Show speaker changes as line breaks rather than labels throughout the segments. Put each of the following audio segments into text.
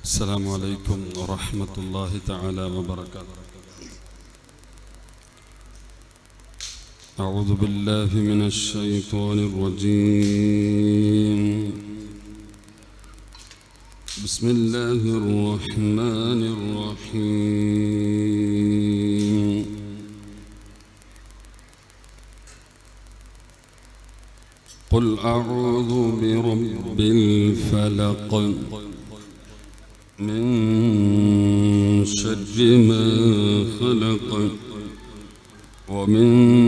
السلام عليكم ورحمة الله تعالى وبركاته أعوذ بالله من الشيطان الرجيم بسم الله الرحمن الرحيم قل أعوذ برب الفلق من شر ما خلق ومن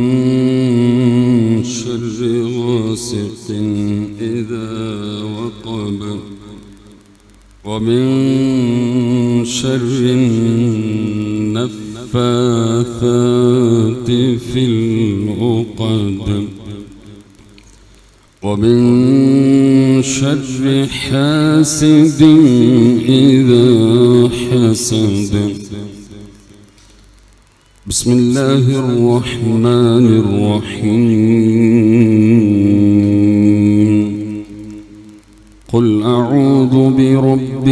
شر غاسق إذا وقب ومن شر النفاثات في العقد ومن شر حاسد إذا حسد بسم الله الرحمن الرحيم قل أعوذ برب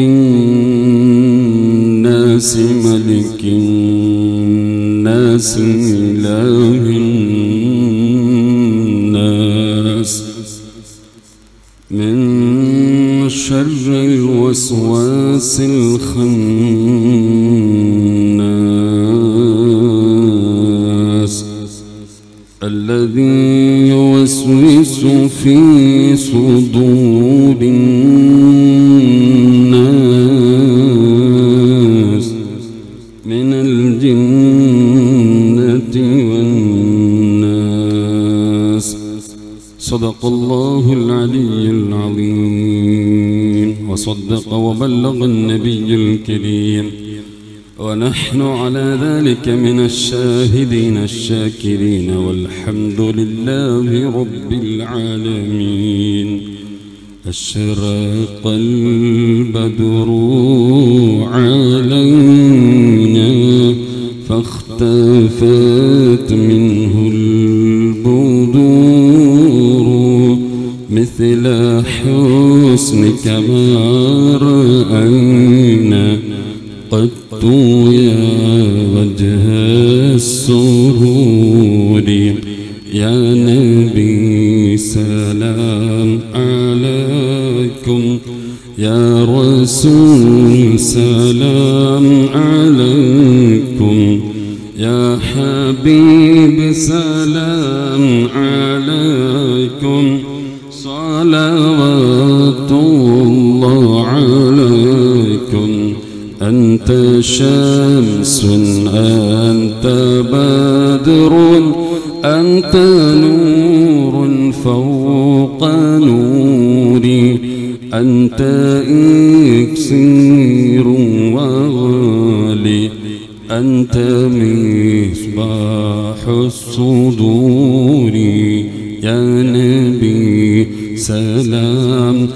الناس ملك الناس إله الناس من شر الوسواس الخناس الذي يوسوس في صدور الناس من الجنة والناس صدق الله العلي العظيم وصدق وبلغ النبي الكريم ونحن على ذلك من الشاهدين الشاكرين والحمد لله رب العالمين أشرق البدر علينا فاختفت منه البدور مثل حسنك ما رأينا قد يا وجه السرور يا نبي سلام عليكم يا رسول سلام عليكم يا حبيب سلام عليكم صلوات الله عليكم أنت شمس أنت بدر أنت نور فوق نوري أنت إكسير وغالي أنت مصباح الصدور يا نبي سلام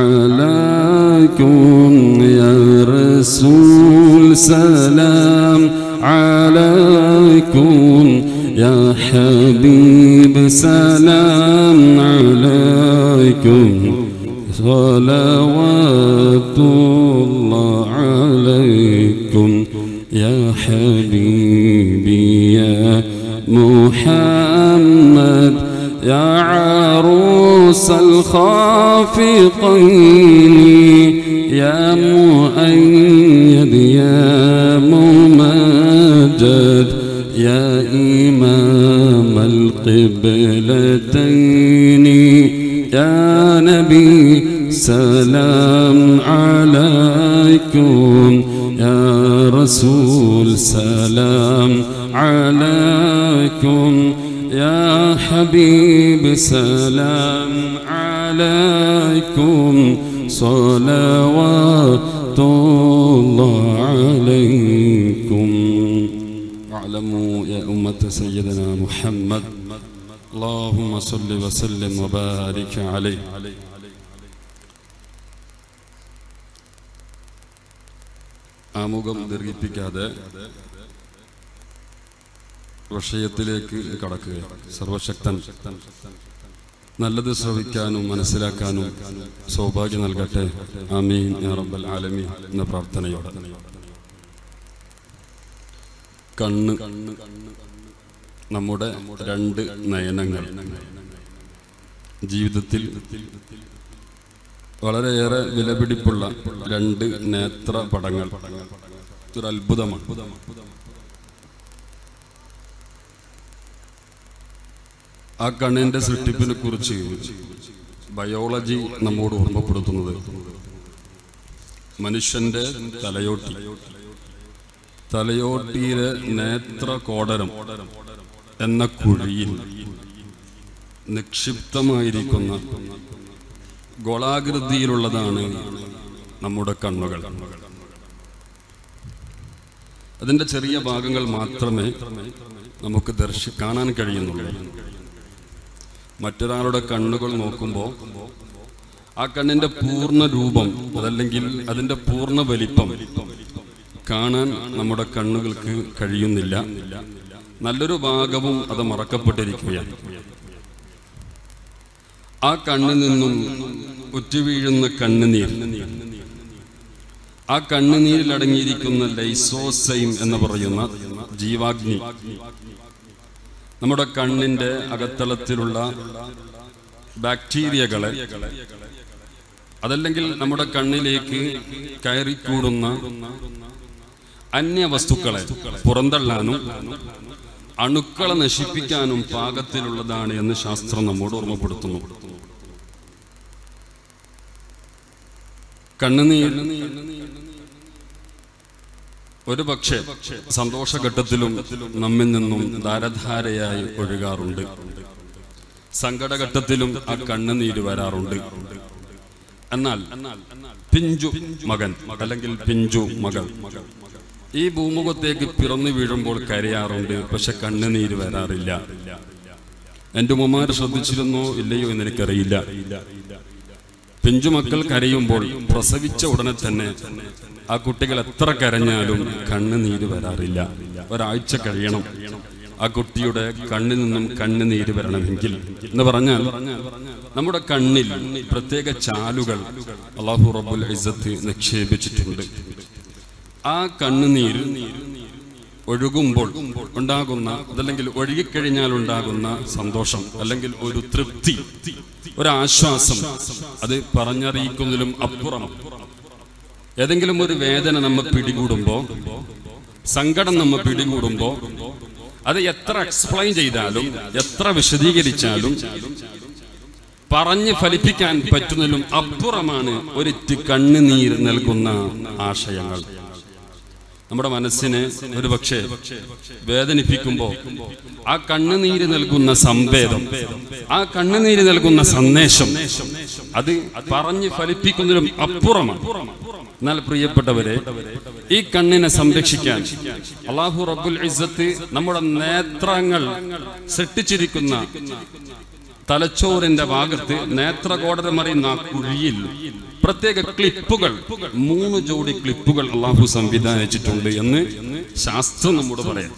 عليكم يا رسول سلام عليكم يا حبيب سلام عليكم صلوات الله عليكم يا حبيبي يا محمد يا عروس الخافقين يا مؤيد يا ممجد يا إمام القبلتين يا نبي سلام عليكم يا رسول سلام عليكم يا حبيب سلام عليكم صلوات الله عليكم واعلموا يا أمة سيدنا محمد اللهم صل وسلم وبارك عليه ആമുഖം ദീർഘിപ്പിക്കാതെ വിഷയത്തിലേക്ക് കടക്കുക സർവശക്തൻ നല്ലത് ശ്രവിക്കാനും മനസ്സിലാക്കാനും സൗഭാഗ്യം നൽകട്ടെ ആമീൻ യാ റബ്ബൽ ആലമീൻ എന്ന പ്രാർത്ഥനയോടെ കണ്ണ് നമ്മുടെ രണ്ട് നയനങ്ങൾ ജീവിതത്തിൽ വളരെയേറെ വിലപിടിപ്പുള്ള രണ്ട് നേത്ര പടങ്ങൾ ഒരു അത്ഭുതമാണ് ആ കണ്ണിന്റെ സൃഷ്ടിപ്പിനെ കുറിച്ച് ബയോളജി നമ്മോട് ഓർമ്മപ്പെടുത്തുന്നത് മനുഷ്യന്റെ തലയോട്ടി തലയോട്ടിയിലെ നേത്രകോടരം എന്ന കുഴിയിൽ നിക്ഷിപ്തമായിരിക്കുന്ന ഗോളാകൃതിയിലുള്ളതാണ് നമ്മുടെ കണ്ണുകൾ അതിന്റെ ചെറിയ ഭാഗങ്ങൾ മാത്രമേ നമുക്ക് ദർശി കാണാൻ കഴിയുന്നുള്ളൂ മറ്റൊരാളുടെ കണ്ണുകൾ നോക്കുമ്പോൾ ആ കണ്ണിന്റെ പൂർണ്ണ രൂപം അതല്ലെങ്കിൽ അതിന്റെ പൂർണ്ണ വലിപ്പം കാണാൻ നമ്മുടെ കണ്ണുകൾക്ക് കഴിയുന്നില്ല നല്ലൊരു ഭാഗവും അത് മറക്കപ്പെട്ടിരിക്കുകയാണ് ആ കണ്ണിൽ നിന്നും ഉറ്റുവീഴുന്ന കണ്ണുനീർ ആ കണ്ണുനീരിൽ അടങ്ങിയിരിക്കുന്ന ലൈസോസൈം എന്ന് പറയുന്ന ജീവാഗ്നി നമ്മുടെ കണ്ണിന്റെ അകത്തളത്തിലുള്ള ബാക്ടീരിയകളെ അതല്ലെങ്കിൽ നമ്മുടെ കണ്ണിലേക്ക് കയറിക്കൂടുന്ന അന്യവസ്തുക്കളെ പുറന്തള്ളാനും അണുക്കളെ നശിപ്പിക്കാനും പാകത്തിലുള്ളതാണ് എന്ന് ശാസ്ത്രം നമ്മോട് ഓർമ്മപ്പെടുത്തുന്നു കണ്ണുനീർ ഒരു പക്ഷേ സന്തോഷഘട്ടത്തിലും നമ്മിൽ നിന്നും ധാരധാരയായി ഒഴുകാറുണ്ട് സങ്കടഘട്ടത്തിലും ആ കണ്ണുനീര് വരാറുണ്ട് എന്നാൽ പിഞ്ചു മകൻ അല്ലെങ്കിൽ പിഞ്ചു മകൾ ഈ ഭൂമുഖത്തേക്ക് പിറന്നു വീഴുമ്പോൾ കരയാറുണ്ട് പക്ഷെ കണ്ണുനീര് വരാറില്ല എന്റെ ഉമ്മമാര് ശ്രദ്ധിച്ചിരുന്നോ ഇല്ലയോ എന്ന് എനിക്കറിയില്ല പിഞ്ചുമക്കൾ കരയുമ്പോൾ പ്രസവിച്ച ഉടനെ തന്നെ ആ കുട്ടികൾ എത്ര കരഞ്ഞാലും കണ്ണുനീര് വരാറില്ല ഒരാഴ്ച കഴിയണം ആ കുട്ടിയുടെ കണ്ണിൽ നിന്നും കണ്ണുനീര് വരണമെങ്കിൽ എന്ന് പറഞ്ഞാൽ നമ്മുടെ കണ്ണിൽ പ്രത്യേക ചാലുകൾ അള്ളാഹു റബ്ബുൽ ഇസത്ത് നിക്ഷേപിച്ചിട്ടുണ്ട് ആ കണ്ണുനീർ ഒഴുകുമ്പോൾ ഉണ്ടാകുന്ന അതല്ലെങ്കിൽ ഒഴുകിക്കഴിഞ്ഞാൽ ഉണ്ടാകുന്ന സന്തോഷം അല്ലെങ്കിൽ ഒരു തൃപ്തി ഒരാശ്വാസം അത് പറഞ്ഞറിയിക്കുന്നതിലും അപ്പുറം ഏതെങ്കിലും ഒരു വേദന നമ്മെ പിടികൂടുമ്പോ സങ്കടം നമ്മെ പിടികൂടുമ്പോ അത് എത്ര എക്സ്പ്ലെയിൻ ചെയ്താലും എത്ര വിശദീകരിച്ചാലും പറഞ്ഞ് ഫലിപ്പിക്കാൻ പറ്റുന്നതിലും അപ്പുറമാണ് ഒരിറ്റ് കണ്ണുനീർ നൽകുന്ന ആശയങ്ങൾ നമ്മുടെ മനസ്സിനെ ഒരു പക്ഷേ വേദനിപ്പിക്കുമ്പോ ആ കണ്ണുനീര് നൽകുന്ന സംവേദം ആ കണ്ണുനീര് നൽകുന്ന സന്ദേശം അത് പറഞ്ഞ് ഫലിപ്പിക്കുന്നതിലും അപ്പുറമാണ് എന്നാൽ പ്രിയപ്പെട്ടവരെ ഈ കണ്ണിനെ സംരക്ഷിക്കാൻ അള്ളാഹു റബ്ബുൽ ഇസ്സത്ത് നമ്മുടെ നേത്രങ്ങൾ സൃഷ്ടിച്ചിരിക്കുന്ന തലച്ചോറിന്റെ ഭാഗത്ത് നേത്രകോടരമറിയുന്ന ആ കുഴിയിൽ പ്രത്യേക ക്ലിപ്പുകൾ മൂന്ന് ജോഡി ക്ലിപ്പുകൾ അള്ളാഹു സംവിധാനിച്ചിട്ടുണ്ട് എന്ന് ശാസ്ത്രം നമ്മോട് പറയാം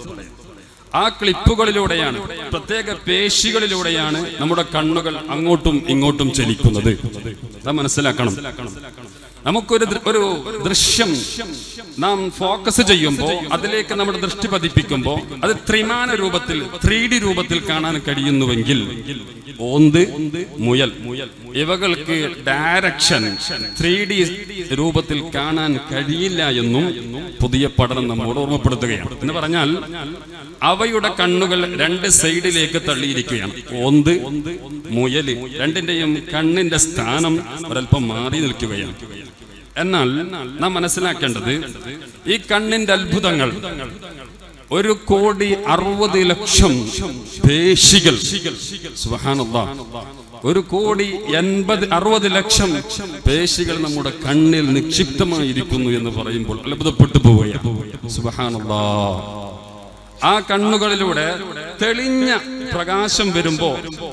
ആ ക്ലിപ്പുകളിലൂടെയാണ് പ്രത്യേക പേശികളിലൂടെയാണ് നമ്മുടെ കണ്ണുകൾ അങ്ങോട്ടും ഇങ്ങോട്ടും ചലിക്കുന്നത് അത് മനസ്സിലാക്കണം നമുക്കൊരു ദൃ- ഒരു ദൃശ്യം നാം ഫോക്കസ് ചെയ്യുമ്പോൾ അതിലേക്ക് നമ്മുടെ ദൃഷ്ടി പതിപ്പിക്കുമ്പോൾ അത് ത്രിമാന രൂപത്തിൽ ത്രീ ഡി രൂപത്തിൽ കാണാൻ കഴിയുന്നുവെങ്കിൽ ഓന്ത് മുയൽ ഇവകൾക്ക് ഡയറക്ഷൻ ത്രീ ഡി രൂപത്തിൽ കാണാൻ കഴിയില്ല എന്നും പുതിയ പഠനം നമ്മോട് ഓർമ്മപ്പെടുത്തുകയാണ് എന്ന് പറഞ്ഞാൽ അവയുടെ കണ്ണുകൾ രണ്ട് സൈഡിലേക്ക് തള്ളിയിരിക്കുകയാണ് ഓന്ത് മുയല് രണ്ടിന്റെയും കണ്ണിന്റെ സ്ഥാനം ഒരല്പം മാറി നിൽക്കുകയാണ് എന്നാൽ നാം മനസ്സിലാക്കേണ്ടത് ഈ കണ്ണിന്റെ അത്ഭുതങ്ങൾ ഒരു കോടി അറുപത് ലക്ഷം പേശികൾ സുബ്ഹാനല്ലാഹ്. ഒരു കോടി എൺപത് അറുപത് ലക്ഷം പേശികൾ നമ്മുടെ കണ്ണിൽ നിക്ഷിപ്തമായിരിക്കുന്നു എന്ന് പറയുമ്പോൾ അത്ഭുതപ്പെട്ടു പോവുകയാണ് സുബ്ഹാനല്ലാഹ്. ആ കണ്ണുകളിലൂടെ തെളിഞ്ഞ പ്രകാശം വരുമ്പോ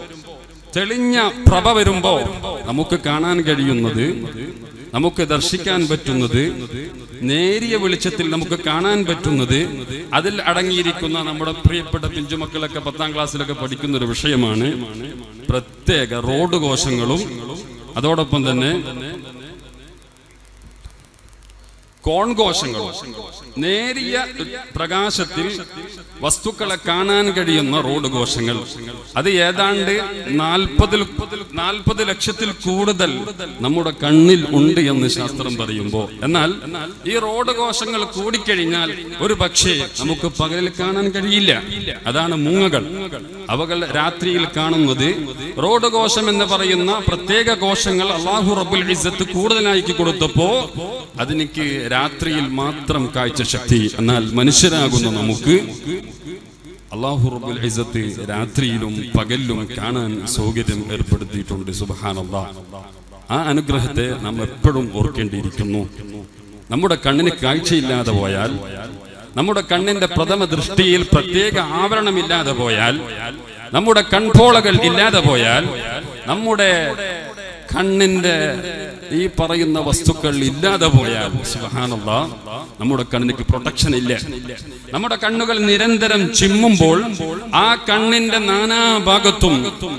തെളിഞ്ഞ പ്രഭ വരുമ്പോ നമുക്ക് കാണാൻ കഴിയുന്നത് നമുക്ക് ദർശിക്കാൻ പറ്റുന്നത് നേരിയ വെളിച്ചത്തിൽ നമുക്ക് കാണാൻ പറ്റുന്നത് അതിൽ അടങ്ങിയിരിക്കുന്ന നമ്മുടെ പ്രിയപ്പെട്ട പിഞ്ചുമക്കളൊക്കെ പത്താം ക്ലാസ്സിലൊക്കെ പഠിക്കുന്ന ഒരു വിഷയമാണ് പ്രത്യേക റോഡ് കോശങ്ങളും അതോടൊപ്പം തന്നെ കോൺകോശങ്ങളും നേരിയ പ്രകാശത്തിൽ വസ്തുക്കളെ കാണാൻ കഴിയുന്ന റോഡ് കോശങ്ങൾ അത് ഏതാണ്ട് നാൽപ്പതിൽ നാൽപ്പത് ലക്ഷത്തിൽ കൂടുതൽ നമ്മുടെ കണ്ണിൽ ഉണ്ട് എന്ന് ശാസ്ത്രം പറയുമ്പോൾ എന്നാൽ ഈ റോഡ് കോശങ്ങൾ കൂടിക്കഴിഞ്ഞാൽ ഒരു പക്ഷേ നമുക്ക് പകലിൽ കാണാൻ കഴിയില്ല അതാണ് മൂങ്ങകൾ അവകൾ രാത്രിയിൽ കാണുന്നത് റോഡ് കോശം എന്ന് പറയുന്ന പ്രത്യേക കോശങ്ങൾ അള്ളാഹു റബുൽ ഇസ്സത്ത് കൂടുതലാക്കി കൊടുത്തപ്പോ അതിനിക്ക് രാത്രിയിൽ മാത്രം കാഴ്ച ശക്തി എന്നാൽ മനുഷ്യരാകുന്ന നമുക്ക് അള്ളാഹു റബുൽ ഇസത്ത് രാത്രിയിലും പകലിലും കാണാൻ സൗകര്യം ഏർപ്പെടുത്തിയിട്ടുണ്ട് സുബഹാനല്ലാ ആ അനുഗ്രഹത്തെ നാം എപ്പോഴും ഓർക്കേണ്ടിയിരിക്കുന്നു നമ്മുടെ കണ്ണിന് കാഴ്ചയില്ലാതെ പോയാൽ നമ്മുടെ കണ്ണിന്റെ പ്രഥമ ദൃഷ്ടിയിൽ പ്രത്യേക ആവരണമില്ലാതെ പോയാൽ നമ്മുടെ കൺപോളകൾ ഇല്ലാതെ പോയാൽ നമ്മുടെ കണ്ണിന്റെ ഈ പറയുന്ന വസ്തുക്കൾ ഇല്ലാതെ പോയാൽ സുബ്ഹാനല്ലാ നമ്മുടെ കണ്ണിന് പ്രൊട്ടക്ഷൻ ഇല്ല നമ്മുടെ കണ്ണുകൾ നിരന്തരം ചിമ്മുമ്പോൾ ആ കണ്ണിന്റെ നാനാഭാഗത്തും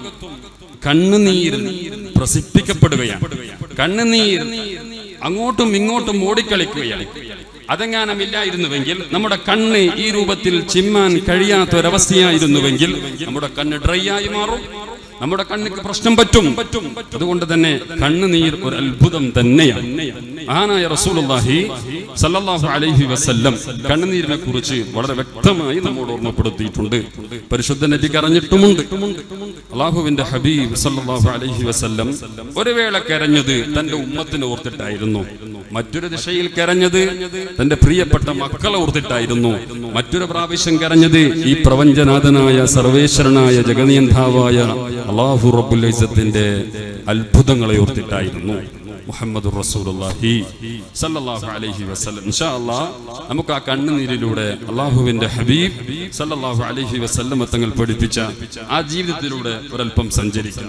കണ്ണുനീർ പ്രസിപ്പിക്കപ്പെടുകയാണ് കണ്ണുനീർ അങ്ങോട്ടും ഇങ്ങോട്ടും ഓടിക്കളിക്കുകയാണ് അതെങ്ങാനമില്ലായിരുന്നുവെങ്കിൽ നമ്മുടെ കണ്ണ് ഈ രൂപത്തിൽ ചിമ്മാൻ കഴിയാത്ത ഒരവസ്ഥയായിരുന്നുവെങ്കിൽ നമ്മുടെ കണ്ണ് ഡ്രൈ ആയി മാറും നമ്മുടെ കണ്ണിക്ക് പ്രശ്നം പറ്റും അതുകൊണ്ട് തന്നെ കണ്ണുനീർ ഒരു അത്ഭുതം തന്നെയാണ് ആനായ റസൂലുള്ളാഹി സല്ലല്ലാഹു അലൈഹി വസല്ലം കണ്ണുനീരിനെ കുറിച്ച് വളരെ വ്യക്തമായി നമ്മോട് ഓർമ്മപ്പെടുത്തിയിട്ടുണ്ട് പരിശുദ്ധ നബി കരഞ്ഞിട്ടുമുണ്ട് അള്ളാഹുവിന്റെ ഹബീബ് സല്ലല്ലാഹു അലൈഹി വസല്ലം ഒരു വേള കരഞ്ഞത് തന്റെ ഉമ്മത്തിനെ ഓർത്തിട്ടായിരുന്നു മറ്റൊരു ദിശയിൽ കരഞ്ഞത് തന്റെ പ്രിയപ്പെട്ട മക്കളെ ഓർത്തിട്ടായിരുന്നു മറ്റൊരു പ്രാവശ്യം കരഞ്ഞത് ഈ പ്രപഞ്ചനാഥനായ സർവേശ്വരനായ ജഗനിയന്താവായ അള്ളാഹു റബ്ബുൽ ഇസ്സത്തിന്റെ അത്ഭുതങ്ങളെ ഓർത്തിട്ടായിരുന്നു മുഹമ്മദ് റസൂലുള്ളാഹി സല്ലല്ലാഹു അലൈഹി വസല്ലം ഇൻഷാ അല്ലാഹ് നമുക്ക് ആ കണ്ണുനീരിലൂടെ അള്ളാഹുവിന്റെ ഹബീബ് സല്ലല്ലാഹു അലൈഹി വസല്ലം തങ്ങൾ പഠിപ്പിച്ച ആ ജീവിതത്തിലൂടെ ഒരല്പം സഞ്ചരിക്കാം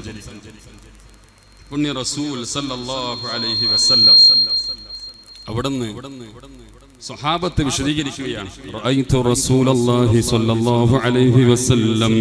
പുണ്യ റസൂൽ സല്ലല്ലാഹു അലൈഹി വസല്ലം അവിടുന്ന് സ്വഹാബത്ത് വിശദീകരിക്കുകയാണ് റഅയ്തു റസൂലല്ലാഹി സ്വല്ലല്ലാഹു അലൈഹി വസല്ലം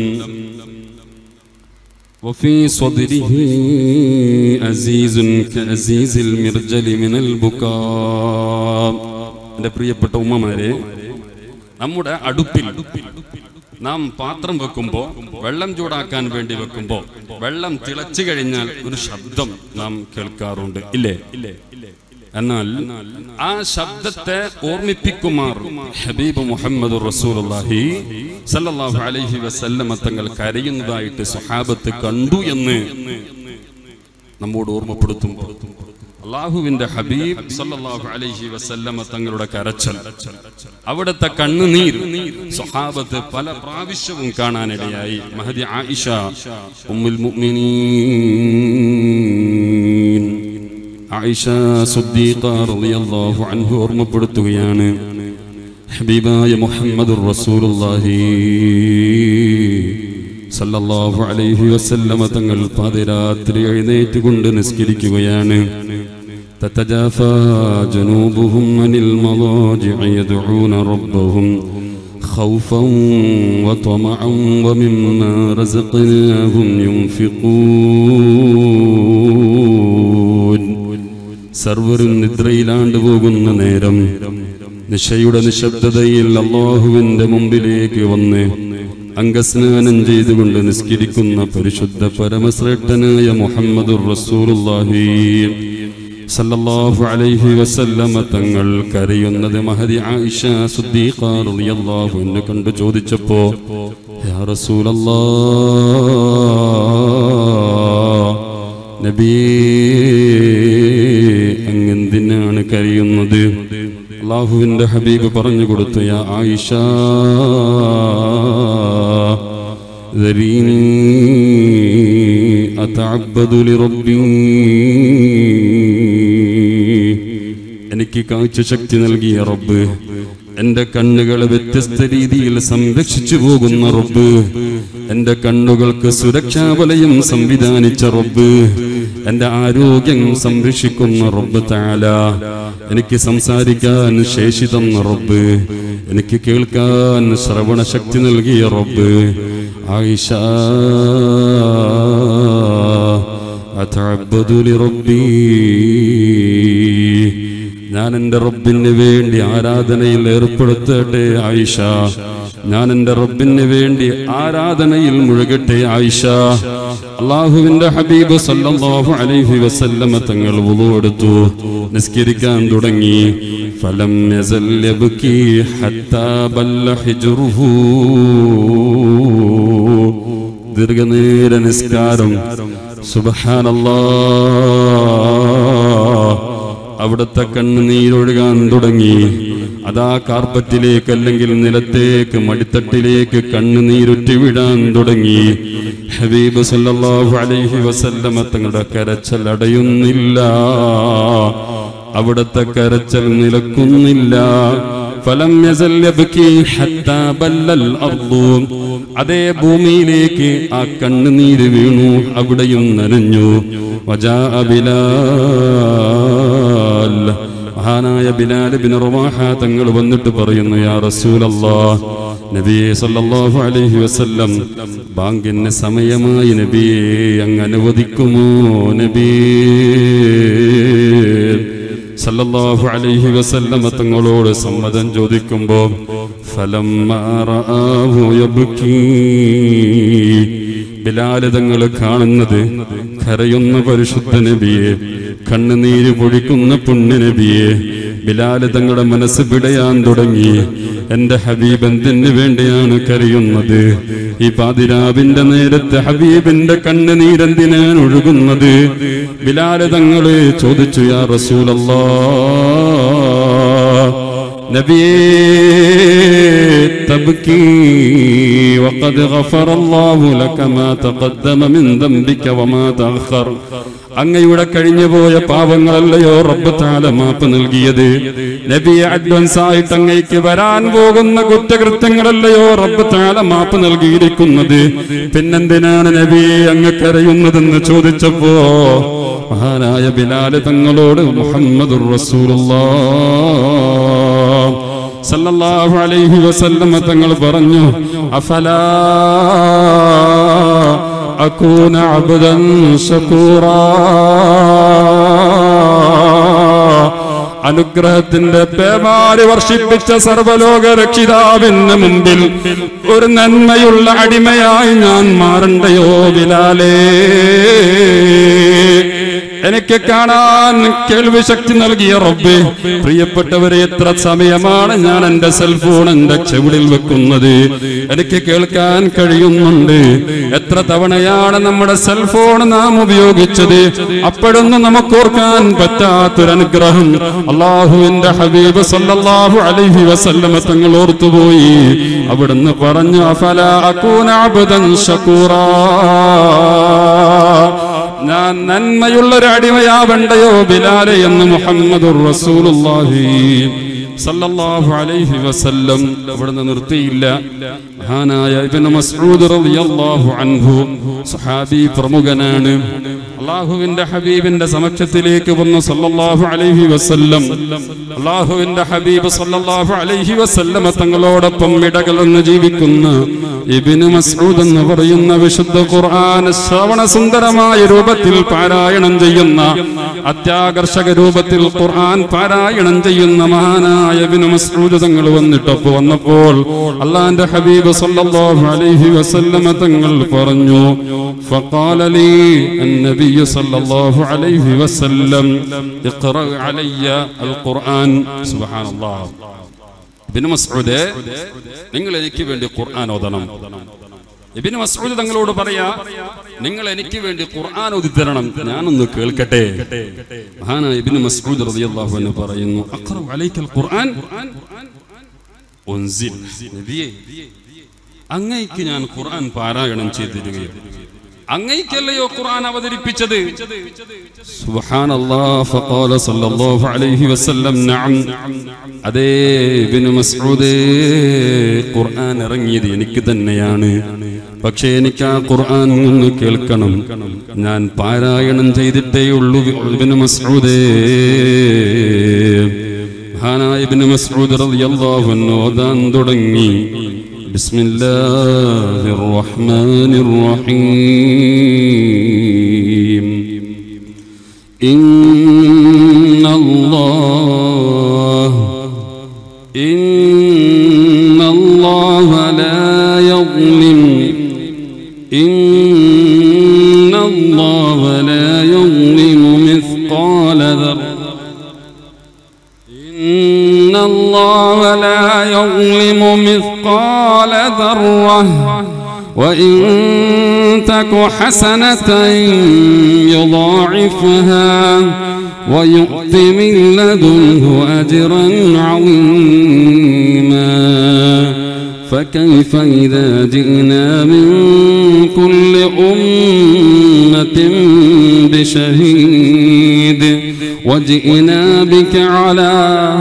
وفي صدره أزيز كأزيز المرجل من البكاء എൻ്റെ പ്രിയപ്പെട്ട ഉമ്മമാരെ നമ്മുടെ അടുപ്പിൽ നാം പാത്രം വെക്കുമ്പോൾ വെള്ളം ചൂടാക്കാൻ വേണ്ടി വെക്കുമ്പോൾ വെള്ളം തിളച്ചു കഴിഞ്ഞാൽ ഒരു ശബ്ദം നാം കേൾക്കാറുണ്ട് ഇല്ലേ ഇല്ലേ എന്നാൽ ആ ശബ്ദത്തെ ഓർമ്മിപ്പിക്കുമാർ ഹബീബ് മുഹമ്മദ് റസൂലുള്ളാഹി സല്ലല്ലാഹു അലൈഹി വസല്ലമ തങ്ങൾ കരയുന്നതായിട്ട് സ്വഹാബത്ത് കണ്ടു എന്ന് നമ്മോട് ഓർമ്മപ്പെടുത്തുമ്പോൾ അള്ളാഹുവിന്റെ ഹബീബ് സല്ലല്ലാഹു അലൈഹി വസല്ലമ തങ്ങളുടെ കരച്ചൽ അവിടുത്തെ കണ്ണുനീർ സ്വഹാബത്ത് പല പ്രാവശ്യവും കാണാനിടയായി മഹദി ആയിഷ ഉമ്മുൽ മുഅ്മിനീൻ ആയിഷ സുദ്ദീഖ റളിയല്ലാഹു അൻഹു ഓർമ്മപ്പെടുത്തുകയാണ് ഹബീബായ മുഹമ്മദുർ റസൂലുള്ളാഹി സല്ലല്ലാഹു അലൈഹി വസല്ലമ തങ്ങൾ പാതിരാത്രി എഴുന്നേറ്റ് കൊണ്ട് നിസ്കരിക്കുകയാണ് تتجافى جنوبهم عن المضاجع يدعون ربهم خوفا وطمعا ومما رزقناهم ينفقون സർവരും നിദ്രയിലാണ്ട് പോകുന്ന നേരം നിശയുടെ നിശബ്ദതയിൽ അള്ളാഹുവിന്റെ മുമ്പിലേക്ക് വന്ന് അംഗസ്നാനം ചെയ്തുകൊണ്ട് നിസ്കരിക്കുന്ന പരിശുദ്ധ പരമശ്രേഷ്ഠനായ മുഹമ്മദ് റസൂലുള്ളാഹി സല്ലല്ലാഹു അലൈഹി വസല്ലമ തങ്ങൾ കരയുന്നത് മഹദി ആയിഷ സുദ്ദീഖ റളിയല്ലാഹു അൻഹ കണ്ടു ചോദിച്ചപ്പോ യാ റസൂലല്ലാഹ് നബിയേ അങ്ങെന്തിനാണ് കരയുന്നത് അള്ളാഹുവിന്റെ ഹബീബ് പറഞ്ഞു കൊടുത്തു യാ ആയിഷ ذريني أتعبد لربي എനിക്ക് കാഴ്ച ശക്തി നൽകിയ റബ്ബ് എന്റെ കണ്ണുകളെ വ്യത്യസ്ത രീതിയിൽ സംരക്ഷിച്ചു പോകുന്ന റബ്ബ് എന്റെ കണ്ണുകൾക്ക് സുരക്ഷാ വലയം സംവിധാനിച്ച റബ്ബ് എന്റെ ആരോഗ്യം സംരക്ഷിക്കുന്ന റബ്ബ് താല എനിക്ക് സംസാരിക്കാൻ ശേഷി തന്ന റബ്ബ് എനിക്ക് കേൾക്കാൻ ശ്രവണ ശക്തി നൽകിയ റബ്ബ് ആയിഷ അതഅബ്ബദു ലിറബ്ബി ഞാൻ എൻ്റെ റബ്ബിന് വേണ്ടി ആരാധനയിൽ ഏർപ്പെടുത്തട്ടെ ആയിഷ ഞാൻ എൻ്റെ റബ്ബിന് വേണ്ടി ആരാധനയിൽ മുഴുകട്ടെ ആയിഷ അള്ളാഹുവിന്റെ ഹബീബ് സല്ലല്ലാഹു അലൈഹി വസല്ലമ തങ്ങൾ വുളു എടുത്തു നിസ്കരിക്കാൻ തുടങ്ങി ഫലം യസൽ യബ്കി ഹത്താ ബല്ല ഹിജ്റുഹു ദീർഘനേര നിസ്കാരം സുബ്ഹാനല്ലാഹ് അവിടുത്തെ കണ്ണുനീരൊഴുകാൻ തുടങ്ങി അതാ കാർപ്പറ്റിലേക്ക് അല്ലെങ്കിൽ നിലത്തേക്ക് മടിത്തട്ടിലേക്ക് കണ്ണുനീരുറ്റി വിടാൻ തുടങ്ങി ഹബീബ് സല്ലല്ലാഹു അലൈഹി വസല്ലമ തങ്ങളുടെ കരച്ചൽ അടയുന്നില്ല അവിടുത്തെ കരച്ചൽ നിലക്കുന്നില്ല ഫലം യസൽ യബ്കി ഹത്താ ബല്ലൽ അർദു അതേ ഭൂമിയിലേക്ക് ആ കണ്ണുനീര് വീണു അവിടെയും നനഞ്ഞു വജാ ബിലാൽ മഹാനായ ബിലാൽ ബിൻ റുവാഹ തങ്ങൾ വന്നിട്ട് പറയുന്നു യാ റസൂലല്ലാഹ് നബിയെ സല്ലല്ലാഹു അലൈഹി വസല്ലം ബാങ്കിന് സമയമായി നബിയെ അങ്ങ് അനുവദിക്കുമോ നബിയേ സല്ലല്ലാഹു അലൈഹി വസല്ലമ തങ്ങളോട് സമ്മതം ചോദിക്കുമ്പോൾ ഫലമ്മ റആഹു യബ്കി ബിലാൽ തങ്ങൾ കാണുന്നത് കരയുന്ന പരിശുദ്ധ നബിയെ കണ്ണുനീര് പൊഴിക്കുന്ന പുണ്യ നബിയെ ബിലാൽ തങ്ങളുടെ മനസ്സ് പിടയാൻ തുടങ്ങി എന്റെ ഹബീബ് എന്തിനു വേണ്ടിയാണ് കരയുന്നത് ഈ പാതിരാവിന്റെ നേരത്തെ ഹബീബിന്റെ കണ്ണുനീരെന്തിനാണ് ഒഴുകുന്നത് ബിലാൽ തങ്ങള് ചോദിച്ചു യാ റസൂലല്ലാ نبي تبكي وقد غفر الله لك ما تقدم من ذنبك وما تأخر അങ്ങയുടെ കഴിഞ്ഞുപോയ പാപങ്ങളല്ലയോ റബ്ബ് താല മാപ്പ് നൽകിയത് നബിയെ അഡ്വാൻസ് ആയിട്ട് അങ്ങയ്ക്ക് വരാൻ പോകുന്ന കുറ്റകൃത്യങ്ങളല്ലയോ റബ്ബ് താല മാപ്പ് നൽകിയിരിക്കുന്നത് പിന്നെന്തിനാണ് നബിയെ അങ്ങ് കരയുന്നതെന്ന് ചോദിച്ചപ്പോ മഹാനായ ബിലാല് തങ്ങളോട് മുഹമ്മദുർ റസൂലുള്ളാഹ് സല്ലല്ലാഹു അലൈഹി വസല്ലമ തങ്ങൾ പറഞ്ഞു അഫലാ അകൂന അബ്ദൻ ശകൂറാ അനുഗ്രഹത്തിന്റെ പേമാരി വർഷിപ്പിച്ച സർവലോക രക്ഷിതാവിന് മുമ്പിൽ ഒരു നന്മയുള്ള അടിമയായി ഞാൻ മാറണ്ടയോ ബിലാലേ എനിക്ക് കാണാൻ കേൾവി ശക്തി നൽകിയ റബ്ബ് പ്രിയപ്പെട്ടവരെ എത്ര സമയമാണ് ഞാൻ എന്റെ സെൽഫോൺ എന്റെ ചെവിടിൽ വെക്കുന്നത് എനിക്ക് കേൾക്കാൻ കഴിയുന്നുണ്ട് എത്ര തവണയാണ് നമ്മുടെ സെൽഫോൺ നാം ഉപയോഗിച്ചത് അപ്പോഴൊന്നും നമുക്ക് ഓർക്കാൻ പറ്റാത്തൊരനുഗ്രഹം അള്ളാഹുവിന്റെ ഹബീബ് സല്ലല്ലാഹു അലൈഹി വസല്ലമ തങ്ങൾ ഓർത്തുപോയി അവിടുന്ന് പറഞ്ഞു അഫല അകൂന അബ്ദൻ ശകൂറാ ഞാൻ നന്മയുള്ള ഒരു അടിമയാവണ്ടയോ ബിലാലെ എന്ന് മുഹമ്മദുർ റസൂലുള്ളാഹി സല്ലല്ലാഹു അലൈഹി വസല്ലം അവിടുന്ന് നിർത്തിയില്ല മഹാനായ ഇബ്നു മസ്ഊദ് റളിയല്ലാഹു അൻഹു സ്വഹാബി പ്രമുഖനാണ് അള്ളാഹുവിന്റെ ഹബീബിന്റെ സമക്ഷത്തിലേക്ക് വന്നു സല്ലല്ലാഹു അലൈഹി വസല്ലം അള്ളാഹുവിന്റെ ഹബീബ് സല്ലല്ലാഹു അലൈഹി വസല്ലമ തങ്ങളോടൊപ്പം ഇടകലർന്ന് ജീവിക്കുന്ന ഇബ്നു മസ്ഊദ് എന്ന് പറയുന്ന വിശുദ്ധ ഖുർആൻ ശ്രവണ സുന്ദരമായ രൂപത്തിൽ പാരായണം ചെയ്യുന്ന അത്യാകർഷക രൂപത്തിൽ ഖുർആൻ പാരായണം ചെയ്യുന്ന മഹാനായ ഇബ്നു മസ്ഊദ് തങ്ങൾ വന്നിട്ടപ്പോ വന്നപ്പോൾ അള്ളാന്റെ ഹബീബ് സല്ലല്ലാഹു അലൈഹി വസല്ലമ തങ്ങൾ പറഞ്ഞു فقال لي النبي صلى الله عليه وسلم اقرأ علي القرآن سبحان الله ഇബിന് മസ്ഊദ് നിങ്ങൾ എനിക്ക് വേണ്ടി ഖുർആൻ ഓതണം ഇബിന് മസ്ഊദ് തങ്ങളോട് പറയാ നിങ്ങൾ എനിക്ക് വേണ്ടി ഖുർആൻ ഓതി തരണം ഞാനൊന്ന് കേൾക്കട്ടെ മഹാനായ ഇബിന് മസ്ഊദ് റളിയല്ലാഹു അൻഹു പറയുന്നു അഖറു അലൈക്കൽ ഖുർആൻ ഉൻസിൽ നബിയേ അങ്ങയ്ക്ക് ഞാൻ ഖുർആൻ പാരായണം ചെയ്തിരിക്കുകയും അങ്ങയ്ക്കല്ലയോ ഖുർആൻ അവതരിപ്പിച്ചത് സുബ്ഹാനല്ലാഹ് ഫഖാല സല്ലല്ലാഹു അലൈഹി വസല്ലം നഅം അതേ ഇബ്നു മസ്ഊദ് ഖുർആൻ ഇറങ്ങിയത് എനിക്ക് തന്നെയാണ് പക്ഷേ എനിക്ക് ആ ഖുർആൻ ഒന്ന് കേൾക്കണം ഞാൻ പാരായണം ചെയ്തിട്ടേ ഉള്ളൂ ഇബ്നു മസ്ഊദേ മഹാനായ ഇബ്നു മസ്ഊദ് റളിയല്ലാഹു അൻഹു ഓതാൻ തുടങ്ങി بسم الله الرحمن الرحيم إن الله إن الله لا يظلم إن الله لا يظلم مثقال ذرة إن الله لا يظلم مثقال ذرة وإن تك حسنة يضاعفها ويؤت من لدنه أجرا عظيما فكيف إذا جئنا من كل أمة بشهيد وجئنا بك على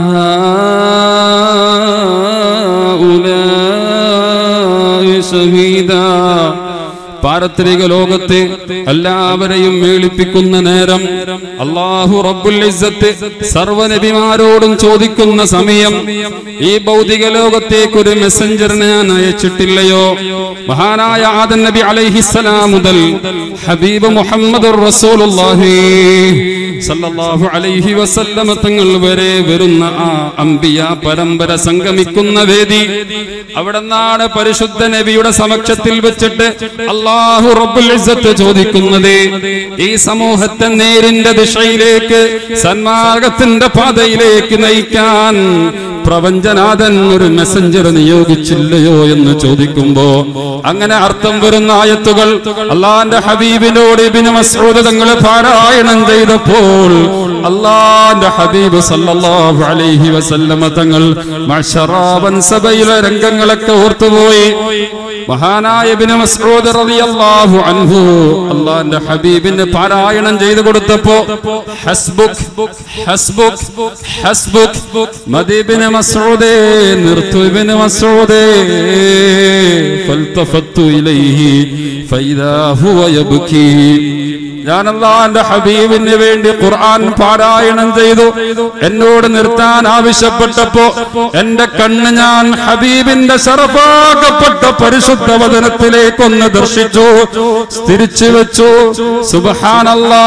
هؤلاء شهيدا പാരത്രിക ലോകത്തെ എല്ലാവരെയും മേളിപ്പിക്കുന്ന നേരം അള്ളാഹു റബ്ബുൽ ഇസ്സത്ത് സർവനബിമാരോടും ചോദിക്കുന്ന സമയം ഈ ഭൗതിക ലോകത്തേക്ക് ഒരു മെസ്സഞ്ചറിനെ ഞാൻ അയച്ചിട്ടില്ലയോ മഹാനായ ആദൻ നബി അലൈഹിസ്സലാം മുതൽ ഹബീബ് മുഹമ്മദ് റസൂലുള്ളാഹി സല്ലല്ലാഹു അലൈഹി വസല്ലമ തങ്ങൾ വരെ വരുന്ന ആ അംബിയ പരമ്പര സംഗമിക്കുന്ന വേദി അവിടെ നിന്നാണ് പരിശുദ്ധ നബിയുടെ സമക്ഷത്തിൽ വെച്ചിട്ട് അള്ളാഹു റബ്ബുൽ ഇസ്സത്ത് ചോദിക്കുന്നത് ഈ സമൂഹത്തെ നേരിന്റെ ദിശയിലേക്ക് സന്മാർഗത്തിന്റെ പാതയിലേക്ക് നയിക്കാൻ പ്രപഞ്ചനാഥൻ ഒരു മെസ്സഞ്ചർ നിയോഗിച്ചില്ലയോ എന്ന് ചോദിക്കുമ്പോ അങ്ങനെ അർത്ഥം വരുന്ന ആയത്തുകൾ അള്ളാന്റെ ഹബീബിനോട് ഇബിന് മസൂദ് തങ്ങൾ പാരായണം ചെയ്തപ്പോൾ അള്ളാന്റെ ഹബീബ് സല്ലല്ലാഹു അലൈഹി വസല്ലമ തങ്ങൾ മഷറാബൻ സഭയിലെ രംഗങ്ങളൊക്കെ ഓർത്തുപോയി മഹാനായ ഇബ്നു മസ്ഊദ് റളിയല്ലാഹു അൻഹു അള്ളാന്റെ ഹബീബിന് പാരായണം ചെയ്തു കൊടുത്തപ്പോ ഹസ്ബുക് ഹസ്ബുക് ഹസ്ബുക് മദീബിന് മസ്ഊദേ നിർത്തു ഇബ്നു മസ്ഊദേ ഫൽതഫത്തു ഇലൈഹി ഫൈദാ ഹുവ യബ്കി ഞാൻ അള്ളാന്റെ ഹബീബിന് വേണ്ടി ഖുർആൻ പാരായണം ചെയ്തു എന്നോട് നിർത്താൻ ആവശ്യപ്പെട്ടപ്പോ എന്റെ കണ്ണ് ഞാൻ ഹബീബിന്റെ ശറഫാക്കപ്പെട്ട പരിശുദ്ധ വചനത്തിലേക്കൊന്ന് ദർശിച്ചു തിരിച്ചു വെച്ചു സുബഹാനല്ലാ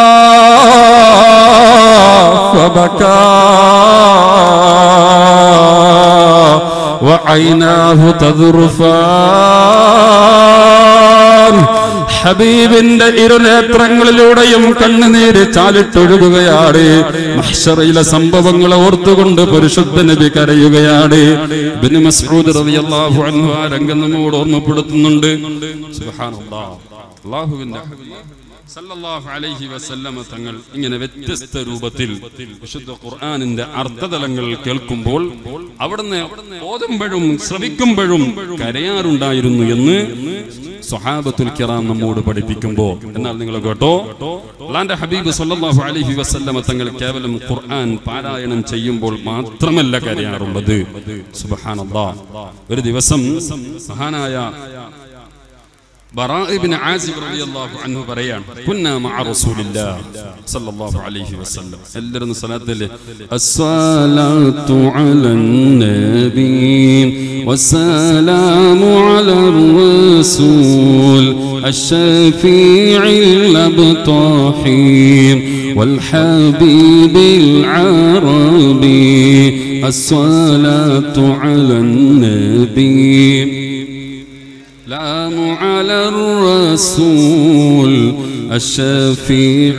وعيناه تذرفان ഹബീബിന്റെ ഇരുനേത്രങ്ങളിലൂടെയും കണ്ണുനീര് ചാലിട്ടൊഴുകുകയാണ് മഹ്ശറയിലെ സംഭവങ്ങൾ ഓർത്തുകൊണ്ട് പരിശുദ്ധ നബി കരയുകയാണ് ഇബ്നു മസ്ഊദ് റളിയല്ലാഹു അൻഹു ആ രംഗം നമ്മോട് ഓർമ്മപ്പെടുത്തുന്നുണ്ട് സുബ്ഹാനല്ലാഹ് അല്ലാഹുവിന്റെ സല്ലല്ലാഹു അലൈഹി വസല്ലമ തങ്ങൾ ഇങ്ങനെ വ്യത്യസ്ത രൂപത്തിൽ വിശുദ്ധ ഖുർആനിന്റെ അർത്ഥതലങ്ങൾ കേൾക്കുമ്പോൾ അവിടുന്ന് ഓതുമ്പോഴും ശ്രവിക്കുമ്പോഴും കരയാറുണ്ടായിരുന്നു എന്ന് സ്വഹാബത്തുൽ കിറാം നമ്മോട് പഠിപ്പിക്കുമ്പോ എന്നാൽ നിങ്ങൾ കേട്ടോ അള്ളാന്റെ ഹബീബ് സല്ലല്ലാഹു അലൈഹി വസല്ലമ തങ്ങൾ കേവലം ഖുർആൻ പാരായണം ചെയ്യുമ്പോൾ മാത്രമല്ല കരയാറുള്ളത് സുബ്ഹാനല്ലാഹ് ഒരു ദിവസം മഹാനായ براء بن عازب رضي الله عنه بريان كنا مع رسول الله صلى الله عليه وسلم اللرن صلاة الله الصلاة على النبي والسلام على الرسول الشفيع الأبطاحي والحبيب العربي الصلاة على النبي سلام على الرسول الشفيع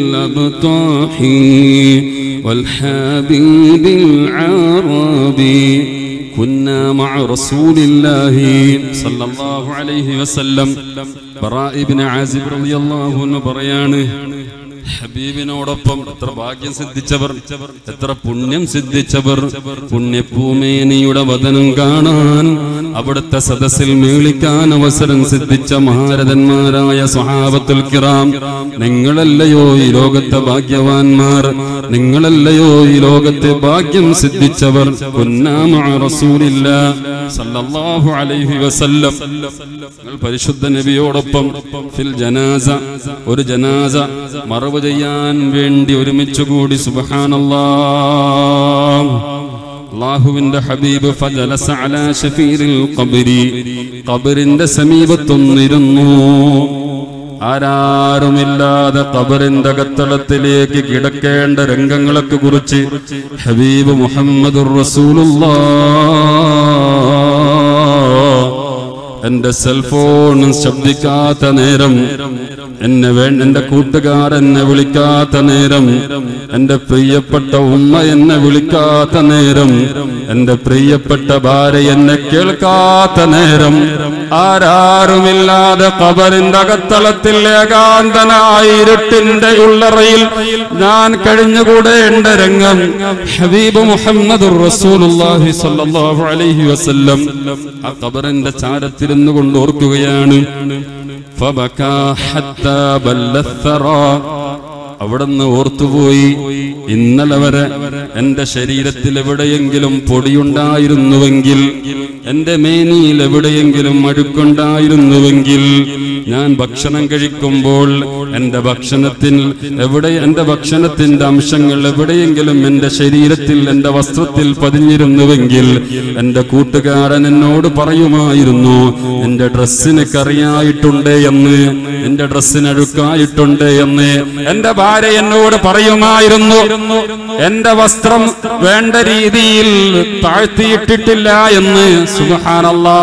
الأبطاحي والحبيب العربي كنا مع رسول الله صلى الله عليه وسلم براء بن عازب رضي الله عنه بريانه ഹബീബിനോടൊപ്പം എത്ര ഭാഗ്യം സിദ്ധിച്ചവർ എത്ര പുണ്യം സിദ്ധിച്ചവർ പുണ്യഭൂമേനിയുടെ വതനം കാണാൻ അവിടുത്തെ സദസ്സിൽ മേളിക്കാൻ അവസരം സിദ്ധിച്ച മഹാരഥന്മാരായ സ്വഹാബത്തുൽ കിറാം നിങ്ങളല്ലയോ ഈ ലോകത്തെ ഭാഗ്യവാന്മാർ നിങ്ങളല്ലയോ ഈ ലോകത്തെ ഭാഗ്യം സിദ്ധിച്ചവർ കുന്നാമ റസൂലില്ല സല്ലല്ലാഹു അലൈഹി വസല്ലം നിങ്ങൾ പരിശുദ്ധ നബിയോടൊപ്പം ഫിൽ ജനാസ ഒരു ജനാസ മറവ് ചെയ്യാൻ വേണ്ടി ഒരുമിച്ച് കൂടി സുബ്ഹാനല്ലാഹ് അള്ളാഹുവിന്റെ ഹബീബ് ഫജലസ അലാ ശഫീറിൽ ഖബരി ഖബറിന്റെ സമീപത്തൊന്നിരുന്നു ആരാരുമില്ലാതെ ഖബറിന്റെ കത്തളത്തിലേക്ക് കിടക്കേണ്ട രംഗങ്ങളൊക്കെ കുറിച്ച് ഹബീബ് മുഹമ്മദുർ റസൂലുള്ളാഹ് എന്റെ സെൽഫോൺ ശബ്ദിക്കാത്ത നേരം എന്നെ വേ എന്റെ കൂട്ടുകാർ എന്നെ വിളിക്കാത്ത നേരം എന്റെ പ്രിയപ്പെട്ട ഉമ്മ എന്നെ വിളിക്കാത്ത നേരം എന്റെ പ്രിയപ്പെട്ട ഭാര്യ എന്നെ കേൾക്കാത്ത നേരം ആരാരുമില്ലാതെ കബറിന്റെ അകത്തളത്തിൽ ഏകാന്തനായി ഇരുട്ടിന്റെ ഉള്ളറയിൽ ഞാൻ കഴിഞ്ഞുകൂടേണ്ട രംഗം ഹബീബ് മുഹമ്മദ് റസൂലുള്ളാഹി സ്വല്ലല്ലാഹു അലൈഹി വസല്ലം ആ കബറിന്റെ ചാരത്തിരുന്നു കൊണ്ട് ഓർക്കുകയാണ് ഫബകാ ഹത്താ ബല്ലത്തറാ അവിടുന്ന് ഓർത്തുപോയി ഇന്നലെ വരെ എന്റെ ശരീരത്തിൽ എവിടെയെങ്കിലും പൊടിയുണ്ടായിരുന്നുവെങ്കിൽ എന്റെ മേനിയിൽ എവിടെയെങ്കിലും അഴുക്കുണ്ടായിരുന്നുവെങ്കിൽ ഞാൻ ഭക്ഷണം കഴിക്കുമ്പോൾ എന്റെ ഭക്ഷണത്തിൽ എവിടെ എന്റെ ഭക്ഷണത്തിന്റെ അംശങ്ങൾ എവിടെയെങ്കിലും എന്റെ ശരീരത്തിൽ എന്റെ വസ്ത്രത്തിൽ പതിഞ്ഞിരുന്നുവെങ്കിൽ എന്റെ കൂട്ടുകാരൻ എന്നോട് പറയുമായിരുന്നു എന്റെ ഡ്രസ്സിന് കറിയായിട്ടുണ്ട് എന്ന് എന്റെ ഡ്രസ്സിന് അഴുക്കായിട്ടുണ്ട് എന്ന് എന്റെ ഭാര്യ എന്നോട് പറയുമായിരുന്നു എന്റെ വസ്ത്രം വേണ്ട രീതിയിൽ താഴ്ത്തിയിട്ടിട്ടില്ല എന്ന് സുബ്ഹാനല്ലാ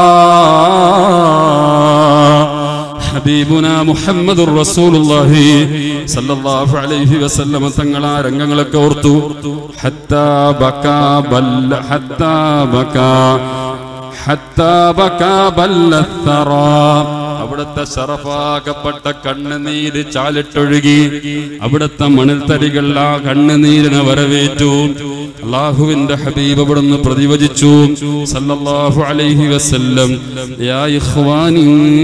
ഹബീബുന മുഹമ്മദുർ റസൂലുള്ളാഹി സല്ലല്ലാഹു അലൈഹി വസല്ലം തങ്ങൾ ആ രംഗങ്ങളൊക്കെ ഓർത്തു ഹത്താ ബകാ ബല്ല ഹത്താ ബകാ ഹത്താ ബകാ ബല്ലത്തറാ അവിടുത്തെ ശറഫാക്കപ്പെട്ട കണ്ണുനീര് ചാലിട്ടൊഴുകി അവിടുത്തെ മണൽത്തടികൾ ആ കണ്ണുനീരിനെ വരവേറ്റു അള്ളാഹുവിന്റെ ഹബീബ് അവിടുന്ന് പ്രതിവചിച്ചു സല്ലല്ലാഹു അലൈഹി വസല്ലം യാ ഇഖ്വാനി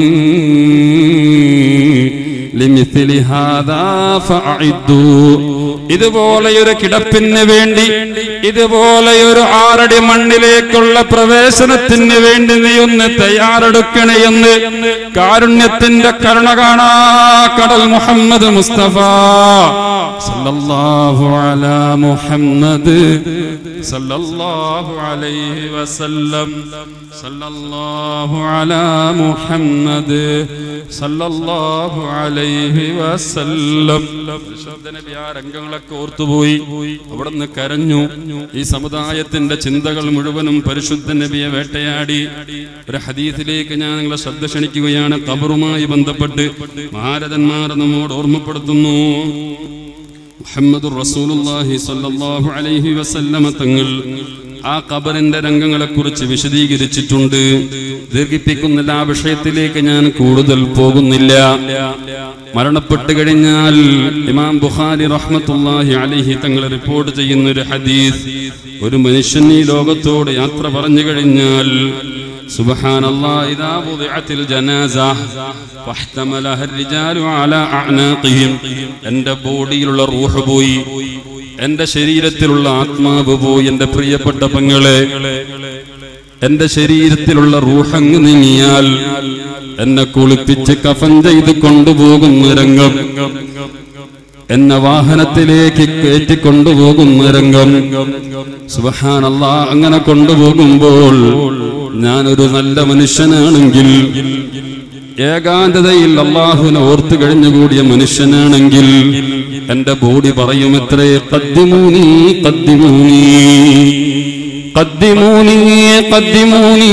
ലിമിഥിലി ഹാദാ ഫഅഇദ്ദു ഇതുപോലെയൊരു കിടപ്പിന് വേണ്ടി ഇതുപോലെയൊരു ആറടി മണ്ണിലേക്കുള്ള പ്രവേശനത്തിന് വേണ്ടി നീ ഒന്ന് തയ്യാറെടുക്കണേ എന്ന് കാരുണ്യത്തിന്റെ കരുണ കാണാ കടൽ മുഹമ്മദ് മുസ്തഫ സല്ലല്ലാഹു അലാ മുഹമ്മദ് സല്ലല്ലാഹു അലൈഹി വസല്ലം സല്ലല്ലാഹു അലാ മുഹമ്മദ് സല്ലല്ലാഹു അലൈഹി വസല്ലം പരിശുദ്ധ നബി ആ രംഗങ്ങളൊക്കെ ഓർത്തുപോയി അവിടുന്ന് കരഞ്ഞു ഈ സമുദായത്തിന്റെ ചിന്തകൾ മുഴുവനും പരിശുദ്ധ നബിയെ വേട്ടയാടി ഒരു ഹദീസിലേക്ക് ഞാൻ നിങ്ങളെ ശ്രദ്ധ ക്ഷണിക്കുകയാണ് കബറുമായി ബന്ധപ്പെട്ട് മഹാരഥന്മാർ നമ്മോട് ഓർമ്മപ്പെടുത്തുന്നു മുഹമ്മദ് റസൂലുള്ളാഹി സ്വല്ലല്ലാഹു അലൈഹി വസല്ലമ തങ്ങൾ ആ ഖബറിന്റെ രംഗങ്ങളെ കുറിച്ച് വിശദീകരിച്ചിട്ടുണ്ട് ദീർഘിപ്പിക്കുന്നില്ല ആ വിഷയത്തിലേക്ക് ഞാൻ കൂടുതൽ പോകുന്നില്ല മരണപ്പെട്ടു കഴിഞ്ഞാൽ ഇമാം ബുഖാരി റഹ്മത്തുള്ളാഹി അലൈഹി തങ്ങൾ റിപ്പോർട്ട് ചെയ്യുന്ന ഒരു ഹദീസ് ഒരു മനുഷ്യൻ ഈ ലോകത്തോട് യാത്ര പറഞ്ഞു കഴിഞ്ഞാൽ سبحان الله إذا وضعت الجنازة واحتملها الرجال على أعناقهم എൻ്റെ ബോഡിയിലുള്ള റൂഹ് പോയി എൻ്റെ ശരീരത്തിലുള്ള ആത്മാവ് പോയി എൻ്റെ പ്രിയപ്പെട്ട പെങ്ങളെ എൻ്റെ ശരീരത്തിലുള്ള റൂഹങ്ങ് നീങ്ങിയാൽ എന്നെ കുളിപ്പിച്ച് കഫൻ ചെയ്ത് കൊണ്ടുപോകുന്ന രംഗം എന്നെ വാഹനത്തിലേക്ക് കയറ്റി കൊണ്ടുപോകുന്ന രംഗം സുബഹാനല്ല അങ്ങനെ കൊണ്ടുപോകുമ്പോൾ ഞാനൊരു നല്ല മനുഷ്യനാണെങ്കിൽ ഏകാന്തതയിൽ അള്ളാഹുവിനെ ഓർത്തു കഴിഞ്ഞുകൂടിയ മനുഷ്യനാണെങ്കിൽ എന്റെ ബോഡി പറയും എത്രേ കദ്ദിമൂനി കദ്ദിമൂനി കദ്ദിമൂനി കദ്ദിമൂനി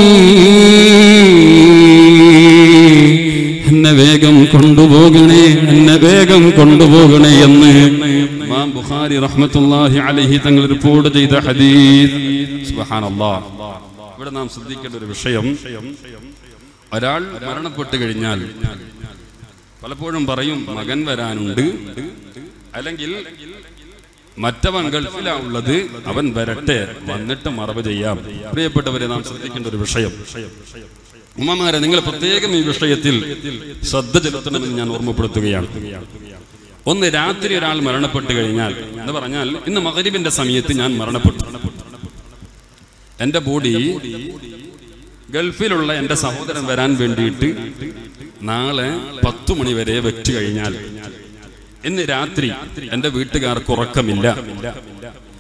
എന്നെ വേഗം കൊണ്ടുപോകണേ എന്നെ വേഗം കൊണ്ടുപോകണേ എന്ന് ഇമാം ബുഖാരി റഹ്മത്തുള്ളാഹി അലൈഹി തങ്ങൾ റിപ്പോർട്ട് ചെയ്ത ഹദീസ് സുബ്ഹാനല്ലാഹ് ഇവിടെ നാം ശ്രദ്ധിക്കേണ്ട ഒരു വിഷയം ഒരാൾ മരണപ്പെട്ടു കഴിഞ്ഞാൽ പലപ്പോഴും പറയും മകൻ വരാനുണ്ട് അല്ലെങ്കിൽ മറ്റവൻ ഗൾഫിലാ ഉള്ളത് അവൻ വരട്ടെ വന്നിട്ട് മറവ് ചെയ്യാം പ്രിയപ്പെട്ടവരെ നാം ശ്രദ്ധിക്കേണ്ട ഒരു വിഷയം ഉമ്മമാരെ നിങ്ങൾ പ്രത്യേകം ഈ വിഷയത്തിൽ ശ്രദ്ധ ചെലുത്തണമെന്ന് ഞാൻ ഓർമ്മപ്പെടുത്തുകയാണ് ഒന്ന് രാത്രി ഒരാൾ മരണപ്പെട്ടു കഴിഞ്ഞാൽ എന്ന് പറഞ്ഞാൽ ഇന്ന് മകരിബിന്റെ സമയത്ത് ഞാൻ മരണപ്പെട്ടു എന്റെ ബോഡി ഗൾഫിലുള്ള എന്റെ സഹോദരൻ വരാൻ വേണ്ടിയിട്ട് നാളെ പത്തു മണി വരെ വെച്ചു കഴിഞ്ഞാൽ ഇന്ന് രാത്രി എന്റെ വീട്ടുകാർക്ക് ഉറക്കമില്ല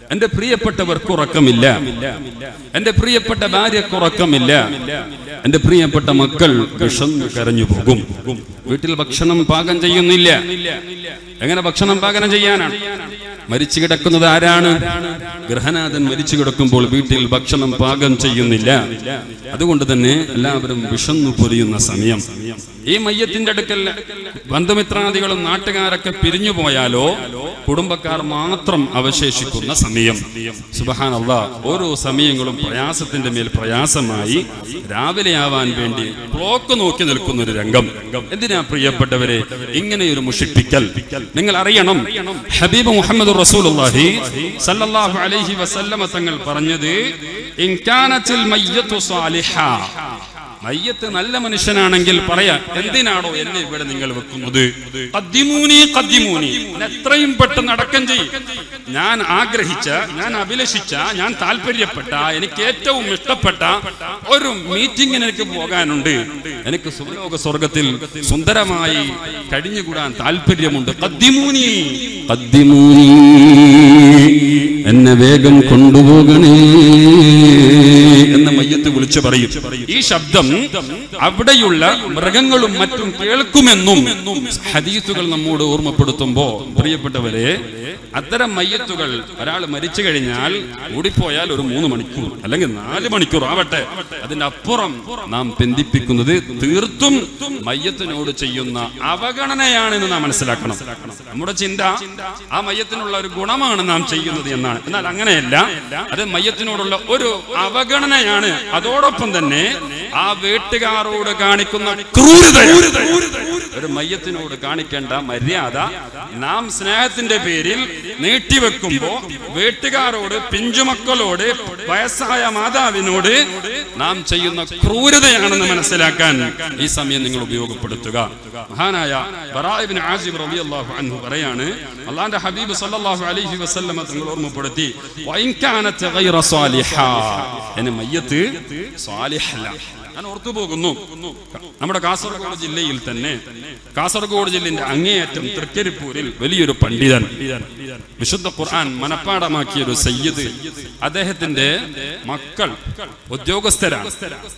എന്റെ പ്രിയപ്പെട്ടവർക്ക് ഉറക്കമില്ല എന്റെ പ്രിയപ്പെട്ട ഭാര്യക്ക് ഉറക്കമില്ല എന്റെ പ്രിയപ്പെട്ട മക്കൾ വിഷന്ന് കരഞ്ഞു പോകും വീട്ടിൽ ഭക്ഷണം പാകം ചെയ്യുന്നില്ല എങ്ങനെ ഭക്ഷണം പാചകം ചെയ്യാനാണ് മരിച്ചു കിടക്കുന്നത് ആരാണ് ഗൃഹനാഥൻ മരിച്ചു കിടക്കുമ്പോൾ വീട്ടിൽ ഭക്ഷണം പാകം ചെയ്യുന്നില്ല അതുകൊണ്ട് തന്നെ എല്ലാവരും വിഷന്നു പൊരിയുന്ന സമയം ഈ മയ്യത്തിന്റെ അടുക്കൽ ബന്ധുമിത്രാദികളും നാട്ടുകാരൊക്കെ പിരിഞ്ഞു പോയാലോ കുടുംബക്കാർ മാത്രം അവശേഷിക്കുന്ന സമയം സുബഹാൻ ഓരോ സമയങ്ങളും പ്രയാസത്തിന്റെ മേൽ പ്രയാസമായി രാവിലെ ആവാൻ വേണ്ടി ക്ലോക്ക് നോക്കി നിൽക്കുന്ന ഒരു രംഗം എന്തിനാ പ്രിയപ്പെട്ടവരെ ഇങ്ങനെ ഒരു മുഷിപ്പിക്കൽ നിങ്ങൾ അറിയണം ഹബീബ് മുഹമ്മദ് റസൂലുള്ളാഹി സല്ലല്ലാഹു അലൈഹി വസല്ലമ തങ്ങൾ പറഞ്ഞത് ഇൻ കാനത്തിൽ മയ്യത്തു സാലിഹ മയ്യത്ത് നല്ല മനുഷ്യനാണെങ്കിൽ പറയാ എന്തിനാണോ എന്നെ ഇവിടെ നിങ്ങൾ വെക്കുന്നത് കദ്ദിമൂനി കദ്ദിമൂനി എന്നെ എത്രയും പെട്ടെന്ന് അടക്കം ചെയ്യും ഞാൻ ആഗ്രഹിച്ച ഞാൻ അഭിലഷിച്ച ഞാൻ താല്പര്യപ്പെട്ട എനിക്ക് ഏറ്റവും ഇഷ്ടപ്പെട്ട ഒരു മീറ്റിംഗിന് എനിക്ക് പോകാനുണ്ട് എനിക്ക് സുലോക സ്വർഗത്തിൽ സുന്ദരമായി കഴിഞ്ഞുകൂടാൻ താല്പര്യമുണ്ട് കദ്ദിമൂനി കദ്ദിമൂനി എന്നെ വേഗം കൊണ്ടുപോകണേ എന്ന് മയ്യത്ത് വിളിച്ചു പറയും ഈ ശബ്ദം അവിടെയുള്ള മൃഗങ്ങളും മറ്റും കേൾക്കുമെന്നും ഹദീസുകൾ നമ്മോട് ഓർമ്മപ്പെടുത്തുമ്പോ പ്രിയപ്പെട്ടവരെ അത്തരം മയ്യത്തുകൾ ഒരാൾ മരിച്ചു കഴിഞ്ഞാൽ ഓടിപ്പോയാൽ ഒരു മൂന്ന് മണിക്കൂർ അല്ലെങ്കിൽ നാല് മണിക്കൂർ ആവട്ടെ അതിന്റെ അപ്പുറം നാം ബന്ധിപ്പിക്കുന്നത് തീർത്തും മയ്യത്തിനോട് ചെയ്യുന്ന അവഗണനയാണെന്ന് നാം മനസ്സിലാക്കണം നമ്മുടെ ചിന്ത ആ മയ്യത്തിനുള്ള ഒരു ഗുണമാണ് നാം ചെയ്യുന്നത് എന്നാണ് എന്നാൽ അങ്ങനെയല്ല അത് മയ്യത്തിനോടുള്ള ഒരു അവഗണനയാണ് അതോടൊപ്പം തന്നെ ആ വീട്ടുകാരോട് കാണിക്കുന്ന ക്രൂരത ഒരു മയ്യത്തിനോട് കാണിക്കേണ്ട മര്യാദ നാം സ്നേഹത്തിന്റെ പേരിൽ നീട്ടിവെക്കുമ്പോ വീട്ടുകാരോട് പിഞ്ചുമക്കളോട് വയസ്സായ മാതാവിനോട് നാം ചെയ്യുന്ന ക്രൂരതയാണെന്ന് മനസ്സിലാക്കാൻ ഈ സമയം നിങ്ങൾ ഉപയോഗപ്പെടുത്തുക മഹാനായ ബറാഇബ്നു ആസിബ് റളിയല്ലാഹു അൻഹു പറയാണ് അള്ളാന്റെ ഹബീബ് സല്ലല്ലാഹു അലൈഹി വസല്ലമ തങ്ങൾ ഓർമ്മപ്പെടുത്തി വഇൻ കാനത്ത് ഗൈറ സാലിഹ എന്നെ മയ്യത്ത് സാലിഹല്ല ഞാൻ ഓർത്തു പോകുന്നു നമ്മുടെ കാസർഗോഡ് ജില്ലയിൽ തന്നെ കാസർഗോഡ് ജില്ലന്റെ അങ്ങേയറ്റം തൃക്കരിപ്പൂരിൽ വലിയൊരു പണ്ഡിതൻ വിശുദ്ധ ഖുർആൻ മനപ്പാടമാക്കിയ ഒരു സയ്യിദ് അദ്ദേഹത്തിന്റെ മക്കൾ ഉദ്യോഗസ്ഥരാണ്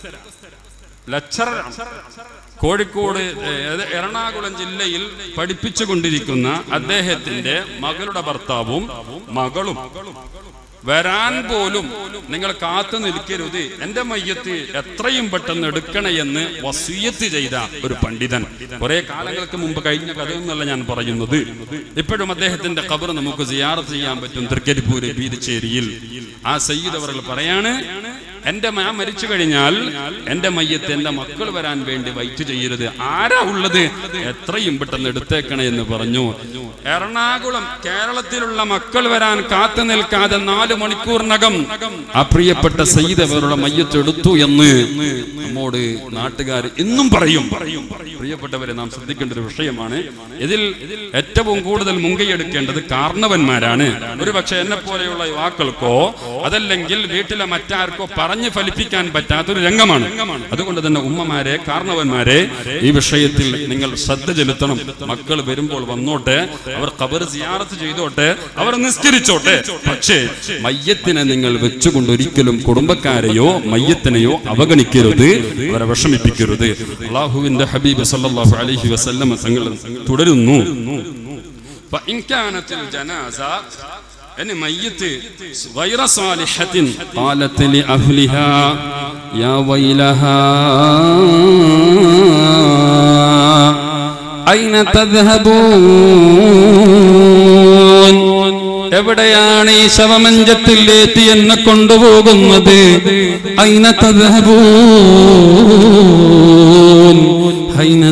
ലക്ഷറാണ് കോഴിക്കോട് ഏത് എറണാകുളം ജില്ലയിൽ പഠിപ്പിച്ചുകൊണ്ടിരിക്കുന്ന അദ്ദേഹത്തിന്റെ മകളുടെ ഭർത്താവും മകളും വരാൻ പോലും നിങ്ങൾ കാത്തു നിൽക്കരുത് എന്റെ മയ്യത്ത് എത്രയും പെട്ടെന്ന് എടുക്കണേ എന്ന് വസീയത്ത് ചെയ്ത ഒരു പണ്ഡിതൻ കുറെ കാലങ്ങൾക്ക് മുമ്പ് കഴിഞ്ഞ കഥയൊന്നല്ല ഞാൻ പറയുന്നത് ഇപ്പോഴും അദ്ദേഹത്തിന്റെ ഖബർ നമുക്ക് സിയാറത്ത് ചെയ്യാൻ പറ്റും തൃക്കരിപ്പൂര് ബീരിച്ചേരിയിൽ ആ സയ്യിദ് അവർ പറയാണ് എന്റെ ഞാൻ മരിച്ചു കഴിഞ്ഞാൽ എന്റെ മയ്യത്ത് എന്റെ മക്കൾ വരാൻ വേണ്ടി വൈറ്റ് ചെയ്യരുത് ആരാ ഉള്ളത് എത്രയും പെട്ടെന്ന് എടുത്തേക്കണേ എന്ന് പറഞ്ഞു എറണാകുളം കേരളത്തിലുള്ള മക്കൾ വരാൻ കാത്തു നിൽക്കാതെ നാല് മണിക്കൂറിനകം ആ പ്രിയപ്പെട്ട സയ്യിദ് അവരുടെ മയ്യത്ത് എടുത്തു എന്ന് നമ്മോട് നാട്ടുകാർ ഇന്നും പറയും പ്രിയപ്പെട്ടവരെ നാം ശ്രദ്ധിക്കേണ്ട ഒരു വിഷയമാണ് ഇതിൽ ഏറ്റവും കൂടുതൽ മുൻകൈയെടുക്കേണ്ടത് കാരണവന്മാരാണ് ഒരു പക്ഷെ എന്നെ പോലെയുള്ള യുവാക്കൾക്കോ അതല്ലെങ്കിൽ വീട്ടിലെ മറ്റാർക്കോ പറഞ്ഞു ഫലിപ്പിക്കാൻ പറ്റാത്തൊരു രംഗമാണ് അതുകൊണ്ട് തന്നെ ഉമ്മമാരെ കാരണവന്മാരെ ഈ വിഷയത്തിൽ നിങ്ങൾ ശ്രദ്ധ ചെലുത്തണം മക്കൾ വരുമ്പോൾ വന്നോട്ടെ അവർ ഖബർ സിയാറത്ത് ചെയ്തോട്ടെ അവർ നിസ്കരിച്ചോട്ടെ പക്ഷേ മയ്യത്തിനെ നിങ്ങൾ വെച്ചുകൊണ്ട് ഒരിക്കലും കുടുംബക്കാരെയോ മയ്യത്തിനെയോ അവഗണിക്കരുത് അവരെ വിഷമിപ്പിക്കരുത് അള്ളാഹുവിന്റെ ഹബീബ് സല്ലല്ലാഹു അലൈഹി വസല്ലം തങ്ങൾ തുടരുന്നു فإن كانت الجنازة أن ميت غير صالحة قالت لأهلها يا ويلها أين تذهبون എവിടെയാണ് ഈ ശവമഞ്ചത്തിലേറ്റി എന്നെ കൊണ്ടുപോകുന്നത് അയിന തذهبون അയിന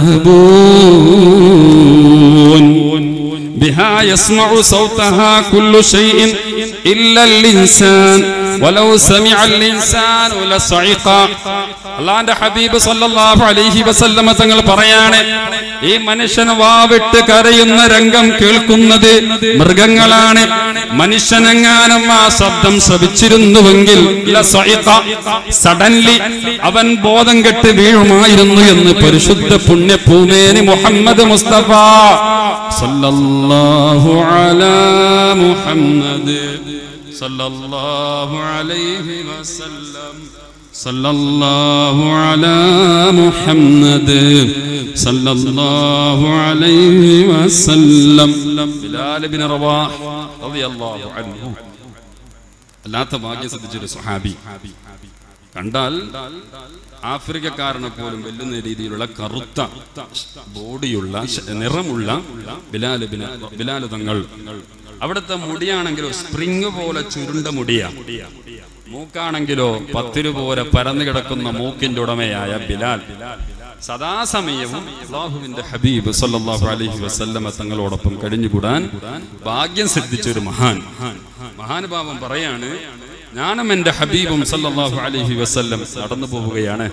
تذهبون بها يسمع صوتها كل شيء إلا الإنسان ولو سمع الإنسان لصعق അള്ളാന്റെ ഹബീബ് സല്ലല്ലാഹു അലൈഹി വസല്ലമ തങ്ങൾ പറയാണ് ഈ മനുഷ്യൻ വാവിട്ട് കരയുന്ന രംഗം കേൾക്കുന്നത് മൃഗങ്ങളാണ് മനുഷ്യനെങ്ങാനും ആ ശബ്ദം ശ്രവിച്ചിരുന്നുവെങ്കിൽ സഡൻലി അവൻ ബോധം കെട്ട് വീഴുമായിരുന്നു എന്ന് പരിശുദ്ധ പുണ്യഭൂമേനി മുഹമ്മദ് മുസ്തഫ സല്ലല്ലാഹു അലാ മുഹമ്മദ് സല്ലല്ലാഹു അലൈഹി വസല്ലം സല്ലല്ലാഹു അലാ മുഹമ്മദ് സല്ലല്ലാഹു അലൈഹി വസല്ലം ബിലാൽ ഇബ്നു റവാഹ് റളിയല്ലാഹു അൻഹു അല്ലാത്ത ഭാഗ്യം ശ്രദ്ധിച്ചൊരു സ്വഹാബി കണ്ടാൽ ആഫ്രിക്കക്കാരനെ പോലും വെല്ലുന്ന രീതിയിലുള്ള കറുത്ത ബോഡിയുള്ള ശ- നിറമുള്ള ബിലാല് ബിന- ബിലാല് തങ്ങൾ അവിടുത്തെ മുടിയാണെങ്കിലോ സ്പ്രിങ് പോലെ ചുരുണ്ട മുടിയാ മൂക്കാണെങ്കിലോ പത്തിരു പോലെ പരന്നു കിടക്കുന്ന മൂക്കിന്റെ ഉടമയായ ബിലാൽ സദാസമയവും അള്ളാഹുവിന്റെ ഹബീബ് സല്ലല്ലാഹു അലൈഹി വസല്ലമ തങ്ങളോടൊപ്പം കഴിഞ്ഞുകൂടാൻ ഭാഗ്യം സിദ്ധിച്ച ഒരു മഹാൻ മഹാനുഭാവം പറയാണ് ഞാനും എന്റെ ഹബീബും സല്ലല്ലാഹു അലൈഹി വസല്ലം നടന്നു പോവുകയാണ്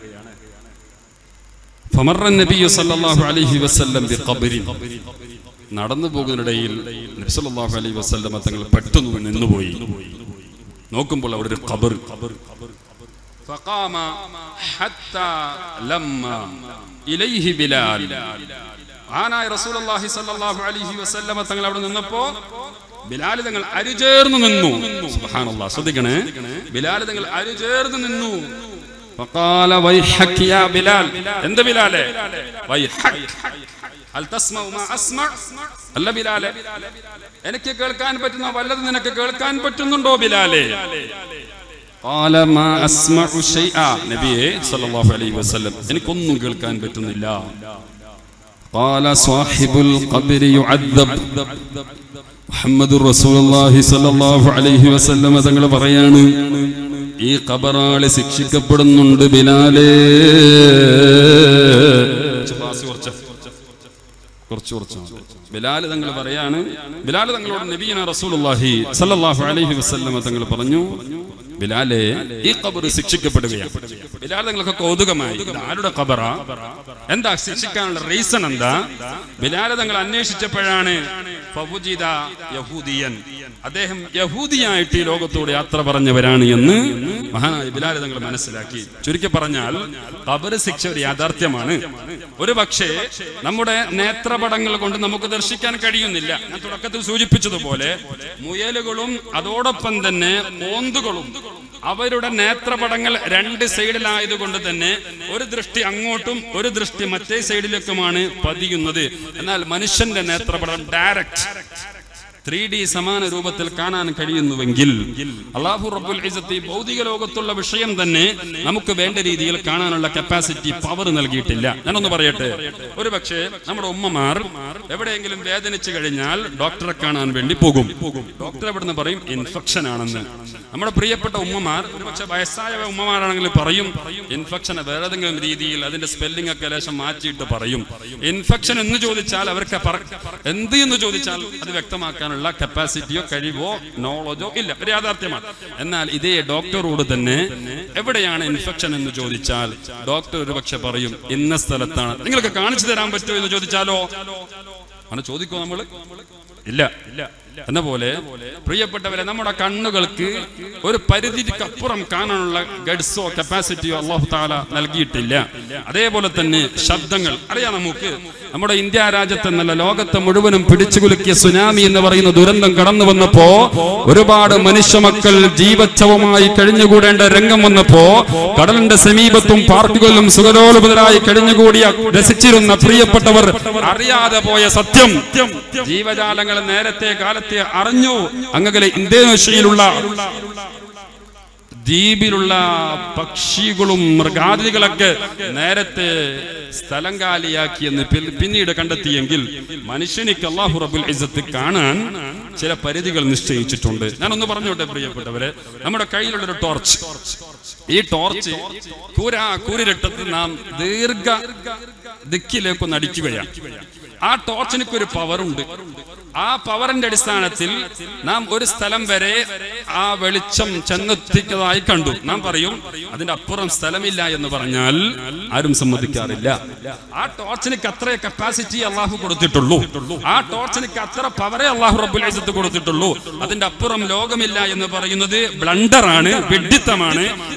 ഫമറ നബിയു സല്ലല്ലാഹു അലൈഹി വസല്ലം ബിഖബരിൻ നടന്നു പോകുന്നതിനിടയിൽ നബി സല്ലല്ലാഹു അലൈഹി വസല്ലമ തങ്ങൾ പെട്ടെന്ന് നിന്നുപോയി നോക്കുമ്പോൾ അവിടെ ഒരു ഖബർ فقام حتى لما إليه بلال ആനായ റസൂലുള്ളാഹി സ്വല്ലല്ലാഹു അലൈഹി വസല്ലമ തങ്ങൾ അവിടെ നിന്നപ്പോ ബിലാൽ തങ്ങൾ അരിചേർന്ന് നിന്നു സുബ്ഹാനല്ലാഹ് ശ്രദ്ധിക്കണേ ബിലാൽ തങ്ങൾ അരിചേർന്ന് നിന്നു فقال ويحك يا بلال എന്ത് ബിലാലെ വൈഹക് ഹൽ തസ്മഉ മാ അസ്മഅ അല്ല ബിലാലെ എനിക്ക് കേൾക്കാൻ പറ്റുന്ന വല്ലത് നിനക്ക് കേൾക്കാൻ പറ്റുന്നുണ്ടോ ബിലാലെ قال ما اسمع شيئا നബിയെ സല്ലല്ലാഹു അലൈഹി വസല്ലം എനിക്കൊന്നും കേൾക്കാൻ പറ്റുന്നില്ല قال صاحب القبر يعذب മുഹമ്മദ് റസൂലുള്ളാഹി സ്വല്ലല്ലാഹു അലൈഹി വസല്ലം തങ്ങൾ പറയാണ് ഈ ഖബറാളി ശിക്ഷിക്കപ്പെടുന്നുണ്ട് ബിലാലേ കുറച്ച് കുറച്ച് ബിലാൽ തങ്ങൾ പറയാണ് ബിലാൽ തങ്ങളോട് നബീന റസൂലുള്ളാഹി സല്ലല്ലാഹു അലൈഹി വസല്ലം തങ്ങൾ പറഞ്ഞു ബിലാലെ ഈ ഖബർ ശിക്ഷിക്കപ്പെടുകയാണ് ബിലാൽ തങ്ങൾക്ക് കൗതുകമായി ഇത് ആരുടെ ഖബറാ എന്താ ശിക്ഷിക്കാനുള്ള റീസൺ എന്താ ബിലാൽ തങ്ങൾ അന്വേഷിച്ചപ്പോഴാണ് ഫവുജിദ യഹൂദിയൻ അദ്ദേഹം യഹൂദിയായിട്ട് ഈ ലോകത്തോട് യാത്ര പറഞ്ഞവരാണ് എന്ന് മഹാനായ ബിലാൽ തങ്ങൾ മനസ്സിലാക്കി ചുരുക്കി പറഞ്ഞാൽ ഖബർ ശിക്ഷ ഒരു യാഥാർത്ഥ്യമാണ് ഒരു പക്ഷേ നമ്മുടെ നേത്രപടങ്ങൾ കൊണ്ട് നമുക്ക് ദർശിക്കാൻ കഴിയുന്നില്ല ഞാൻ തുടക്കത്തിൽ സൂചിപ്പിച്ചതുപോലെ മുയലുകളും അതോടൊപ്പം തന്നെ ഓന്തുകളും അവരുടെ നേത്രപടങ്ങൾ രണ്ട് സൈഡിലായതുകൊണ്ട് തന്നെ ഒരു ദൃഷ്ടി അങ്ങോട്ടും ഒരു ദൃഷ്ടി മറ്റേ സൈഡിലേക്കുമാണ് പതിയുന്നത് എന്നാൽ മനുഷ്യന്റെ നേത്രപടം ഡയറക്റ്റ് ത്രീ ഡി സമാന രൂപത്തിൽ കാണാൻ കഴിയുന്നുവെങ്കിൽ അള്ളാഹു റബ്ബുൽ ഇസത്ത് ഈ ഭൗതിക ലോകത്തുള്ള വിഷയം തന്നെ നമുക്ക് വേണ്ട രീതിയിൽ കാണാനുള്ള കപ്പാസിറ്റി പവർ നൽകിയിട്ടില്ല ഞാനൊന്ന് പറയട്ടെ ഒരു പക്ഷേ നമ്മുടെ ഉമ്മമാർ എവിടെയെങ്കിലും വേദനിച്ചു കഴിഞ്ഞാൽ ഡോക്ടറെ കാണാൻ വേണ്ടി പോകും ഡോക്ടർ എവിടുന്ന് പറയും ഇൻഫെക്ഷൻ ആണെന്ന് നമ്മുടെ പ്രിയപ്പെട്ട ഉമ്മമാർ ഒരു പക്ഷേ വയസ്സായ ഉമ്മമാരാണെങ്കിൽ പറയും ഇൻഫെക്ഷൻ വേറെ ഏതെങ്കിലും രീതിയിൽ അതിന്റെ സ്പെല്ലിംഗ് ഒക്കെ ലേശം മാറ്റിയിട്ട് പറയും ഇൻഫെക്ഷൻ എന്ന് ചോദിച്ചാൽ അവർക്ക് പറ- എന്ത് എന്ന് ചോദിച്ചാൽ അത് വ്യക്തമാക്കാനുള്ള കപ്പാസിറ്റിയോ കഴിവോ നോളജോ ഇല്ല ഒരു യാഥാർത്ഥ്യമാണ് എന്നാൽ ഇതേ ഡോക്ടറോട് തന്നെ എവിടെയാണ് ഇൻഫെക്ഷൻ എന്ന് ചോദിച്ചാൽ ഡോക്ടർ ഒരു പക്ഷെ പറയും ഇന്ന സ്ഥലത്താണ് നിങ്ങൾക്ക് കാണിച്ചു തരാൻ പറ്റുമോ എന്ന് ചോദിച്ചാലോ അങ്ങനെ ചോദിക്കോ നമ്മള് ഇല്ല എന്ന പോലെ പ്രിയപ്പെട്ടവരെ നമ്മുടെ കണ്ണുകൾക്ക് ഒരു പരിധിക്കപ്പുറം കാണാനുള്ള ഗഡ്സോ കപ്പാസിറ്റിയോ അള്ളാഹു താല നൽകിയിട്ടില്ല അതേപോലെ തന്നെ ശബ്ദങ്ങൾ അറിയാം നമുക്ക് നമ്മുടെ ഇന്ത്യ രാജ്യത്ത് എന്നല്ല ലോകത്തെ മുഴുവനും പിടിച്ചുകുലുക്കിയ സുനാമി എന്ന് പറയുന്ന ദുരന്തം കടന്നു വന്നപ്പോ ഒരുപാട് മനുഷ്യമക്കൾ ജീവച്ഛവമായി കഴിഞ്ഞുകൂടേണ്ട രംഗം വന്നപ്പോ കടലിന്റെ സമീപത്തും പാർക്കുകളിലും സുഖലോലുപതരായി കഴിഞ്ഞുകൂടിയ രസിച്ചിരുന്ന പ്രിയപ്പെട്ടവർ അറിയാതെ പോയ സത്യം ജീവജാലങ്ങൾ നേരത്തെ കാലത്തെ അറിഞ്ഞു അങ്ങനെ ഇന്തോനേഷ്യയിലുള്ള ദ്വീപിലുള്ള പക്ഷികളും മൃഗാദികളൊക്കെ നേരത്തെ സ്ഥലം കാലിയാക്കിയെന്ന് പിൽ- പിന്നീട് കണ്ടെത്തിയെങ്കിൽ മനുഷ്യനിക്ക് അള്ളാഹു റബുൽ ഇസത്ത് കാണാൻ ചില പരിധികൾ നിശ്ചയിച്ചിട്ടുണ്ട് ഞാനൊന്ന് പറഞ്ഞോട്ടെ പ്രിയപ്പെട്ടവരെ നമ്മുടെ കയ്യിലുള്ള ഒരു ടോർച്ച് ഈ ടോർച്ച് കൂര കൂരിരട്ടത്ത് നാം ദീർഘ ദിക്കിലേക്കൊന്ന് അടിക്കുകയാണ് ആ ടോർച്ചിനൊക്കെ ഒരു പവറുണ്ട് ആ പവറിന്റെ അടിസ്ഥാനത്തിൽ നാം ഒരു സ്ഥലം വരെ ആ വെളിച്ചം ചെന്നെത്തിക്കുന്നതായി കണ്ടു നാം പറയും അതിന്റെ അപ്പുറം സ്ഥലമില്ല എന്ന് പറഞ്ഞാൽ ആരും സമ്മതിക്കാറില്ല ആ ടോർച്ചിനക്ക് അത്ര കപ്പാസിറ്റി അള്ളാഹു കൊടുത്തിട്ടുള്ളൂ ആ ടോർച്ചിനക്ക് അത്ര പവറേ അള്ളാഹു റബ്ബുൽ ഇസ്സത്ത് കൊടുത്തിട്ടുള്ളൂ അതിന്റെ അപ്പുറം ലോകമില്ല എന്ന് പറയുന്നത് ബ്ലണ്ടറാണ് വിഡിത്തമാണ്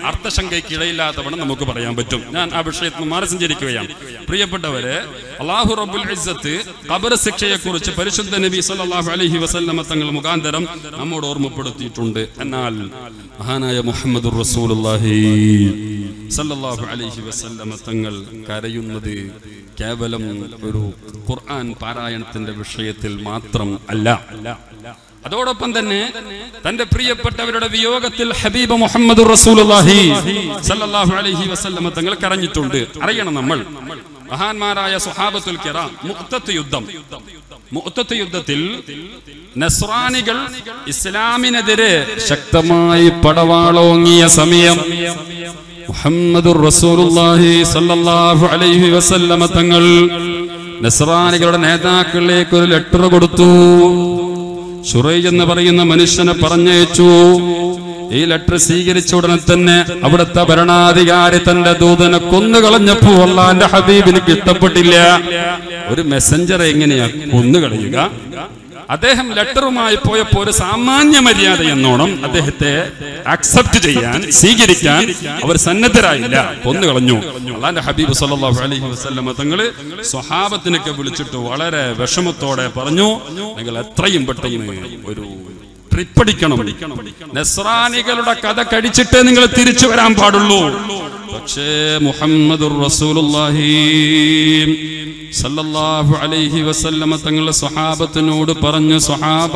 അർത്ഥശങ്കയ്ക്ക് ഇടയില്ലാത്തവണ്ണം നമുക്ക് പറയാൻ പറ്റും ഞാൻ ആ വിഷയത്തിൽ നിന്ന് മാറി സഞ്ചരിക്കുകയാണ് പ്രിയപ്പെട്ടവരെ അള്ളാഹു റബ്ബുൽ ഇസ്സത്ത് ഖബർ ശിക്ഷയെ കുറിച്ച് പരിശുദ്ധ നബി സല്ലല്ലാഹു അലൈഹി വസല്ലമ തങ്ങൾ മുഖാന്തരം നമ്മോട് ഓർമ്മപ്പെടുത്തിയിട്ടുണ്ട് എന്നാൽ മഹാനായ മുഹമ്മദ് റസൂലുള്ളാഹി സല്ലല്ലാഹു അലൈഹി വസല്ലമ തങ്ങൾ കരയുന്നത് കേവലം ഒരു ഖുർആൻ പാരായണത്തിന്റെ വിഷയത്തിൽ മാത്രം അല്ല അതോടൊപ്പം തന്നെ തന്റെ പ്രിയപ്പെട്ടവരുടെ വിയോഗത്തിൽ ഹബീബ് മുഹമ്മദ് റസൂലുള്ളാഹി സല്ലല്ലാഹു അലൈഹി വസല്ലമ തങ്ങൾ കരഞ്ഞിട്ടുണ്ട് അറിയണം നമ്മൾ മഹാന്മാരായ സുഹാബത്തുൽ കിറാം മുഖത്തത്ത് യുദ്ധം മുഖത്തത്ത് യുദ്ധത്തിൽ നസ്രാനികൾ ഇസ്ലാമിനെതിരെ ശക്തമായി പടവാളോങ്ങിയ സമയം മുഹമ്മദുർ റസൂലുള്ളാഹി സല്ലല്ലാഹു അലൈഹി വസല്ലമ തങ്ങൾ നസ്രാനികളുടെ നേതാക്കളിലേക്ക് ഒരു ലെറ്റർ കൊടുത്തു ഷുറൈജ് എന്ന് പറയുന്ന മനുഷ്യനെ പറഞ്ഞയച്ചു ഈ ലെറ്റർ സ്വീകരിച്ച ഉടനെ തന്നെ അവിടുത്തെ ഭരണാധികാരി തന്റെ ദൂതനെ കൊന്നുകളഞ്ഞപ്പോ അള്ളാന്റെ ഹബീബിന് ഇഷ്ടപ്പെട്ടില്ല ഒരു മെസ്സഞ്ചർ എങ്ങനെയാ കൊന്നുകളയുക അദ്ദേഹം ലെറ്ററുമായി പോയപ്പോ ഒരു സാമാന്യ മര്യാദ എന്നോണം അദ്ദേഹത്തെ അക്സെപ്റ്റ് ചെയ്യാൻ സ്വീകരിക്കാൻ അവർ സന്നദ്ധരായില്ല കൊന്നുകളഞ്ഞു അള്ളാന്റെ ഹബീബ് സല്ലല്ലാഹു അലൈഹി വസല്ലമ തങ്ങള് സ്വഹാബത്തിനൊക്കെ വിളിച്ചിട്ട് വളരെ വിഷമത്തോടെ പറഞ്ഞു നിങ്ങൾ എത്രയും പെട്ടെന്ന് ഒരു ട്രിപ്പടിക്കണം നസ്രാനികളുടെ കഥ കടിച്ചിട്ടേ നിങ്ങൾ തിരിച്ചു വരാൻ പാടുള്ളൂ പക്ഷേ മുഹമ്മദുർ റസൂലുള്ളാഹി സല്ലല്ലാഹു അലൈഹി വസല്ലമ തങ്ങളുടെ സ്വഹാബത്തിനോട് പറഞ്ഞു സ്വഹാബ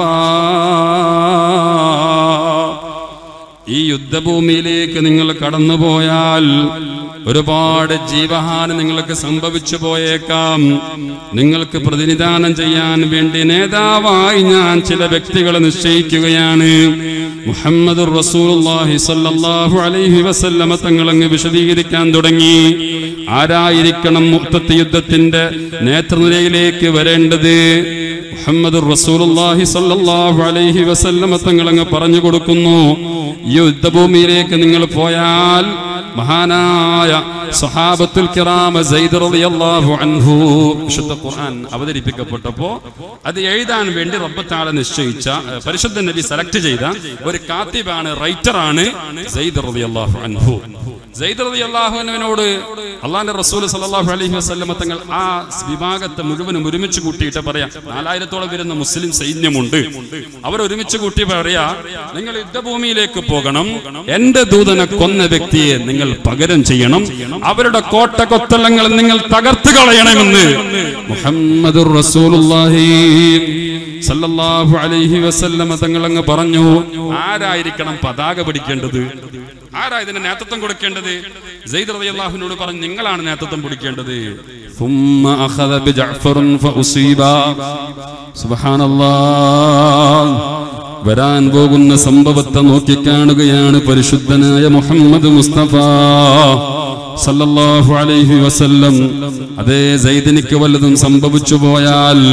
ഈ യുദ്ധഭൂമിയിലേക്ക് നിങ്ങൾ കടന്നുപോയാൽ ഒരുപാട് ജീവഹാനി നിങ്ങൾക്ക് സംഭവിച്ചു പോയേക്കാം നിങ്ങൾക്ക് പ്രതിനിധാനം ചെയ്യാൻ വേണ്ടി നേതാവായി ഞാൻ ചില വ്യക്തികളെ നിശ്ചയിക്കുകയാണ് മുഹമ്മദ് റസൂലുള്ളാഹി സ്വല്ലല്ലാഹു അലൈഹി വസല്ലമ തങ്ങളങ്ങ് വിശദീകരിക്കാൻ തുടങ്ങി ആരായിരിക്കണം മുക്തത്ത് യുദ്ധത്തിന്റെ നേതൃനിരയിലേക്ക് വരേണ്ടത് മുഹമ്മദ് റസൂലുള്ളാഹി സ്വല്ലല്ലാഹു അലൈഹി വസല്ലമ തങ്ങളങ്ങ് പറഞ്ഞു കൊടുക്കുന്നു ഈ യുദ്ധഭൂമിയിലേക്ക് നിങ്ങൾ പോയാൽ മഹാനായ സഹാബത്തുൽ കിറാമ സൈദ് റളിയല്ലാഹു അൻഹു വിശുദ്ധ ഖുർആൻ അവതരിപ്പിക്കപ്പെട്ടപ്പോ അത് എഴുതാൻ വേണ്ടി റബ്ബത്താളെ നിശ്ചയിച്ച ഏഹ്, പരിശുദ്ധ നബി സെലക്ട് ചെയ്ത ഒരു കാത്തിബാണ് റൈറ്ററാണ് സൈദ് റളിയല്ലാഹു അൻഹു സൈദ് റളിയല്ലാഹു അൻഹുവിനോട് അള്ളാന്റെ റസൂൽ സല്ലല്ലാഹു അലൈഹി വസല്ലമ തങ്ങൾ ആ വിഭാഗത്തെ മുഴുവനും ഒരുമിച്ച് കൂട്ടിയിട്ട് പറയാം നാലായിരത്തോളം വരുന്ന മുസ്ലിം സൈന്യമുണ്ട് അവർ ഒരുമിച്ച് കൂട്ടി പറയാ നിങ്ങൾ യുദ്ധഭൂമിയിലേക്ക് പോകണം എന്റെ ദൂതനെ കൊന്ന വ്യക്തിയെ നിങ്ങൾ പകരം ചെയ്യണം അവരുടെ കോട്ട കൊത്തളങ്ങൾ നിങ്ങൾ തകർത്ത് കളയണമെന്ന് മുഹമ്മദുർ റസൂലുള്ളാഹി സല്ലല്ലാഹു അലൈഹി വസല്ലമ തങ്ങൾ അങ്ങ് പറഞ്ഞു ആരായിരിക്കണം പതാക പിടിക്കേണ്ടത് ആരാ ഇതിന് നേതൃത്വം കൊടുക്കേണ്ടത് സെയ്ദ് റളിയല്ലാഹുവിനോട് പറഞ്ഞു നിങ്ങളാണ് നേതൃത്വം പിടിക്കേണ്ടത് ثم أخذ بجعفر فأصيب سبحان الله വരാൻ പോകുന്ന സംഭവത്തെ നോക്കിക്കാണുകയാണ് പരിശുദ്ധനായ മുഹമ്മദ് മുസ്തഫ സല്ലല്ലാഹു അലൈഹി വസല്ലം അതേ സൈദിനിക്ക് വല്ലതും സംഭവിച്ചു പോയാൽ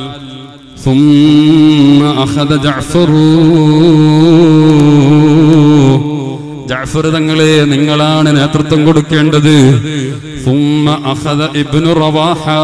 ثم أخذ جعفر ജാഫർ തങ്ങളെ നിങ്ങളാണ് നേതൃത്വം കൊടുക്കേണ്ടത് ثم أخذ ابن رواحة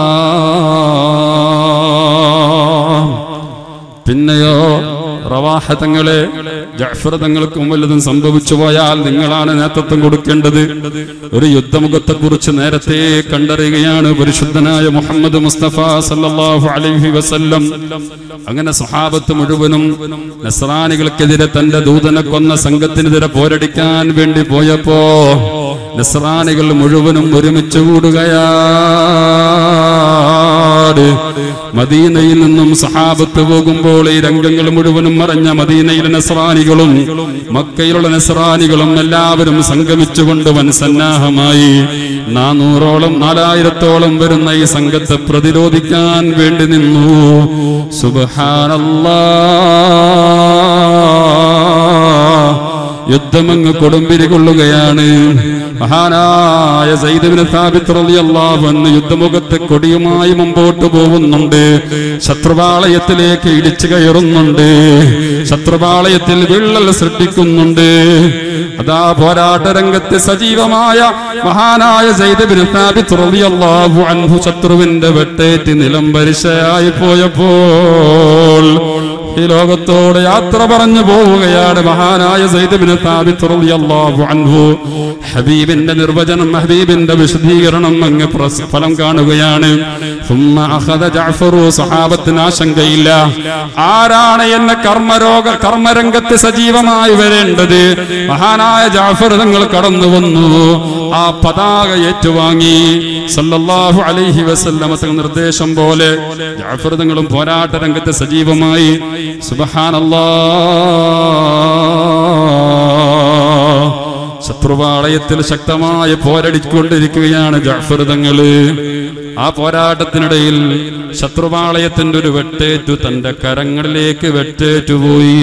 പിന്നെയോ റവാഹ തങ്ങളെ ജാഫർ തങ്ങൾക്കും വല്ലതും സംഭവിച്ചു പോയാൽ നിങ്ങളാണ് നേതൃത്വം കൊടുക്കേണ്ടത് ഒരു യുദ്ധമുഖത്തെ കുറിച്ച് നേരത്തെ കണ്ടറിയുകയാണ് പരിശുദ്ധനായ മുഹമ്മദ് മുസ്തഫ സല്ലല്ലാഹു അലൈഹി വസല്ലം അങ്ങനെ സഹാബത്ത് മുഴുവനും നസ്രാനികൾക്കെതിരെ തന്റെ ദൂതനെ കൊന്ന സംഘത്തിനെതിരെ പോരടിക്കാൻ വേണ്ടി പോയപ്പോ നസ്രാനികൾ മുഴുവനും ഒരുമിച്ച് കൂടുകയാണ് മദീനയിൽ നിന്നും സഹാബത്ത് പോകുമ്പോൾ ഈ രംഗങ്ങൾ മുഴുവനും മറഞ്ഞ മദീനയിലെ നസ്രാനികളും മക്കയിലുള്ള നസ്രാനികളും എല്ലാവരും സംഗമിച്ചുകൊണ്ട് വൻ സന്നാഹമായി നാനൂറോളം നാലായിരത്തോളം വരുന്ന ഈ സംഘത്തെ പ്രതിരോധിക്കാൻ വേണ്ടി നിന്നു സുബഹാനല്ലാ യുദ്ധമങ്ങ് കൊടുമ്പിരി കൊള്ളുകയാണ് മഹാനായ സൈദബിന് സ്ഥാപിത്ത് റളിയല്ലാഹു അൻഹു യുദ്ധമുഖത്ത് കൊടിയുമായി മുമ്പോട്ട് പോകുന്നുണ്ട് ശത്രുപാളയത്തിലേക്ക് ഇടിച്ചു കയറുന്നുണ്ട് ശത്രുപാളയത്തിൽ വിള്ളൽ സൃഷ്ടിക്കുന്നുണ്ട് അതാ പോരാട്ട രംഗത്ത് സജീവമായ മഹാനായ സൈദബിന് സ്ഥാപിത്ത് റളിയല്ലാഹു അൻഹു ശത്രുവിന്റെ വെട്ടേറ്റ് നിലം പരിശയായി പോയപ്പോൾ ഈ ലോകത്തോട് യാത്ര പറഞ്ഞു പോവുകയാണ് മഹാനായ സൈദബിന് താബിത്ത് റളിയല്ലാഹു അൻഹു ഹബീബിന്റെ നിർവചനം ഹബീബിന്റെ വിശദീകരണം അങ്ങ് പ്രസ്- ഫലം കാണുകയാണ് ثم أخذ جعفر സഹാബത്തിന് ആശങ്കയില്ല ആരാണ് എന്നെ കർമ്മരോഗ കർമ്മരംഗത്ത് സജീവമായി വരേണ്ടത് മഹാനായ ജാഫർ തങ്ങൾ കടന്നു വന്നു ആ പതാക ഏറ്റുവാങ്ങി സല്ലല്ലാഹു അലൈഹി വസല്ലമ തങ്ങൾ നിർദ്ദേശം പോലെ ജാഫർ തങ്ങളും പോരാട്ട രംഗത്ത് സജീവമായി സുബ്ഹാനല്ലാഹ് ശത്രുപാളയത്തിൽ ശക്തമായി പോരടിക്കൊണ്ടിരിക്കുകയാണ് ജാഫർ തങ്ങള് ആ പോരാട്ടത്തിനിടയിൽ ശത്രുപാളയത്തിന്റെ ഒരു വെട്ടേറ്റു തന്റെ കരങ്ങളിലേക്ക് വെട്ടേറ്റുപോയി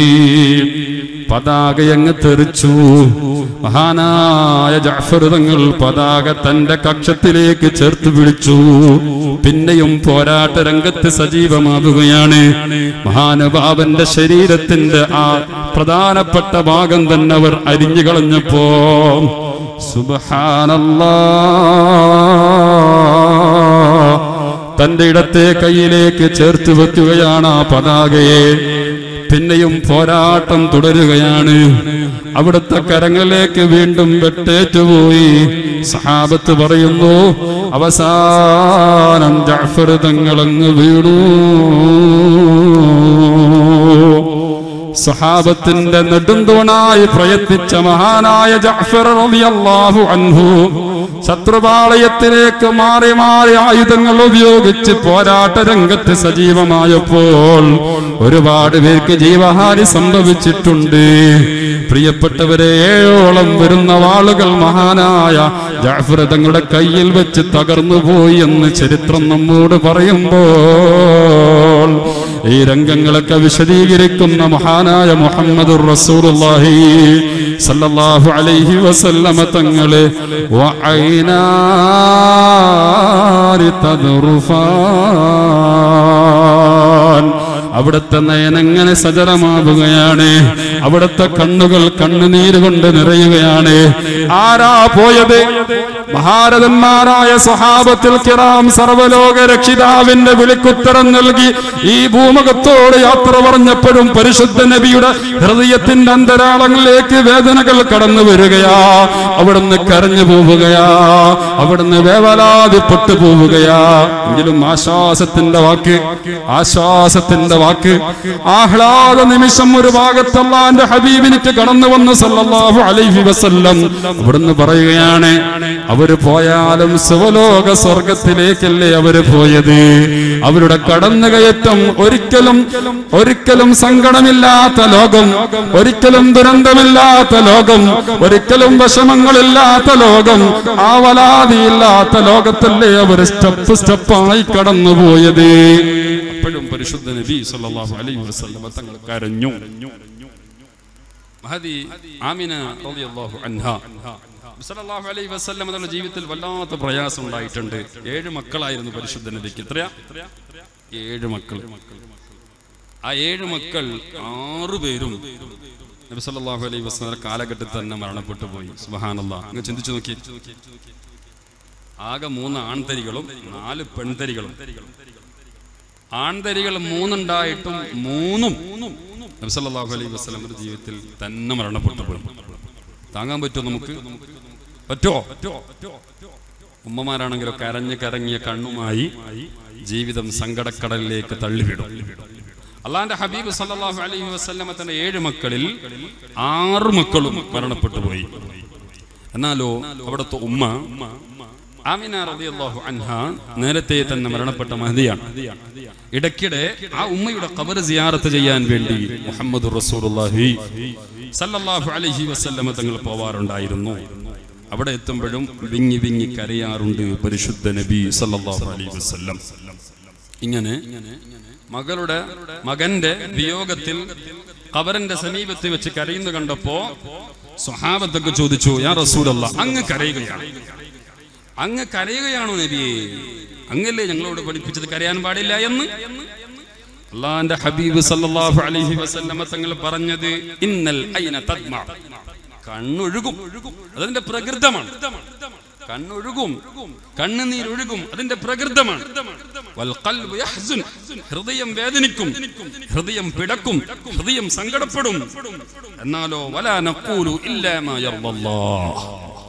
പതാകയങ്ങ് തെറിച്ചു മഹാനായ ജാഫർ തങ്ങൾ പതാക തന്റെ കക്ഷത്തിലേക്ക് ചേർത്ത് പിടിച്ചു പിന്നെയും പോരാട്ട രംഗത്ത് സജീവമാവുകയാണ് മഹാനുഭാവന്റെ ശരീരത്തിന്റെ ആ പ്രധാനപ്പെട്ട ഭാഗം തന്നെ അവർ അരിഞ്ഞു കളഞ്ഞപ്പോ സുബഹാനല്ലാ തന്റെ ഇടത്തെ കയ്യിലേക്ക് ചേർത്ത് വെക്കുകയാണ് ആ പതാകയെ പിന്നെയും പോരാട്ടം തുടരുകയാണ് അവിടുത്തെ കരങ്ങളിലേക്ക് വീണ്ടും വെട്ടേറ്റുപോയി സഹാബത്ത് പറയുന്നു അവസാനം ജാഫർ തങ്ങളങ്ങ് വീണു സഹാബത്തിന്റെ നെടുന്തൂണായി പ്രയത്നിച്ച മഹാനായ ജഅഫർ റളിയല്ലാഹു അൻഹു ശത്രുപാളയത്തിലേക്ക് മാറി മാറി ആയുധങ്ങൾ ഉപയോഗിച്ച് പോരാട്ട രംഗത്ത് സജീവമായപ്പോൾ ഒരുപാട് പേർക്ക് ജീവഹാനി സംഭവിച്ചിട്ടുണ്ട് പ്രിയപ്പെട്ടവരെ ഏഴോളം വരുന്ന വാളുകൾ മഹാനായ ജാഫർ തങ്ങളുടെ കയ്യിൽ വെച്ച് തകർന്നു പോയി എന്ന് ചരിത്രം നമ്മോട് പറയുമ്പോൾ ഈ രംഗങ്ങളൊക്കെ വിശദീകരിക്കുന്ന മഹാനായ മുഹമ്മദ് റസൂലുള്ളാഹി സല്ലല്ലാഹു അലൈഹി വസല്ലമ തങ്ങളെ വഅൈനാരി തദ്റുഫാൻ അവിടുത്തെ നയനങ്ങനെ സജലമാവുകയാണ് അവിടുത്തെ കണ്ണുകൾ കണ്ണുനീര് കൊണ്ട് നിറയുകയാണ് ആരാ പോയത് മഹാരഥന്മാരായ സഹാബത്തിൽ കിറാം സർവലോക രക്ഷിതാവിന്റെ വിളിക്കുത്തരം നൽകി ഈ ഭൂമുഖത്തോട് യാത്ര പറഞ്ഞപ്പോഴും പരിശുദ്ധ നബിയുടെ ഹൃദയത്തിന്റെ അന്തരാളങ്ങളിലേക്ക് വേദനകൾ കടന്നു വരികയാ അവിടുന്ന് കരഞ്ഞു പോവുകയാ അവിടുന്ന് വേവലാതിപ്പെട്ടു പോവുകയാ എങ്കിലും ആശ്വാസത്തിന്റെ വാക്ക് ആശ്വാസത്തിന്റെ വാക്ക് ആഹ്ലാദ നിമിഷം ഒരു ഭാഗത്തല്ലാന്റെ ഹബീബിനിക്ക് കടന്നു വന്ന് സല്ലല്ലാഹു അലൈഹി വസല്ലം അവിടുന്ന് പറയുകയാണ് അവര് പോയാലും ശിവലോക സ്വർഗത്തിലേക്കല്ലേ അവര് പോയത് അവരുടെ കടന്നുകയറ്റം ഒരിക്കലും ഒരിക്കലും സങ്കടമില്ലാത്ത ലോകം ഒരിക്കലും ദുരന്തമില്ലാത്ത ലോകം ഒരിക്കലും വിഷമങ്ങളില്ലാത്ത ലോകം ആവലാതിയില്ലാത്ത ലോകത്തല്ലേ അവർ സ്റ്റെപ്പ് സ്റ്റെപ്പായി കടന്നുപോയത് അപ്പോഴും പരിശുദ്ധ നബി സല്ലല്ലാഹു അലൈഹി വസല്ലം തങ്ങൾ കരഞ്ഞു മഹദി ആമിന റളിയല്ലാഹു അൻഹ സല്ലല്ലാഹു അലൈഹി വസല്ലം തങ്ങളുടെ ജീവിതത്തിൽ വല്ലാത്ത പ്രയാസം ഉണ്ടായിട്ടുണ്ട് ഏഴ് മക്കളായിരുന്നു പരിശുദ്ധ നബിക്ക് എത്രയാ ഏഴ് മക്കൾ ആ ഏഴ് മക്കൾ ആറു പേരും നബി സല്ലല്ലാഹു അലൈഹി വസല്ലം കാലഘട്ടത്തിൽ തന്നെ മരണപ്പെട്ടു പോയി സുബ്ഹാനല്ലാഹ് അങ്ങ് ചിന്തിച്ചു നോക്കി ആകെ മൂന്ന് ആൺതരികളും നാല് പെൺതരികളും ആൺതരികൾ മൂന്നുണ്ടായിട്ടും മൂന്നും നബി സല്ലല്ലാഹു അലൈഹി വസല്ലമയുടെ ജീവിതത്തിൽ തന്നെ മരണപ്പെട്ടു പോയി താങ്ങാൻ പറ്റുമോ നമുക്ക് പറ്റോ ഉമ്മമാരാണെങ്കിലോ കരഞ്ഞ് കരങ്ങിയ കണ്ണുമായി ജീവിതം സങ്കടക്കടലിലേക്ക് തള്ളിവിടും അള്ളാന്റെ ഹബീബ് സല്ലല്ലാഹു അലൈഹി വസല്ലമ തന്റെ ഏഴ് മക്കളിൽ ആറ് മക്കളും മരണപ്പെട്ടു പോയി എന്നാലോ അവിടുത്തെ ഉമ്മ ആമിന റളിയല്ലാഹു അൻഹ നേരത്തെ തന്നെ മരണപ്പെട്ട മഹദിയാണ് ഇടയ്ക്കിടെ ആ ഉമ്മയുടെ ഖബർ സിയാറത്ത് ചെയ്യാൻ വേണ്ടി മുഹമ്മദ് റസൂലുള്ളാഹി സല്ലല്ലാഹു അലൈഹി വസല്ലമ തങ്ങൾ പോവാറുണ്ടായിരുന്നു അവിടെ എത്തുമ്പോഴും വിങ്ങി വിങ്ങി കരയാറുണ്ട് പരിശുദ്ധ നബി സല്ലല്ലാഹു അലൈഹി വസല്ലം ഇങ്ങനെ മകളുടെ മകന്റെ വിയോഗത്തിൽ ഖബറിന്റെ സമീപത്ത് വെച്ച് കരയുന്നു കണ്ടപ്പോ സ്വഹാബത്തൊക്കെ ചോദിച്ചു യാ റസൂലല്ല അങ്ങ് കരയുകയാണ് അങ്ങ് കരയുകയാണോ നബിയെ അങ്ങല്ലേ ഞങ്ങളോട് പഠിപ്പിച്ചത് കരയാൻ പാടില്ല എന്ന് അള്ളാന്റെ ഹബീബ് സല്ലല്ലാഹു അലൈഹി വസല്ലമ തങ്ങൾ പറഞ്ഞത് ഇന്നൽ ഐന തദ്മ കണ്ണൊഴുകും അതിന്റെ പ്രകൃതമാണ് കണ്ണൊഴുകും കണ്ണുനീരൊഴുകും അതിന്റെ പ്രകൃതമാണ് വൽ ഖൽബു യഹ്സുൻ. ഹൃദയം വേദനിക്കും ഹൃദയം പിടക്കും ഹൃദയം സങ്കടപ്പെടും എന്നാലോ വലാ നഖൂലു ഇല്ലാ മാ യർദല്ലാഹ്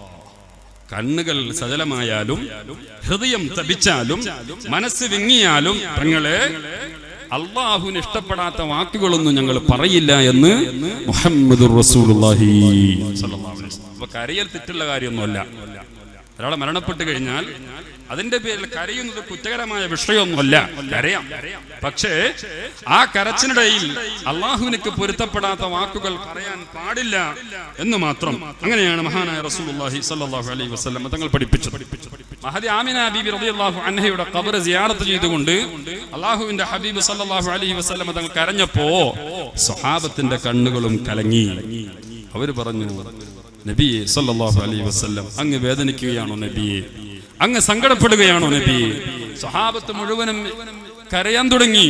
കണ്ണുകൾ സജലമായാലും ഹൃദയം തപിച്ചാലും മനസ്സ് വിങ്ങിയാലും തങ്ങളെ അള്ളാഹുവിന് ഇഷ്ടപ്പെടാത്ത വാക്കുകളൊന്നും ഞങ്ങൾ പറയില്ല എന്ന് മുഹമ്മദ് റസൂലുള്ളാഹി സ്വല്ലല്ലാഹു അലൈഹി വസല്ലം. അപ്പൊ കരയൽ തെറ്റുള്ള കാര്യമൊന്നുമല്ല ഒരാളെ മരണപ്പെട്ട് കഴിഞ്ഞാൽ അതിന്റെ പേരിൽ കരയുന്നത് കുറ്റകരമായ വിഷയമൊന്നുമല്ല കരയാം പക്ഷേ ആ കരച്ചിനിടയിൽ അള്ളാഹുവിനക്ക് പൊരുത്തപ്പെടാത്ത വാക്കുകൾ പറയാൻ പാടില്ല എന്ന് മാത്രം അങ്ങനെയാണ് മഹാനായ റസൂലുള്ളാഹി സ്വല്ലല്ലാഹു അലൈഹി വസല്ലം തങ്ങൾ പഠിപ്പിച്ചത് മഹദി ആമിന ബീബി റളിയല്ലാഹു അൻഹയുടെ ഖബർ സിയാറത്ത് ചെയ്തുകൊണ്ട് അള്ളാഹുവിന്റെ ഹബീബ് സല്ലല്ലാഹു അലൈഹി വസല്ലം തങ്ങൾ കരഞ്ഞപ്പോ സ്വഹാബത്തിന്റെ കണ്ണുകളും കലങ്ങി അവര് പറഞ്ഞു നബിയെ സല്ലല്ലാഹു അലൈഹി വസല്ലം അങ്ങ് വേദനിക്കുകയാണോ നബിയെ അങ്ങ് സങ്കടപ്പെടുകയാണോ നബിയെ സ്വഹാബത്ത് മുഴുവനും കരയാൻ തുടങ്ങി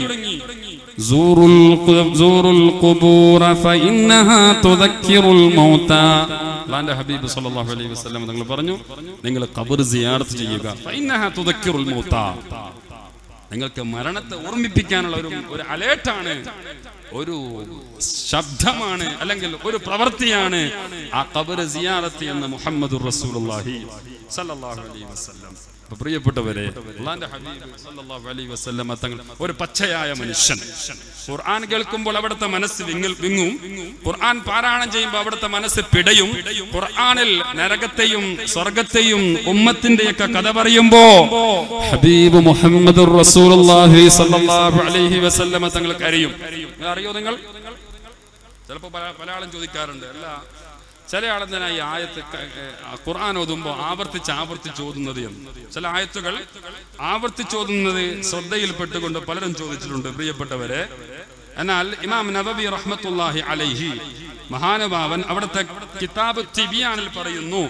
زوروا الق- زوروا القبور فإنها تذكر الموتى
അള്ളാന്റെ ഹബീബ് സല്ലല്ലാഹു അലൈഹി വസല്ലം തങ്ങൾ പറഞ്ഞു നിങ്ങൾ ഖബർ സിയാറത്ത് ചെയ്യുക ഫഇന്നഹാ തുദക്കിറുൽ മൗത നിങ്ങൾക്ക് മരണത്തെ ഓർമ്മിപ്പിക്കാനുള്ള ഒരു ഒരു അലേർട്ടാണ് ഒരു ശബ്ദമാണ് അല്ലെങ്കിൽ ഒരു പ്രവൃത്തിയാണ് ആ ഖബർ സിയാറത്ത് എന്ന് മുഹമ്മദ് റസൂലുള്ളാഹി സല്ലല്ലാഹു അലൈഹി വസല്ലം അപ്പൊ പ്രിയപ്പെട്ടവരെ അള്ളാന്റെ ഹബീബ് സല്ലല്ലാഹു അലൈഹി വസല്ലം തങ്ങൾ ഒരു പച്ചയായ മനുഷ്യൻ ഖുർആൻ കേൾക്കുമ്പോൾ അവിടുത്തെ മനസ്സ് വിങ്ങൽ വിങ്ങും ഖുർആൻ പാരായണം ചെയ്യുമ്പോൾ അവിടുത്തെ മനസ്സ് പിടയും ഖുർആനിൽ നരകത്തെയും സ്വർഗത്തെയും ഉമ്മത്തിന്റെയൊക്കെ കഥ പറയുമ്പോ ഹബീബ് മുഹമ്മദ് റസൂലുള്ളാഹി സല്ലല്ലാഹു അലൈഹി വസല്ലം തങ്ങൾ കരയും നിങ്ങൾ അറിയോ നിങ്ങൾ ചിലപ്പോൾ പല പല ആളും ചോദിക്കാറുണ്ട് അല്ല ചില ആളെന്തിനാ ഈ ആയത്ത് ക- ഏ, ആ ഖുർആൻ ഓതുമ്പോൾ ആവർത്തിച്ച് ആവർത്തിച്ച് ഓതുന്നത് എന്ന് ചില ആയത്തുകൾ ആവർത്തിച്ച് ഓതുന്നത് ശ്രദ്ധയിൽപ്പെട്ടുകൊണ്ട് പലരും ചോദിച്ചിട്ടുണ്ട് പ്രിയപ്പെട്ടവരെ എന്നാൽ ഇമാം നബബി റഹ്മത്തുല്ലാഹി അലൈഹി മഹാനുഭാവൻ അവിടുത്തെ കിതാബ് തിബിയാനിൽ പറയുന്നു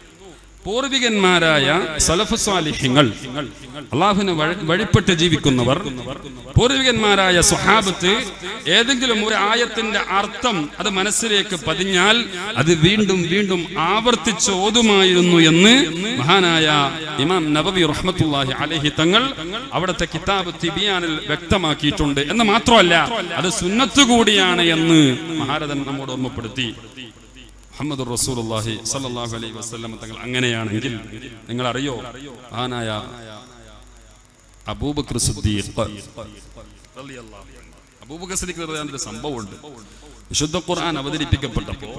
പൂർവികന്മാരായ സലഫ് സ്വാലിഹ്യങ്ങൾ അള്ളാഹുവിന് വഴി- വഴിപ്പെട്ട് ജീവിക്കുന്നവർ പൂർവികന്മാരായ സുഹാബത്ത് ഏതെങ്കിലും ഒരു ആയത്തിന്റെ അർത്ഥം അത് മനസ്സിലേക്ക് പതിഞ്ഞാൽ അത് വീണ്ടും വീണ്ടും ആവർത്തിച്ച് ഓതുമായിരുന്നു എന്ന് മഹാനായ ഇമാം നബവി റഹ്മത്തുല്ലാഹി അലഹി തങ്ങൾ അവിടുത്തെ കിതാബ് തിബിയാനിൽ വ്യക്തമാക്കിയിട്ടുണ്ട് എന്ന് മാത്രമല്ല അത് സുന്നത്ത് കൂടിയാണ് എന്ന് മഹാരഥൻ നമ്മോട് ഓർമ്മപ്പെടുത്തി മുഹമ്മദ് റസൂലുള്ളാഹി സല്ലല്ലാഹു അലൈഹി വസല്ലം തങ്ങൾ അങ്ങനെയാണെങ്കിൽ നിങ്ങൾ അറിയോ ആനായ അബൂബക്കർ സിദ്ദീഖ് റളിയല്ലാഹു അൻഹു. അബൂബക്കർ സിദ്ദീഖ് റളിയല്ലാഹു ഒരു സംഭവമുണ്ട് വിശുദ്ധ ഖുർആൻ അവതരിപ്പിക്കപ്പെട്ടപ്പോൾ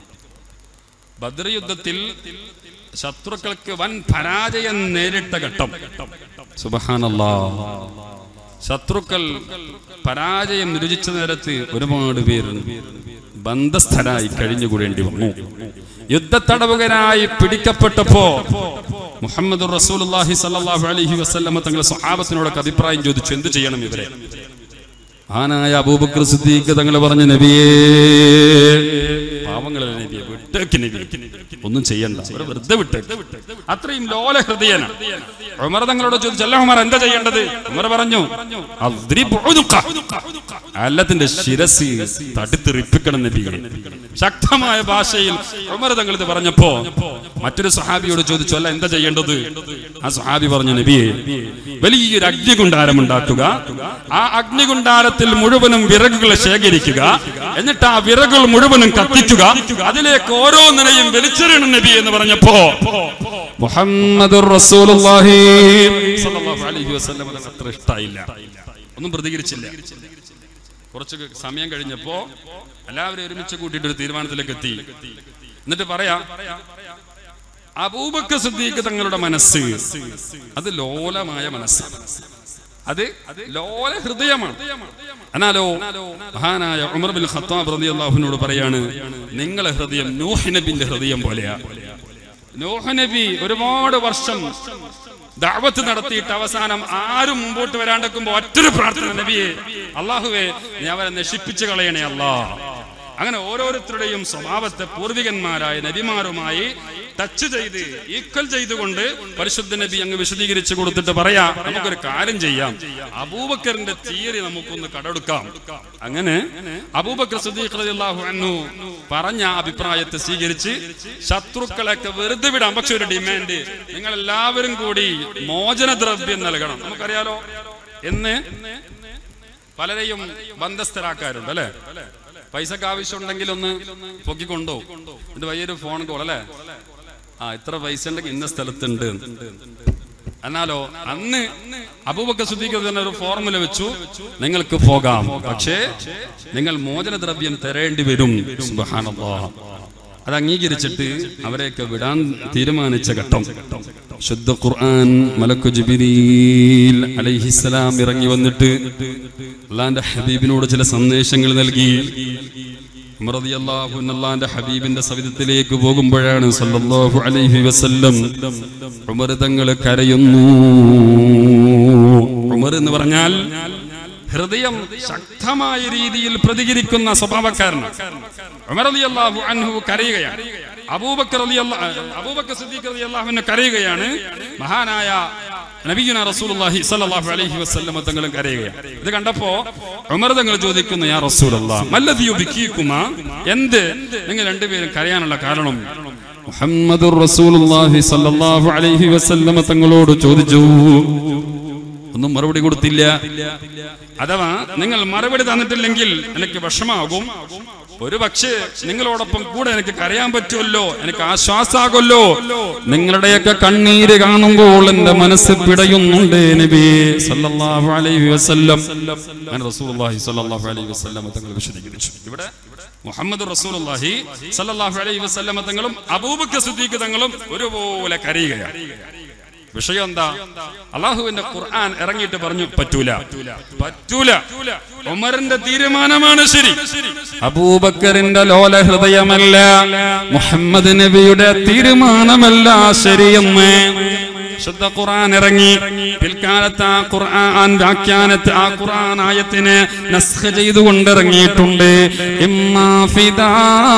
ബദ്ർ യുദ്ധത്തിൽ ശത്രുക്കൾക്ക് വൻ പരാജയം നേരിട്ട ഘട്ടം സുബഹാനല്ലാ ശത്രുക്കൾ പരാജയം രുചിച്ച നേരത്ത് ഒരുപാട് പേര് ബന്ധസ്ഥരായി കഴിഞ്ഞുകൂടേണ്ടി വന്നു യുദ്ധത്തടവുകരായി പിടിക്കപ്പെട്ടപ്പോ മുഹമ്മദ് റസൂലുള്ളാഹി സല്ലല്ലാഹു അലൈഹി വസല്ലമ തങ്ങൾ സ്വഹാബത്തിനോടൊക്കെ അഭിപ്രായം ചോദിച്ചു എന്ത് ചെയ്യണം ഇവരെ ആനായ അബൂബക്കർ സിദ്ദീഖ് തങ്ങൾ പറഞ്ഞ നബിയേ പാവങ്ങളെ നബിയെ വിട്ടേക്ക് നബി ഒന്നും ചെയ്യണ്ട അവരെ വെറുതെ വിട്ടേക്ക് അത്രയും ലോല ഹൃദയനാണ് ഉമർ തങ്ങളോട് ചോദിച്ചു അല്ല ഉമർ എന്താ ചെയ്യേണ്ടത് ഉമർ പറഞ്ഞു "അദ്രിബ് ഉനുഖ." അല്ലത്തിന്റെ ശിരസ് തടുത്തെറിപ്പിക്കണം നബിയെ ശക്തമായ ഭാഷയിൽ ഉമർ തങ്ങൾ ഇത് പറഞ്ഞപ്പോ മറ്റൊരു സഹാബിയോട് ചോദിച്ചു അല്ല എന്താ ചെയ്യേണ്ടത് ആ സഹാബി പറഞ്ഞു നബിയെ വലിയൊരു അഗ്നികുണ്ടാരം ഉണ്ടാക്കുക ആ അഗ്നികുണ്ടാരത്തിൽ മുഴുവനും വിറകുകൾ ശേഖരിക്കുക എന്നിട്ട് ആ വിറകുകൾ മുഴുവനും കത്തിക്കുക അതിലേക്ക് ഓരോന്നിനെയും വലിച്ചെറിയണം നബി എന്ന് പറഞ്ഞപ്പോ
മുഹമ്മദ് റസൂലുള്ളാഹി
സല്ലല്ലാഹു അലൈഹി വസല്ലം അതിന് അത്ര ഇഷ്ടായില്ല ഒന്നും പ്രതികരിച്ചില്ല കുറച്ച് സമയം കഴിഞ്ഞപ്പോ എല്ലാവരും ഒരുമിച്ച് കൂട്ടിയിട്ട് ഒരു തീരുമാനത്തിലേക്ക് എത്തി എന്നിട്ട് പറയാ അബൂബക്കർ സിദ്ദീഖ് തങ്ങളുടെ മനസ്സ് അത് ലോലമായ മനസ്സാണ് അത് ലോല ഹൃദയമാണ് എന്നാലോ മഹാനായ ഉമർ ബിൻ ഖത്താബ് റളിയല്ലാഹുവിനോട് പറയാണ് നിങ്ങളെ ഹൃദയം നൂഹ് നബിന്റെ ഹൃദയം പോലെയാ നൂഹ് നബി ഒരുപാട് വർഷം ദഅവത്ത് നടത്തിയിട്ട് അവസാനം ആരും മുമ്പോട്ട് വരാണ്ടെക്കുമ്പോ ഒറ്റൊരു പ്രാർത്ഥന നബിയെ അള്ളാഹുവേ നീ അവരെ നശിപ്പിച്ചു കളയണേ അല്ലാ അങ്ങനെ ഓരോരുത്തരുടെയും സ്വഭാവത്തെ പൂർവികന്മാരായ നബിമാരുമായി ടച്ച് ചെയ്ത് ഈക്വൽ ചെയ്തുകൊണ്ട് പരിശുദ്ധ നബി അങ്ങ് വിശദീകരിച്ചു കൊടുത്തിട്ട് പറയാ നമുക്കൊരു കാര്യം ചെയ്യാം അബൂബക്കറിന്റെ തിയറി നമുക്കൊന്ന് കടെടുക്കാം അങ്ങനെ അബൂബക്കർ സിദ്ദീഖ് റളിയല്ലാഹു അൻഹു പറഞ്ഞ ആ അഭിപ്രായത്തെ സ്വീകരിച്ച് ശത്രുക്കളെയൊക്കെ വെറുതെ വിടാം പക്ഷെ ഒരു ഡിമാൻഡ് നിങ്ങൾ എല്ലാവരും കൂടി മോചനദ്രവ്യം നൽകണം നമുക്കറിയാലോ എന്ന് പലരെയും ബന്ധസ്ഥരാക്കാറുണ്ട് അല്ലെ പൈസക്ക് ആവശ്യമുണ്ടെങ്കിൽ ഒന്ന് പൊക്കിക്കൊണ്ടോ എന്നിട്ട് വലിയൊരു ഫോൺ കോൾ അല്ലേ ആ ഇത്ര പൈസ ഉണ്ടെങ്കിൽ ഇന്ന സ്ഥലത്തുണ്ട് എന്നാലോ അന്ന് അബൂബക്കർ സുദ്ദീഖ് തന്നെ ഒരു ഫോർമുല വെച്ചു നിങ്ങൾക്ക് പോകാം പക്ഷേ നിങ്ങൾ മോചനദ്രവ്യം തരേണ്ടി വരും സുബ്ഹാനല്ലാഹ് അത് അംഗീകരിച്ചിട്ട് അവരെയൊക്കെ വിടാൻ തീരുമാനിച്ച ഘട്ടം ശുദ്ധ ഖുർആൻ മലക്കു ജിബിരീൽ അലൈഹിസ്സലാം ഇറങ്ങി വന്നിട്ട് അള്ളാന്റെ ഹബീബിനോട് ചില സന്ദേശങ്ങൾ നൽകി ഉമർ റളിയല്ലാഹു അൻഹു അള്ളാന്റെ ഹബീബിന്റെ സവിധത്തിലേക്ക് പോകുമ്പോഴാണ് സല്ലല്ലാഹു അലൈഹി വസല്ലം ഉമർ തങ്ങൾ കരയുന്നു ഉമർ എന്ന് പറഞ്ഞാൽ ഹൃദയം ശക്തമായ രീതിയിൽ പ്രതികരിക്കുന്ന സ്വഭാവക്കാരനാണ് ഉമർ റളിയല്ലാഹു അൻഹു കരയുകയാണ് അബൂബക്കർ റളിയല്ലാഹു അബൂബക്കർ സിദ്ദീഖ് റളിയല്ലാഹു അൻഹു കരയുകയാണ് മഹാനായ നബിയുന റസൂലുള്ളാഹി സ്വല്ലല്ലാഹു അലൈഹി വസല്ലം തങ്ങളും കരയുകയാണ് ഇത് കണ്ടപ്പോ ഉമർ തങ്ങൾ ചോദിക്കുന്നു യാ റസൂലല്ലാഹ് മല്ലദി യുബിക്കീകുമാ എന്ത് നിങ്ങൾ രണ്ടുപേരും കരയാനുള്ള കാരണം മുഹമ്മദുർ റസൂലുള്ളാഹി സ്വല്ലല്ലാഹു അലൈഹി വസല്ലം തങ്ങളോട് ചോദിച്ചു ഒന്നും മറുപടി കൊടുത്തില്ല അഥവാ നിങ്ങൾ മറുപടി തന്നിട്ടില്ലെങ്കിൽ എനിക്ക് വിഷമാകും ഒരു പക്ഷേ നിങ്ങളോടൊപ്പം കൂടെ എനിക്ക് കരയാൻ പറ്റുമല്ലോ എനിക്ക് ആശ്വാസാകുമല്ലോ നിങ്ങളുടെയൊക്കെ കണ്ണീര് കാണുമ്പോൾ എന്റെ മനസ്സ് പിടയുന്നുണ്ട് നബി സല്ലല്ലാഹു അലൈഹി വസല്ലം അങ്ങനെ റസൂലുള്ളാഹി സല്ലല്ലാഹു അലൈഹി വസല്ലം തങ്ങൾ വിശദീകരിച്ചു ഇവിടെ മുഹമ്മദ് റസൂലുള്ളാഹി സല്ലല്ലാഹു അലൈഹി വസല്ലം തങ്ങളും അബൂബക്കർ സിദ്ദീഖ് തങ്ങളും ഒരുപോലെ കരയുകയാണ് വിഷയം എന്താ അള്ളാഹുവിന്റെ ഖുർആൻ ഇറങ്ങിയിട്ട് പറഞ്ഞു പറ്റൂല പറ്റൂല ഉമറിന്റെ തീരുമാനമാണ് ശരി അബൂബക്കറിന്റെ ലോല ഹൃദയമല്ല മുഹമ്മദ് നബിയുടെ തീരുമാനമല്ല ശരിയെന്ന് ശുദ്ധ ഖുർആൻ ഇറങ്ങി പിൽക്കാലത്ത് ആ ഖുർആൻ വ്യാഖ്യാനത്ത് ആ ഖുർആൻ ആയത്തിന് നസ്ഖ ചെയ്തുകൊണ്ട് ഇറങ്ങിയിട്ടുണ്ട് ഇമ്മാ ഫിദാ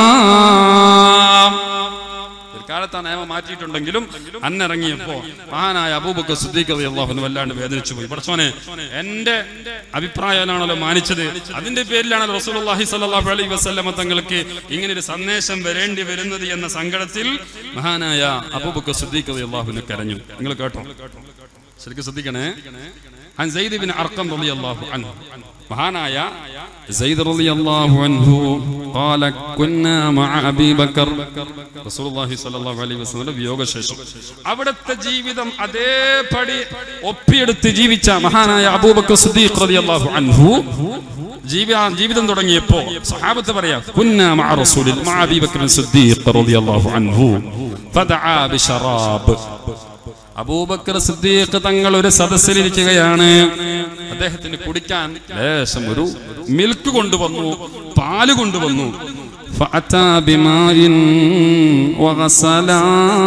പിൽക്കാലത്ത് ആ നിയമം മാറ്റിയിട്ടുണ്ടെങ്കിലും അന്നിറങ്ങിയപ്പോ മഹാനായ അബൂബക്കർ സിദ്ദീഖ് അള്ളാഹുന് വല്ലാണ്ട് വേദനിച്ചു പോയി പഠിച്ചോനെ എന്റെ അഭിപ്രായമാണല്ലോ മാനിച്ചത് അതിന്റെ പേരിലാണല്ലോ റസൂലുള്ളാഹി സ്വല്ലല്ലാഹു അലൈഹി വസല്ലമ തങ്ങൾക്ക് ഇങ്ങനെ ഒരു സന്ദേശം വരേണ്ടി വരുന്നത് എന്ന സങ്കടത്തിൽ മഹാനായ അബൂബക്കർ സിദ്ദീഖ് അള്ളാഹുന് കരഞ്ഞു നിങ്ങൾ കേട്ടോ ശരിക്കും ശ്രദ്ധിക്കണേ عن زيد بن أرقم رضي الله عنه മഹാനായ സെയ്ദ് റളിയല്ലാഹു അൻഹു قال كنا مع ابي بكر റസൂലുള്ളാഹി സ്വല്ലല്ലാഹു അലൈഹി വസല്ലം വിയോഗശേഷം അവിടുത്തെ ജീവിതം അതേപടി ഒപ്പിയെടുത്ത് ജീവിച്ച മഹാനായ അബൂബക്കർ സിദ്ദീഖ് റളിയല്ലാഹു അൻഹു ജീവി- ജീവിതം തുടങ്ങിയപ്പോ സഹാബത്ത് പറയാ കുന്ന മഅ റസൂലിൽ മഅ അബീ ബക്കർ സിദ്ദീഖ് റളിയല്ലാഹു അൻഹു ഫദആ ബിശറാബ് അബൂബക്കർ സിദ്ദീഖ് തങ്ങൾ ഒരു സദസ്സിലിരിക്കുകയാണ് അദ്ദേഹത്തിന് കുടിക്കാൻ ലേശം ഒരു മിൽക്ക് കൊണ്ടുവന്നു പാല് കൊണ്ടുവന്നു ഫഅതാ ബിമാഇൻ വഗസലാ.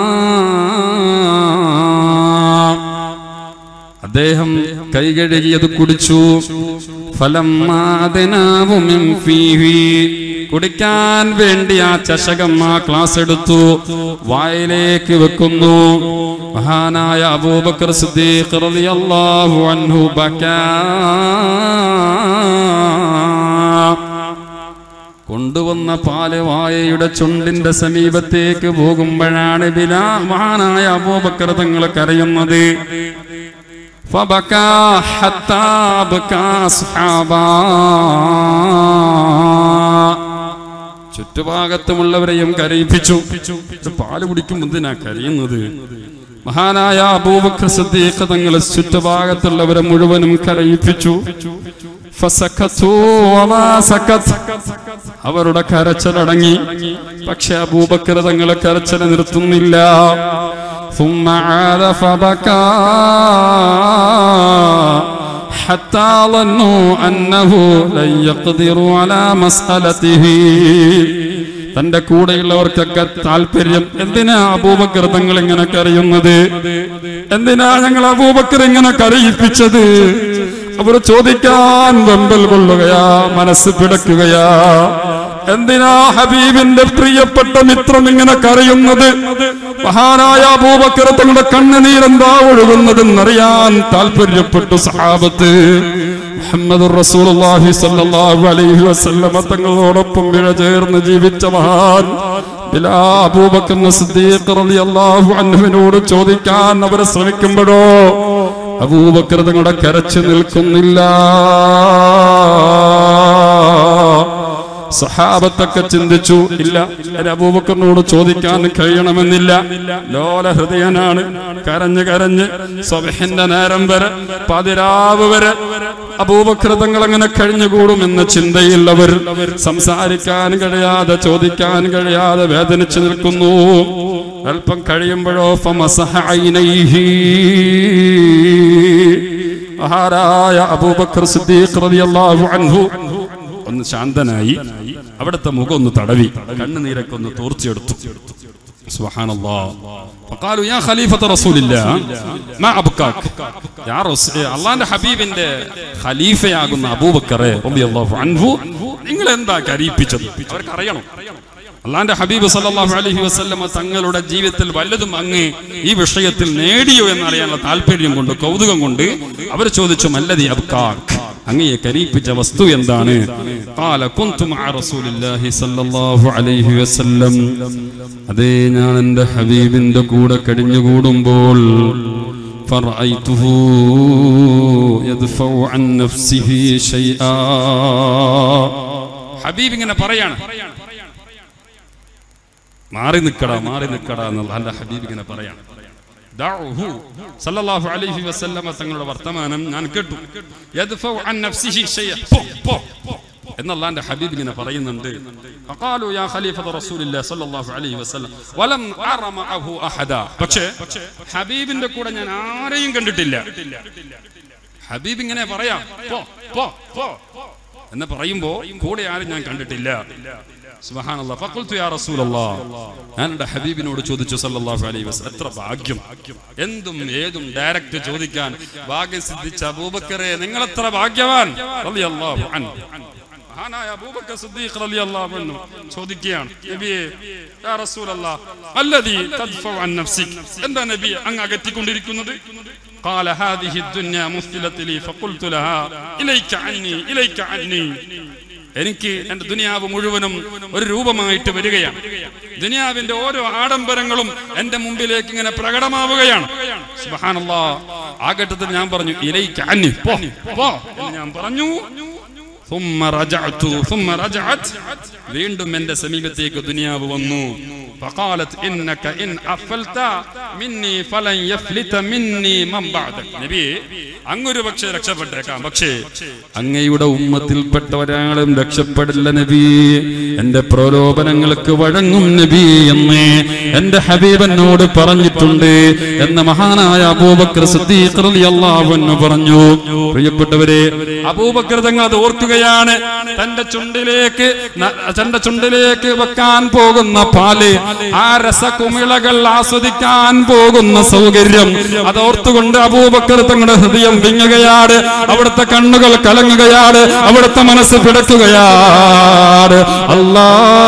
അദ്ദേഹം കൈകഴുകി അത് കുടിച്ചു ഫലമ്മാദനാവു മിൻ ഫീഹി. കുടിക്കാൻ വേണ്ടി ആ ചഷകം ആ ക്ലാസ് എടുത്തു വായിലേക്ക് വെക്കുന്നു മഹാനായ അബൂബക്കർ സിദ്ദീഖ് റളിയല്ലാഹു അൻഹു ബക്കാ കൊണ്ടുവന്ന പാല് വായയുടെ ചുണ്ടിന്റെ സമീപത്തേക്ക് പോകുമ്പോഴാണ് ബിലാ മഹാനായ അബൂബക്കർ തങ്ങൾ കരയുന്നത് فبكى حتى بكى أصحابا ചുറ്റുഭാഗത്തുമുള്ളവരെയും കരയിപ്പിച്ചു ഇത് പാല് കുടിക്കും എന്തിനാ കരയുന്നത് മഹാനായ അബൂബക്കർ സിദ്ദീഖ് തങ്ങൾ ചുറ്റുഭാഗത്തുള്ളവരെ മുഴുവനും കരയിപ്പിച്ചു ഫസഖത്തു വമാ സഖത്ത്. അവരുടെ കരച്ചലടങ്ങി പക്ഷെ അബൂബക്കർ തങ്ങളെ കരച്ചല നിർത്തുന്നില്ല ثم عاد فبكى حتى ظنوا أنه لن يقدروا على مسألته തന്റെ കൂടെയുള്ളവർക്കൊക്കെ താല്പര്യം എന്തിനാ അബൂബക്കർ തങ്ങൾ ഇങ്ങനെ കരയുന്നത് എന്തിനാ ഞങ്ങൾ അബൂബക്കർ ഇങ്ങനെ കരയിപ്പിച്ചത് അവർ ചോദിക്കാൻ വെമ്പൽ കൊള്ളുകയാ മനസ്സ് പിടക്കുകയാ
എന്തിനാ ഹബീബിന്റെ പ്രിയപ്പെട്ട മിത്രം ഇങ്ങനെ കരയുന്നത് മഹാനായ അബൂബക്കർ തങ്ങളുടെ കണ്ണുനീരെന്താ ഒഴുകുന്നതെന്നറിയാൻ താല്പര്യപ്പെട്ടു സഹാബത്ത് മുഹമ്മദ് റസൂലുള്ളാഹി സ്വല്ലല്ലാഹു അലൈഹി വസല്ലമ തങ്ങളോടൊപ്പം വിഴ ചേർന്ന് ജീവിച്ച മഹാൻ ബിലാ അബൂബക്കർ സിദ്ദീഖ് റളിയല്ലാഹു അൻഹുവിനോട് ചോദിക്കാൻ അവർ ശ്രമിക്കുമ്പോഴോ അബൂബക്കർ തങ്ങളുടെ കരച്ചു നിൽക്കുന്നില്ല സഹാബത്തൊക്കെ ചിന്തിച്ചു ഇല്ല ഒരു അബൂബക്കറിനോട് ചോദിക്കാൻ കഴിയണമെന്നില്ല ലോല ഹൃദയനാണ് കരഞ്ഞ് കരഞ്ഞ് സ്വബഹിന്റെ നേരം വരെ പതിരാവ് വരെ അബൂബക്കർ തങ്ങൾ അങ്ങനെ കഴിഞ്ഞുകൂടുമെന്ന ചിന്തയിൽ അവർ സംസാരിക്കാൻ കഴിയാതെ ചോദിക്കാൻ കഴിയാതെ വേദനിച്ചു നിൽക്കുന്നു അല്പം കഴിയുമ്പോഴോ ഫമസഹ ഐനൈഹി മഹാരായ അബൂബക്കർ സിദ്ദീഖ് റളിയല്ലാഹു അൻഹു ഒന്ന് ശാന്തനായി അവിടുത്തെ മുഖം ഒന്ന് തടവി കണ്ണുനീരൊക്കെ ഒന്ന് തോർച്ചെടുത്തു സുബ്ഹാനല്ലാഹ് فقالوا يا خليفة رسول الله ما أبكاك يا رسول അള്ളാന്റെ ഹബീബിന്റെ ഖലീഫയാകുന്ന അബൂബക്കറെ റളിയല്ലാഹു അൻഹു നിങ്ങൾ എന്താ കരീപ്പിച്ചത് അവർക്ക് അറിയണം അള്ളാന്റെ ഹബീബ് സല്ലല്ലാഹു അലൈഹി വസല്ലമ തങ്ങളുടെ ജീവിതത്തിൽ വല്ലതും അങ്ങ് ഈ വിഷയത്തിൽ നേടിയോ എന്നറിയാനുള്ള താല്പര്യം കൊണ്ട് കൗതുകം കൊണ്ട് അവർ ചോദിച്ചു മല്ലതി അബ്കാക് അങ്ങയെ കരീപ്പിച്ച വസ്തു എന്താണ് قال كنت مع رسول الله صلى الله عليه وسلم അതേ ഞാൻ എൻ്റെ ഹബീബിന്റെ കൂടെ കഴിഞ്ഞുകൂടുമ്പോൾ فرأيته يدفع عن نفسه شيئا ഹബീബ് ഇങ്ങനെ പറയാണ് മാറി നിൽക്കടാ മാറി നിൽക്കടാ എന്നുള്ള അല്ല ഹബീബ് ഇങ്ങനെ പറയാണ് ദഅഉഹു സല്ലല്ലാഹു അലൈഹി വസല്ലമ തങ്ങളുടെ വർത്തമാനം ഞാൻ കേട്ടു യദ്ഫഉ അൻ നഫ്സിഹി ഷൈഅ പോ പോ എന്ന് അല്ലാഹുവിന്റെ ഹബീബ് ഇങ്ങനെ പറയുന്നുണ്ട് ഫഖാലു യാ ഖലീഫത റസൂലില്ലാഹി സ്വല്ലല്ലാഹു അലൈഹി വസല്ലം വലം അറ മഅഹു അഹദ പക്ഷേ ഹബീബിന്റെ കൂടെ ഞാൻ ആരെയും കണ്ടിട്ടില്ല ഹബീബ് ഇങ്ങനെ പറയാം പോ പോ പോ എന്ന് പറയുമ്പോ കൂടെ ആരും ഞാൻ കണ്ടിട്ടില്ല സുബ്ഹാനല്ലാഹ് ഫഖുൽതു യാ റസൂലല്ലാഹ് ഞാൻ എൻ്റെ ഹബീബിനോട് ചോദിച്ചു സല്ലല്ലാഹു അലൈഹി വസല്ലം എത്ര ഭാഗ്യം എന്തും ഏതും ഡയറക്റ്റ് ചോദിക്കാൻ ഭാഗ്യം സിദ്ധിച്ച അബൂബക്കറെ നിങ്ങൾ എത്ര ഭാഗ്യവാൻ റളിയല്ലാഹു അൻഹു മഹാനായ അബൂബക്കർ സിദ്ദീഖ് റളിയല്ലാഹു അൻഹു ചോദിക്കുകയാണ് നബിയേ യാ റസൂലല്ലാഹ് അല്ലദീ തദ്ഫഉ അൻ നഫ്സിക് എന്താ നബി അങ്ങ് അകറ്റിക്കൊണ്ടിരിക്കുന്നത് قال هذه الدنيا مثلت لي فقلت لها إليك عني إليك عني എനിക്ക് എന്റെ ദുനിയാവ് മുഴുവനും ഒരു രൂപമായിട്ട് വരികയാണ് ദുനിയാവിന്റെ ഓരോ ആഡംബരങ്ങളും എന്റെ മുമ്പിലേക്ക് ഇങ്ങനെ പ്രകടമാവുകയാണ് സുബ്ഹാനല്ലാ ആ ഘട്ടത്തിൽ ഞാൻ പറഞ്ഞു ഇലൈക്ക് അന്നി പോ പോ എന്ന് ഞാൻ പറഞ്ഞു ثم رجعت ثم رجعت വീണ്ടും എന്റെ സമീപത്തേക്ക് ദുനിയാവ് വന്നു فقالت انك ان افلت مني فلن يفلت مني من بعدك നബി അങ്ങൊരു പക്ഷേ രക്ഷപ്പെട്ടേക്കാം പക്ഷേ അങ്ങയുടെ ഉമ്മത്തിൽപ്പെട്ട ഒരാളും രക്ഷപ്പെടില്ല നബി എന്റെ പ്രലോഭനങ്ങൾക്ക് വഴങ്ങും നബി എന്ന് എന്റെ ഹബീബനോട് പറഞ്ഞിട്ടുണ്ട് എന്ന മഹാനായ അബൂബക്കർ സിദ്ദീഖ് റളിയല്ലാഹു അൻഹു പറഞ്ഞു പ്രിയപ്പെട്ടവരെ അബൂബക്കർ തങ്ങൾ അത് ഓർക്കുകയാണ് തന്റെ ചുണ്ടിലേക്ക് ന- തന്റെ ചുണ്ടിലേക്ക് വെക്കാൻ പോകുന്ന പാല് ആ രസകുമിളകൾ ആസ്വദിക്കാൻ പോകുന്ന സൗകര്യം അതോർത്തുകൊണ്ട് അബൂബക്കർ തങ്ങളുടെ ഹൃദയം വിങ്ങുകയാണ് അവിടുത്തെ കണ്ണുകൾ കലങ്ങുകയാണ് അവിടുത്തെ മനസ്സ് പിടക്കുകയാണ് അല്ലാ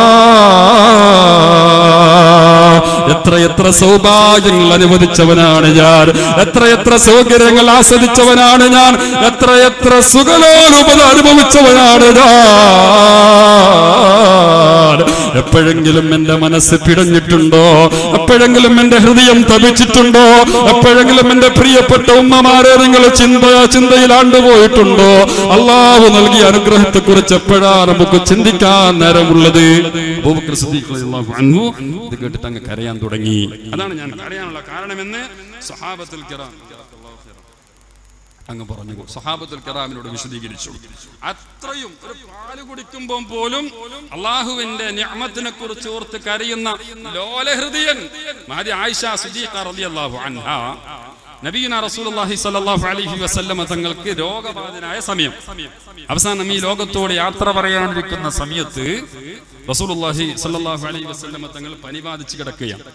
എത്ര എത്ര സൗഭാഗ്യങ്ങൾ അനുവദിച്ചവനാണ് ഞാൻ എത്ര എത്ര സൗകര്യങ്ങൾ ആസ്വദിച്ചവനാണ് ഞാൻ എത്ര എത്ര സുഖലോലുപത അനുഭവിച്ചവനാണ് ഞാൻ എപ്പോഴെങ്കിലും എന്റെ മനസ്സ് പിടഞ്ഞിട്ടുണ്ടോ എപ്പോഴെങ്കിലും എന്റെ ഹൃദയം തപിച്ചിട്ടുണ്ടോ എപ്പോഴെങ്കിലും എന്റെ പ്രിയപ്പെട്ട ഉമ്മമാരെ നിങ്ങൾ ചിന്ത ചിന്തയിൽ ആണ്ടുപോയിട്ടുണ്ടോ അള്ളാഹു നൽകിയ അനുഗ്രഹത്തെ കുറിച്ച് എപ്പോഴാണ് നമുക്ക് ചിന്തിക്കാൻ നേരമുള്ളത് അബൂബക്കർ സിദ്ദീഖ് റളിയല്ലാഹു അൻഹു ഇത് കേട്ടിട്ട് അങ്ങ് കരയാൻ തുടങ്ങി അതാണ് ഞാൻ കരയാനുള്ള കാരണമെന്ന് സഹാബത്തുൽ കിറാം അങ്ങ് പറഞ്ഞു സഹാബത്തുൽ കറാമിനോട് വിശദീകരിച്ചു അത്രയും ഒരു പാല് കുടിക്കുമ്പോൾ പോലും അള്ളാഹുവിന്റെ നിഅമത്തിനെ കുറിച്ച് ഓർത്ത് കരയുന്ന ലോലഹൃദയൻ മഹദി ആയിഷ സുദീഖ റളിയല്ലാഹു അൻഹ നബീന റസൂലുള്ളാഹി സ്വല്ലല്ലാഹു അലൈഹി വസല്ലമ തങ്ങൾക്ക് രോഗബാധിതനായ സമയം അവസാനം ഈ ലോകത്തോട് യാത്ര പറയാനിരിക്കുന്ന സമയത്ത് റസൂലുള്ളാഹി സ്വല്ലല്ലാഹു അലൈഹി വസല്ലമ തങ്ങൾ പനി ബാധിച്ച് കിടക്കുകയാണ്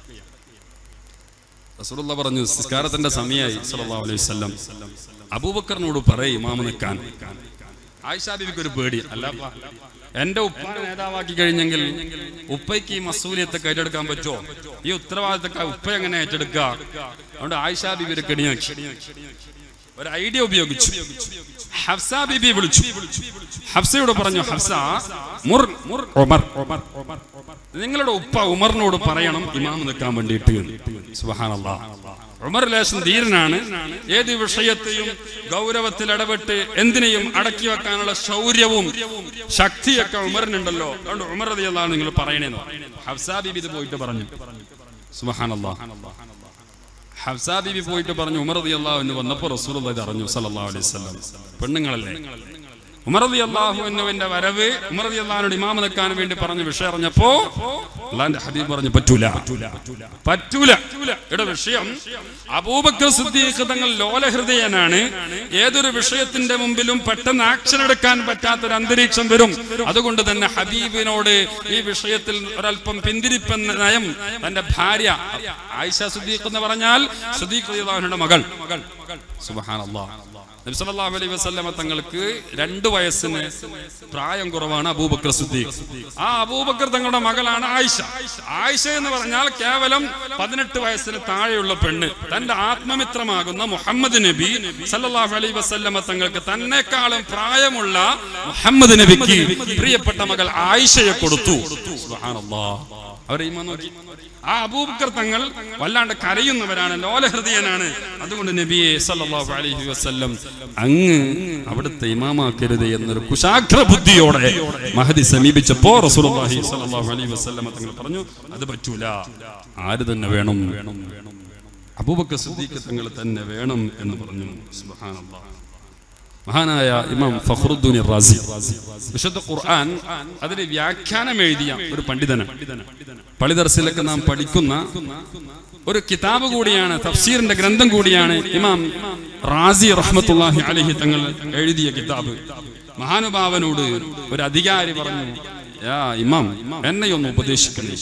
റസൂലുള്ള പറഞ്ഞു നിസ്കാരത്തിന്റെ സമയമായി സല്ലല്ലാഹു അലൈഹി വസല്ലം അബൂബക്കറിനോട് പറയും ഇമാമ നിൽക്കാൻ ആയിഷാ ബീവിക്ക് ഒരു പേടി അല്ലപ്പാ എന്റെ ഉപ്പ നേതാവാക്കി കഴിഞ്ഞെങ്കിൽ ഉപ്പയ്ക്ക് ഈ മസൂലിയത്തൊക്കെ ഏറ്റെടുക്കാൻ പറ്റുമോ ഈ ഉത്തരവാദിത്തമൊക്കെ ഉപ്പ എങ്ങനെ ഏറ്റെടുക്കുക അതുകൊണ്ട് ആയിഷാ ബീവി ഒരു കെണിയാക്കി ഒരു ഐഡിയ ഉപയോഗിച്ചു ഹഫ്സ ബീബി വിളിച്ചു ഹഫ്സയോട് പറഞ്ഞു ഹഫ്സ മുർ മുർ ഉമർ നിങ്ങളുടെ ഉപ്പ ഉമറിനോട് പറയണം ഇമാം നിൽക്കാൻ വേണ്ടിയിട്ട് സുബഹാനല്ലാ ഉമർ ലേശം ധീരനാണ് ഏത് വിഷയത്തെയും ഗൗരവത്തിൽ ഇടപെട്ട് എന്തിനേയും അടക്കി വെക്കാനുള്ള ശൗര്യവും ശക്തിയൊക്കെ ഉമറിനുണ്ടല്ലോ അതുകൊണ്ട് ഉമർ റളിയല്ലാഹു നിങ്ങൾ പറയണേന്ന് പറഞ്ഞു. ഹഫ്സ ബീബി ഇത് പോയിട്ട് പറഞ്ഞു സുബഹാനല്ലാ ഹഫ്സ ബീബി പോയിട്ട് പറഞ്ഞു ഉമർ റളിയല്ലാഹു എന്ന് വന്നപ്പോൾ റസൂലുള്ളാഹി ഇത് അറിഞ്ഞു സല്ലല്ലാഹു അലൈഹി വസല്ലം പെണ്ണുങ്ങളല്ലേ ഉമർ റളിയല്ലാഹു എന്നുവിന്റെ വരവ് ഉമർ റളിയല്ലാഹുവിനോട് ഇമാമ നിൽക്കാൻ വേണ്ടി പറഞ്ഞ വിഷയം അറിഞ്ഞപ്പോ അള്ളാന്റെ ഹബീബ് പറഞ്ഞു പറ്റൂല പറ്റൂല ഇവിടെ വിഷയം അബൂബക്കർ സിദ്ദീഖ് തങ്ങൾ ലോലഹൃദയനാണ് ഏതൊരു വിഷയത്തിന്റെ മുമ്പിലും പെട്ടെന്ന് ആക്ഷൻ എടുക്കാൻ പറ്റാത്തൊരു അന്തരീക്ഷം വരും അതുകൊണ്ട് തന്നെ ഹബീബിനോട് ഈ വിഷയത്തിൽ ഒരല്പം പിന്തിരിപ്പെന്ന നയം തന്റെ ഭാര്യ ആയിഷ സുദ്ദീഖ് എന്ന് പറഞ്ഞാൽ സുദ്ദീഖ് റളിയല്ലാഹുവിന്റെ മകൾ സുബ്ഹാനല്ലാഹ് നബി സല്ലല്ലാഹു അലൈഹി വസല്ലമ തങ്ങൾക്ക് രണ്ട് വയസ്സിന് പ്രായം കുറവാണ് അബൂബക്കർ സിദ്ദീഖ് ആ അബൂബക്കർ തങ്ങളുടെ മകളാണ് ആയിഷ ആയിഷ എന്ന് പറഞ്ഞാൽ കേവലം പതിനെട്ട് വയസ്സിന് താഴെയുള്ള പെണ്ണ് തന്റെ ആത്മമിത്രമാകുന്ന മുഹമ്മദ് നബി സല്ലല്ലാഹു അലൈഹി വസല്ലമ തങ്ങൾക്ക് തന്നെക്കാളും പ്രായമുള്ള മുഹമ്മദ് നബിക്ക് പ്രിയപ്പെട്ട മകൾ ആയിഷയെ കൊടുത്തു സുബ്ഹാനല്ലാഹ് അവരെ ഈമാൻ നോക്കി ആ അബൂബക്കർ തങ്ങൾ വല്ലാണ്ട് കരയുന്നവരാണ് ലോലഹൃദയനാണ് അതുകൊണ്ട് നബിയെ സല്ലല്ലാഹു അലൈഹി വസല്ലം അങ്ങ് അവിടുത്തെ ഇമാമാക്കരുത് എന്നൊരു കുശാഗ്ര ബുദ്ധിയോടെ മഹദി സമീപിച്ചപ്പോ റസൂലുള്ളാഹി സല്ലല്ലാഹു അലൈഹി വസല്ലം തങ്ങൾ പറഞ്ഞു അത് പറ്റൂല ആര് തന്നെ വേണം അബൂബക്കർ സിദ്ദീഖ് തങ്ങൾ തന്നെ വേണം എന്ന് പറഞ്ഞു സുബ്ഹാനല്ലാഹ് മഹാനായ ഇമാം ഫഖറുദ്ദീൻ റാസി വിശുദ്ധ ഖുർആൻ അതിന് വ്യാഖ്യാനം എഴുതിയ ഒരു പണ്ഡിതനാണ് പളിദർസിലൊക്കെ നാം പഠിക്കുന്ന ഒരു കിതാബ് കൂടിയാണ് തഫ്സീറിന്റെ ഗ്രന്ഥം കൂടിയാണ് ഇമാം റാസി റഹ്മത്തുള്ളാഹി അലൈഹി തങ്ങൾ എഴുതിയ കിതാബ് മഹാനുഭാവനോട് ഒരു അധികാരി പറഞ്ഞു യാ ഇമാം എന്നെ ഒന്ന് ഉപദേശിക്കണേ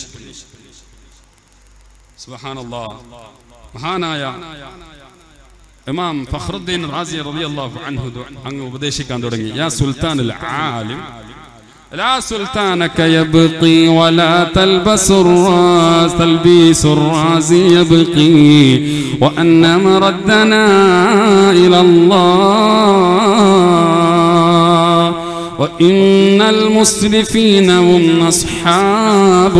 സുബ്ഹാനല്ലാഹ് മഹാനായ ഇമാം ഫഖറുദ്ദീൻ റാസി റളിയല്ലാഹു അൻഹു ദു- അങ്ങ് ഉപദേശിക്കാൻ തുടങ്ങി യാ സുൽത്താനുൽ ആലിം
لا سلطانك يبقي ولا تلبس الراس تلبيس الراس يبقي وأن مردنا إلى الله وإن المسرفين هم أصحاب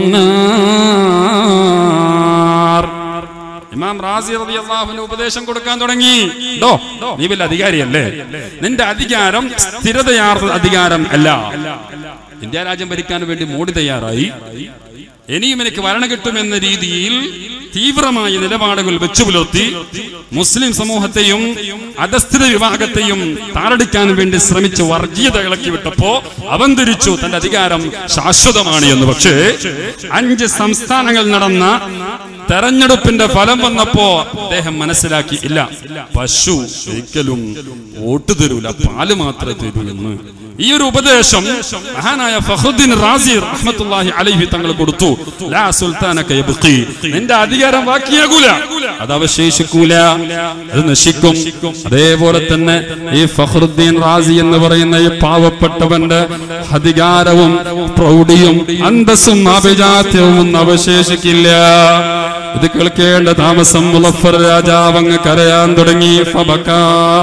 النار
ഇമാം റാസി റളിയല്ലാഹുവിന് ഉപദേശം കൊടുക്കാൻ തുടങ്ങി ഡോ നീ വലിയ അധികാരിയല്ലേ നിന്റെ അധികാരം സ്ഥിരതയാർന്ന അധികാരം അല്ല ഇന്ത്യ രാജ്യം ഭരിക്കാൻ വേണ്ടി മോഡി തയ്യാറായി ഇനിയും എനിക്ക് ഭരണം കിട്ടുമെന്ന രീതിയിൽ തീവ്രമായ നിലപാടുകൾ വെച്ചു പുലർത്തി മുസ്ലിം സമൂഹത്തെയും അധസ്ഥിത വിഭാഗത്തെയും താറടിക്കാൻ വേണ്ടി ശ്രമിച്ച് വർഗീയത ഇളക്കി വിട്ടപ്പോ അവൻ തിരിച്ചു തന്റെ അധികാരം ശാശ്വതമാണ് എന്ന് പക്ഷേ അഞ്ച് സംസ്ഥാനങ്ങൾ നടന്ന തെരഞ്ഞെടുപ്പിന്റെ ഫലം വന്നപ്പോ അദ്ദേഹം മനസ്സിലാക്കി ഇല്ല പശു ഒരിക്കലും വോട്ട് തരൂല പാല് മാത്രമേ തരൂ എന്ന് ഈ ഒരു ഉപദേശം മഹാനായ ഫഹുദ്ദീൻ റാസി റഹ്മത്തുള്ളാഹി അലൈഹി തങ്ങൾ കൊടുത്തു ലാ സുൽത്താനക യബ്ഖി നിന്റെ അധികാരം ബാക്കിയാകൂല
അത് അവശേഷിക്കൂല അത് നശിക്കും അതേപോലെ തന്നെ ഈ ഫഖറുദ്ദീൻ റാസി എന്ന് പറയുന്ന ഈ പാവപ്പെട്ടവന്റെ അധികാരവും പ്രൗഢിയും അന്തസ്സും അഭിജാത്യവും ഒന്നും അവശേഷിക്കില്ല ഇത് കേൾക്കേണ്ട താമസം മുലഫർ രാജാവ് അങ്ങ് കരയാൻ തുടങ്ങി ഫബക്കാ.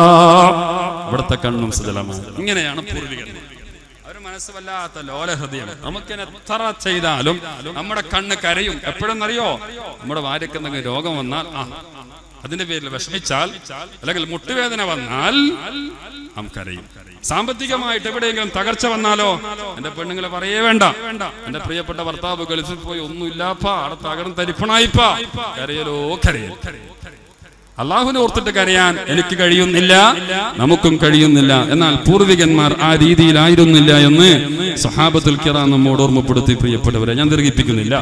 ഇവിടുത്തെ കണ്ണും സജലമാണ് ഇങ്ങനെയാണ് പൂർവികർ അവർ മനസ്സ് വല്ലാത്ത ലോലഹൃദയം നമുക്ക് എത്ര ചെയ്താലും നമ്മുടെ കണ്ണ് കരയും എപ്പോഴെന്നറിയോ നമ്മുടെ ഭാര്യയ്ക്ക് എന്തെങ്കിലും രോഗം വന്നാൽ ആ അതിന്റെ പേരിൽ വിഷമിച്ചാൽ അല്ലെങ്കിൽ മുട്ടുവേദന വന്നാൽ നാം കരയും സാമ്പത്തികമായിട്ട് എവിടെയെങ്കിലും തകർച്ച വന്നാലോ എന്റെ പെണ്ണുങ്ങളെ പറയേ വേണ്ട എന്റെ പ്രിയപ്പെട്ട ഭർത്താവ് ഗൾഫിൽ പോയി ഒന്നുമില്ലാപ്പാ അവിടെ തകർന്ന് തരിപ്പണായിപ്പാ കരയലോ കരയൽ അള്ളാഹുവിനെ ഓർത്തിട്ട് കരയാൻ എനിക്ക് കഴിയുന്നില്ല നമുക്കും കഴിയുന്നില്ല എന്നാൽ പൂർവികന്മാർ ആ രീതിയിലായിരുന്നില്ല എന്ന് സഹാബത്തുൽ കിറാം നമ്മോട് ഓർമ്മപ്പെടുത്തി പ്രിയപ്പെട്ടവരെ ഞാൻ ദീർഘിപ്പിക്കുന്നില്ല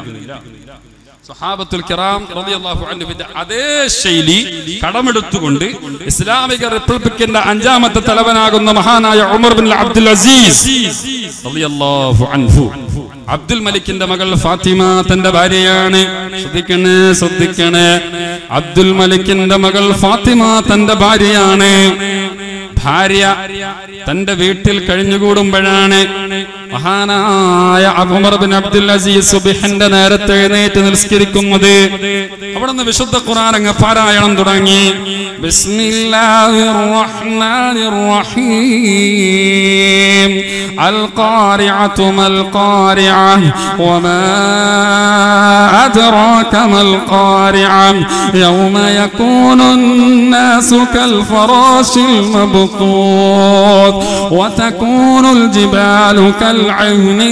സഹാബത്തുൽ കിറാം റളിയല്ലാഹു അൻഹുവിന്റെ അതേ ശൈലി കടമെടുത്തുകൊണ്ട് ഇസ്ലാമിക റിപ്പബ്ലിക്കിന്റെ അഞ്ചാമത്തെ തലവനാകുന്ന മഹാനായ ഉമർ ബിൻ അബ്ദുൽ അസീസ് റളിയല്ലാഹു അൻഹു അബ്ദുൽ മലിക്കിന്റെ മകൾ ഫാത്തിമ തന്റെ ഭാര്യയാണ് ശ്രദ്ധിക്കണേ ശ്രദ്ധിക്കണേ അബ്ദുൽ മലിക്കിന്റെ മകൾ ഫാത്തിമ തന്റെ ഭാര്യയാണ് ഭാര്യ തന്റെ വീട്ടിൽ കഴിഞ്ഞുകൂടുമ്പോഴാണ് മഹാനായ അബുമർ ബിൻ അബ്ദുൽ അസീസ് സുബിഹന്റെ നേരത്തെ എഴുന്നേറ്റ് നിസ്കരിക്കുന്നത് അവിടെ നിന്ന് വിശുദ്ധ ഖുർആൻ അങ്ങ് പാരായണം തുടങ്ങി ബിസ്മില്ലാഹിർ റഹ്മാനിർ റഹീം അൽ ഖാരിഅതു മൽ ഖാരിഅ വമാ അദ്റാക മൽ ഖാരിഅ യൗമ യകൂനു الناس كالفراش المبثوث وتكون الجبال كالعهن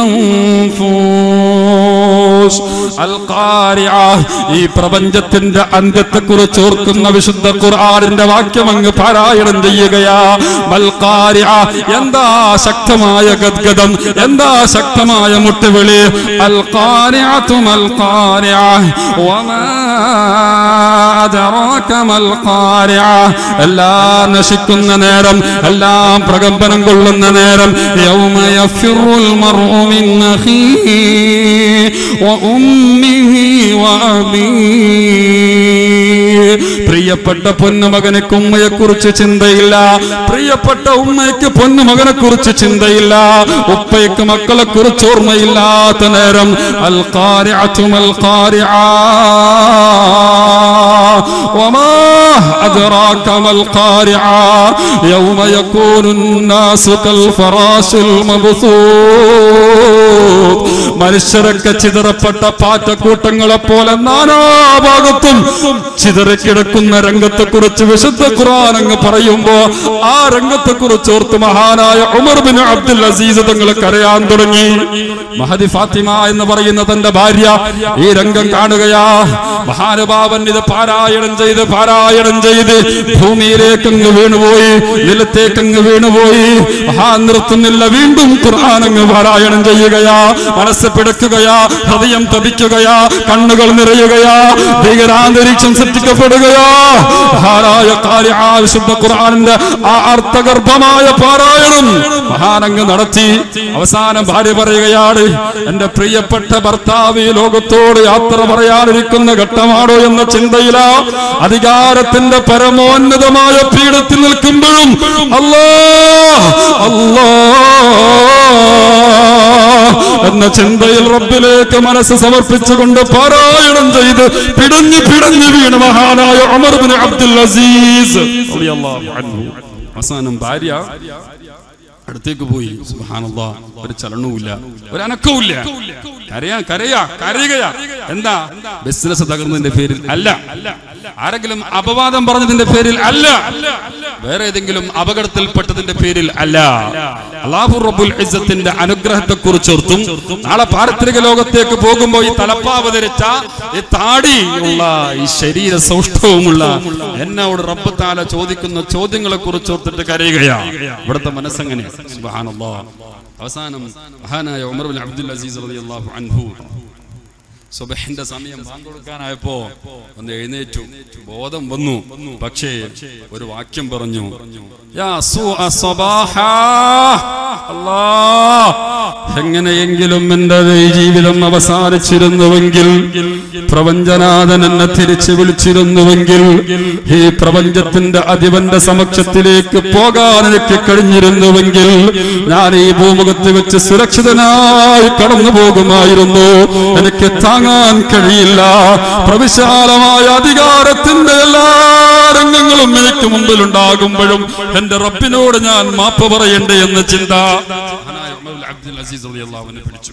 المنفوش القارعة ഈ പ്രപഞ്ചത്തിന്റെ അന്ത്യത്തെ കുറിച്ച് ഓർക്കുന്ന വിശുദ്ധ ഖുർആനിന്റെ വാക്യം അങ്ങ് പാരായണം ചെയ്യുകയാ മൽക്കാരിയ എന്താ ശക്തമായ ഗദ്ഗതം എന്താ ശക്തമായ മുട്ടുവിളി അൽക്കാരിയതു മൽക്കാരിയ വമാ അദ്റാക മൽക്കാരിയ എല്ലാം നശിക്കുന്ന നേരം എല്ലാം പ്രകമ്പനം കൊള്ളുന്ന നേരം യൗമ യഫിറുൽ മർഉ മിൻ അഖീഹി വഉമ്മിഹി വഅബീഹി പ്രിയപ്പെട്ട പൊന്നുമകന് ഉമ്മയെ കുറിച്ച് ചിന്തയില്ല പ്രിയപ്പെട്ട ഉമ്മയ്ക്ക് പൊന്നുമകനെ കുറിച്ച് ചിന്തയില്ല ഉപ്പയ്ക്ക് മക്കളെ കുറിച്ച് ഓർമ്മയില്ലാത്ത നേരം അൽ ഖാരിഅതു മൽ ഖാരിഅ വമാ അദ്റാക മൽ ഖാരിഅ യൗമ യകൂനു الناس كالفراش المبثوث മനുഷ്യരൊക്കെ ചിതറപ്പെട്ട പാറ്റക്കൂട്ടങ്ങളെ പോലെ നാനാഭാഗത്തും ചിതറിക്കിടക്കുന്ന രംഗത്തെ കുറിച്ച് വിശുദ്ധ ഖുർആൻ അങ്ങ് പറയുമ്പോ ആ രംഗത്തെ കുറിച്ച് ഓർത്ത് മഹാനായ ഉമർ ബിൻ അബ്ദുൽ അസീസ് തങ്ങൾ കരയാൻ തുടങ്ങി മഹദി ഫാത്തിമ എന്ന് പറയുന്ന തന്റെ ഭാര്യ ഈ രംഗം കാണുകയാ മഹാനുഭാവൻ ഇത് പാരായണം ചെയ്ത് പാരായണം ചെയ്ത് ഭൂമിയിലേക്ക് അങ്ങ് വീണുപോയി നിലത്തേക്ക് അങ്ങ് വീണുപോയി മഹാ നിർത്തുന്നില്ല വീണ്ടും ഖുർആൻ അങ്ങ് പാരായണം ചെയ്യുകയാ മനസ്സ് പിടക്കുകയാ ഹൃദയം തപിക്കുകയാ കണ്ണുകൾ നിറയുകയാ ഭീകരാന്തരീക്ഷം സൃഷ്ടിക്കപ്പെടുകയാ മഹാനായ കാര്യ വിശുദ്ധ ഖുർആനിന്റെ ആ അർത്ഥഗർഭമായ പാരായണം മഹാനങ്ങ് നടത്തി അവസാനം ഭാര്യ പറയുകയാണ് എന്റെ പ്രിയപ്പെട്ട ഭർത്താവ് ഈ ലോകത്തോട് യാത്ര പറയാനിരിക്കുന്ന ഘട്ടമാണോ എന്ന ചിന്തയിലാ അധികാരത്തിന്റെ പരമോന്നതമായ പീഠത്തിൽ നിൽക്കുമ്പോഴും അല്ലാ അല്ലാ എന്ന ചിന്തയിൽ റബ്ബിലേക്ക് മനസ്സ് സമർപ്പിച്ചുകൊണ്ട് പാരായണം ചെയ്ത് പിടഞ്ഞു പിടഞ്ഞു വീണ് മഹാനായ ഉമർ ബിൻ അബ്ദുൽ അസീസ് റളിയല്ലാഹു അൻഹു. അവസാനം ഭാര്യ അടുത്തേക്ക് പോയി സുബ്ഹാനല്ലാ ഒരു ചലനവുമില്ല ഒരു അനക്കവുമില്ല കരയാ കരയാ കരയുകയാ എന്താ ബിസിനസ് തകർന്നതിന്റെ പേരിൽ അല്ല ആരെങ്കിലും അപവാദം പറഞ്ഞതിന്റെ പേരിൽ അല്ല വേറെ ഏതെങ്കിലും അപകടത്തിൽപ്പെട്ടതിന്റെ പേരിൽ അല്ല അള്ളാഹു റബ്ബുൽ ഇസ്സത്തിന്റെ അനുഗ്രഹത്തെ കുറിച്ചോർത്തും നാളെ പാരത്രിക ലോകത്തേക്ക് പോകുമ്പോൾ ഈ തലപ്പാവ് ധരിച്ച ഈ താടി ഉള്ള ഈ ശരീര സൗഷ്ഠവുമുള്ള എന്നോട് റബ്ബ് താല ചോദിക്കുന്ന ചോദ്യങ്ങളെ കുറിച്ചോർത്തിട്ട് കരയുകയാ ഇവിടുത്തെ മനസ്സങ്ങനെ സുബ്ഹാനല്ലാഹ് അവസാനം മഹാനായ ഉമർ ബിൻ അബ്ദുൽ അസീസ് റളിയല്ലാഹു അൻഹു സുബഹിന്റെ സമയം ബാങ്ക് കൊടുക്കാനായപ്പോ ഒന്ന് എഴുന്നേറ്റു ബോധം വന്നു പക്ഷേ ഒരു വാക്യം പറഞ്ഞു യാ സുഅ സ്വബാഹാ. അല്ലാ, എങ്ങനെയെങ്കിലും എന്റെ ഈ ജീവിതം അവസാനിച്ചിരുന്നുവെങ്കിൽ പ്രപഞ്ചനാഥൻ എന്നെ തിരിച്ചു വിളിച്ചിരുന്നുവെങ്കിൽ ഈ പ്രപഞ്ചത്തിന്റെ അധിപന്റെ സമക്ഷത്തിലേക്ക് പോകാൻ എനിക്ക് കഴിഞ്ഞിരുന്നുവെങ്കിൽ ഞാൻ ഈ ഭൂമുഖത്ത് വെച്ച് സുരക്ഷിതനായി കടന്നു പോകുമായിരുന്നു എനിക്ക് താങ്ങാൻ കഴിയില്ല പ്രവിശാലമായ അധികാരത്തിന്റെ എല്ലാ രംഗങ്ങളും എനിക്ക് മുമ്പിൽ ഉണ്ടാകുമ്പോഴും എന്റെ റബ്ബിനോട് ഞാൻ മാപ്പ് പറയണ്ടേ എന്ന ചിന്ത മഹാനായ ഉമർ ഇബ്നു അബ്ദുൽ അസീസ് റളിയല്ലാഹു അൻഹു പിടിച്ചു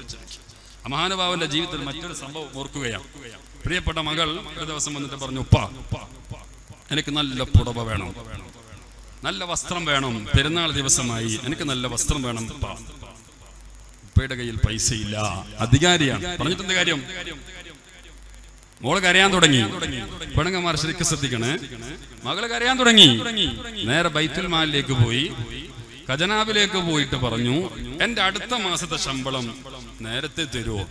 ആ മഹാനുഭാവന്റെ ജീവിതത്തിൽ മറ്റൊരു സംഭവം ഓർക്കുകയാണ് പ്രിയപ്പെട്ട മകൾ ഒരു ദിവസം വന്നിട്ട് പറഞ്ഞു ഉപ്പ എനിക്ക് നല്ല പുടവ വേണം നല്ല വസ്ത്രം വേണം പെരുന്നാൾ ദിവസമായി എനിക്ക് നല്ല വസ്ത്രം വേണം ഉപ്പ ഉപ്പയുടെ കയ്യിൽ പൈസയില്ല അധികാരിയാണ് പറഞ്ഞിട്ടെന്ത് കാര്യം മോള് കരയാൻ തുടങ്ങി പെണുങ്ങന്മാർ ശരിക്കും ശ്രദ്ധിക്കണേ മകള് കരയാൻ തുടങ്ങി നേരെ ബൈത്തുൽ മാലിലേക്ക് പോയി ഖജനാവിലേക്ക് പോയിട്ട് പറഞ്ഞു എന്റെ അടുത്ത മാസത്തെ ശമ്പളം നേരത്തെ തരുമോ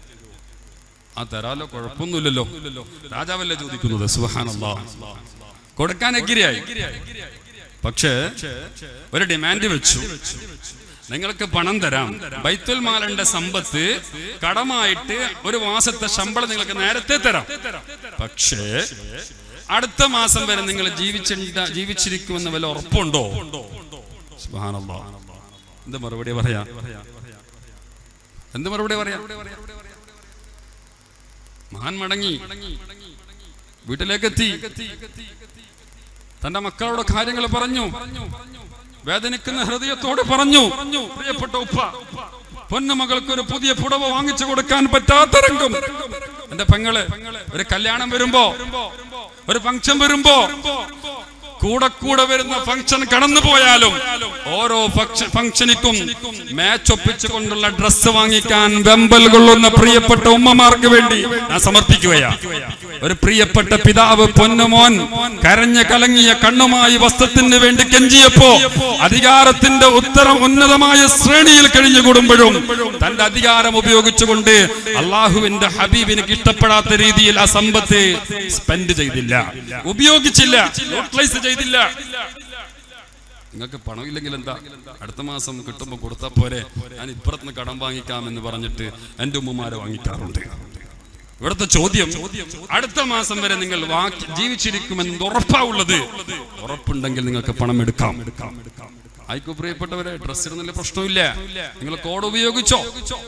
ആ തരാലോ കുഴപ്പമൊന്നുമില്ലല്ലോ രാജാവല്ലേ ചോദിക്കുന്നത് സുഹാനല്ലാ കൊടുക്കാൻ എഗിരിയായി പക്ഷേ ഒരു ഡിമാൻഡ് വെച്ചു നിങ്ങൾക്ക് പണം തരാം ബൈത്തുൽ മാലന്റെ സമ്പത്ത് കടമായിട്ട് ഒരു മാസത്തെ ശമ്പളം നിങ്ങൾക്ക് നേരത്തെ തരാം പക്ഷേ അടുത്ത മാസം വരെ നിങ്ങൾ ജീവിച്ചിണ്ട ജീവിച്ചിരിക്കുമെന്ന് വല്ല ഉറപ്പുണ്ടോ സുബ്ഹാനല്ലാ. എന്ത് മറുപടി പറയാ എന്ത് മറുപടി പറയാ മഹാൻ മടങ്ങി വീട്ടിലേക്കെത്തി തന്റെ മക്കളോട് കാര്യങ്ങൾ പറഞ്ഞു വേദനിക്കുന്ന ഹൃദയത്തോട് പറഞ്ഞു പ്രിയപ്പെട്ട ഉപ്പ പൊന്നുമകൾക്ക് ഒരു പുതിയ പുടവ വാങ്ങിച്ചു കൊടുക്കാൻ പറ്റാത്ത രംഗം എന്റെ പെങ്ങള് ഒരു കല്യാണം വരുമ്പോ ഒരു ഫംഗ്ഷൻ വരുമ്പോ കൂടെ കൂടെ വരുന്ന ഫംഗ്ഷൻ കടന്നു പോയാലും ഓരോ ഫംഗ്ഷൻ- ഫംഗ്ഷനിക്കും മാച്ച് ഒപ്പിച്ചുകൊണ്ടുള്ള ഡ്രസ്സ് വാങ്ങിക്കാൻ വെമ്പൽ കൊള്ളുന്ന പ്രിയപ്പെട്ട ഉമ്മമാർക്ക് വേണ്ടി ഞാൻ സമർപ്പിക്കുകയാ ഒരു പ്രിയപ്പെട്ട പിതാവ് പൊന്നുമോൻ കരഞ്ഞ കലങ്ങിയ കണ്ണുമായി വസ്ത്രത്തിന് വേണ്ടി കെഞ്ചിയപ്പോ അധികാരത്തിന്റെ ഉത്തരം ഉന്നതമായ ശ്രേണിയിൽ കഴിഞ്ഞുകൂടുമ്പോഴും തന്റെ അധികാരം ഉപയോഗിച്ചുകൊണ്ട് അള്ളാഹുവിന്റെ ഹബീബിന് ഇഷ്ടപ്പെടാത്ത രീതിയിൽ ആ സമ്പത്ത് സ്പെൻഡ് ചെയ്തില്ല ഉപയോഗിച്ചില്ല യൂട്ടിലൈസ് ചെയ്തില്ല നിങ്ങൾക്ക് പണമില്ലെങ്കിൽ എന്താ അടുത്ത മാസം കിട്ടുമ്പോൾ കൊടുത്താൽ പോരെ ഞാൻ ഇപ്പുറത്തുനിന്ന് കടം വാങ്ങിക്കാമെന്ന് പറഞ്ഞിട്ട് എൻ്റെ ഉമ്മമാരെ വാങ്ങിക്കാറുണ്ട് ഇവിടുത്തെ ചോദ്യം അടുത്ത മാസം വരെ നിങ്ങൾ വാക്കി ജീവിച്ചിരിക്കുമെന്ന് ഉറപ്പാവുള്ളത് ഉറപ്പുണ്ടെങ്കിൽ നിങ്ങൾക്ക് പണം എടുക്കാം ആയിക്കോ പ്രിയപ്പെട്ടവരെ ഡ്രസ് ഇടുന്നില്ല പ്രശ്നമില്ല നിങ്ങൾ കോഡ് ഉപയോഗിച്ചോ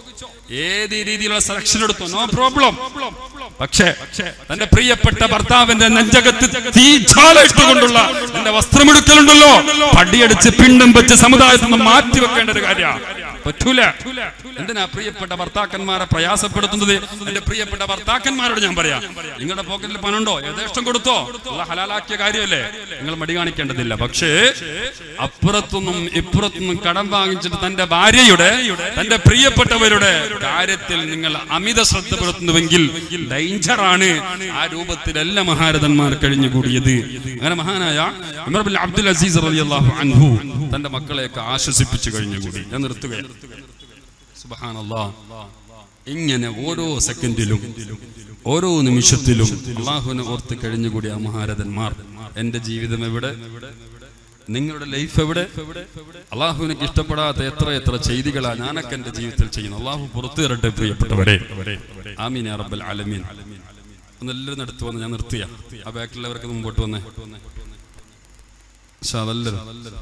ഏത് രീതിയിലുള്ള സെലക്ഷൻ എടുത്തോ നോ പ്രോബ്ലം പക്ഷേ തന്റെ പ്രിയപ്പെട്ട ഭർത്താവിന്റെ നെഞ്ചകത്ത് തീജ്വാല ഇട്ടുകൊണ്ടുള്ള എന്റെ വസ്ത്രമെടുക്കലുണ്ടല്ലോ പടിയടിച്ച് പിണ്ടും വെച്ച് സമുദായത്തിൽ നിന്ന് മാറ്റി വെക്കേണ്ട ഒരു കാര്യമാണ് പറ്റൂല എന്തിനാ പ്രിയപ്പെട്ട ഭർത്താക്കന്മാരെ പ്രയാസപ്പെടുത്തുന്നത് എന്റെ പ്രിയപ്പെട്ട ഭർത്താക്കന്മാരോട് ഞാൻ പറയാം നിങ്ങളുടെ പോക്കറ്റിൽ പണുണ്ടോ യഥേഷ്ടം കൊടുത്തോ ഉള്ള ഹലാലാക്കിയ കാര്യമല്ലേ നിങ്ങൾ മടി കാണിക്കേണ്ടതില്ല പക്ഷേ അപ്പുറത്തുനിന്നും ഇപ്പുറത്തുനിന്നും കടം വാങ്ങിച്ചിട്ട് തന്റെ ഭാര്യയുടെ തന്റെ പ്രിയപ്പെട്ടവരുടെ കാര്യത്തിൽ നിങ്ങൾ അമിത ശ്രദ്ധ പുലർത്തുന്നുവെങ്കിൽ ഡേഞ്ചറാണ് ആ രൂപത്തിലല്ല മഹാരഥന്മാർ കഴിഞ്ഞുകൂടിയത് അങ്ങനെ മഹാനായ ഉമർ ബിൻ അബ്ദുൽ അസീസ് റളിയല്ലാഹു അൻഹു തന്റെ മക്കളെയൊക്കെ ആശ്വസിപ്പിച്ചു കഴിഞ്ഞുകൂടി ഞാൻ നിർത്തുകയാണ് സുബ്ഹാനല്ലാ ഇങ്ങനെ ഓരോ സെക്കൻഡിലും ഓരോ നിമിഷത്തിലും അള്ളാഹുവിനെ ഓർത്ത് കഴിഞ്ഞുകൂടിയ ആ മഹാരഥന്മാർ എന്റെ ജീവിതം എവിടെ നിങ്ങളുടെ ലൈഫ് എവിടെ അള്ളാഹുവിനക്ക് ഇഷ്ടപ്പെടാത്ത എത്ര എത്ര ചെയ്തികളാ ഞാനൊക്കെ എന്റെ ജീവിതത്തിൽ ചെയ്യുന്നു അള്ളാഹു പുറത്തു തരട്ടെ പ്രിയപ്പെട്ടവരെ ആമീൻ യാ റബ്ബൽ ആലമീൻ ഒന്ന് എല്ലാവരും അടുത്ത് വന്ന് ഞാൻ നിർത്തിയ ആ ബാക്കിലുള്ളവർക്ക് മുമ്പോട്ട് വന്നേ പക്ഷെ അതല്ലല്ലോ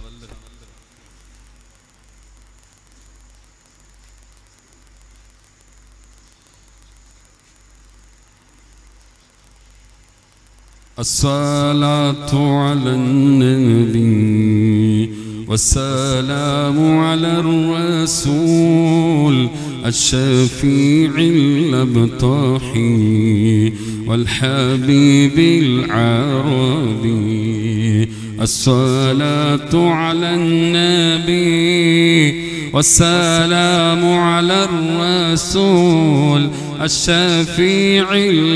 الصلاة على النبي والسلام على الرسول الشفيع الأبطحي والحبيب العربي الصلاة على النبي والسلام على الرسول الشفيع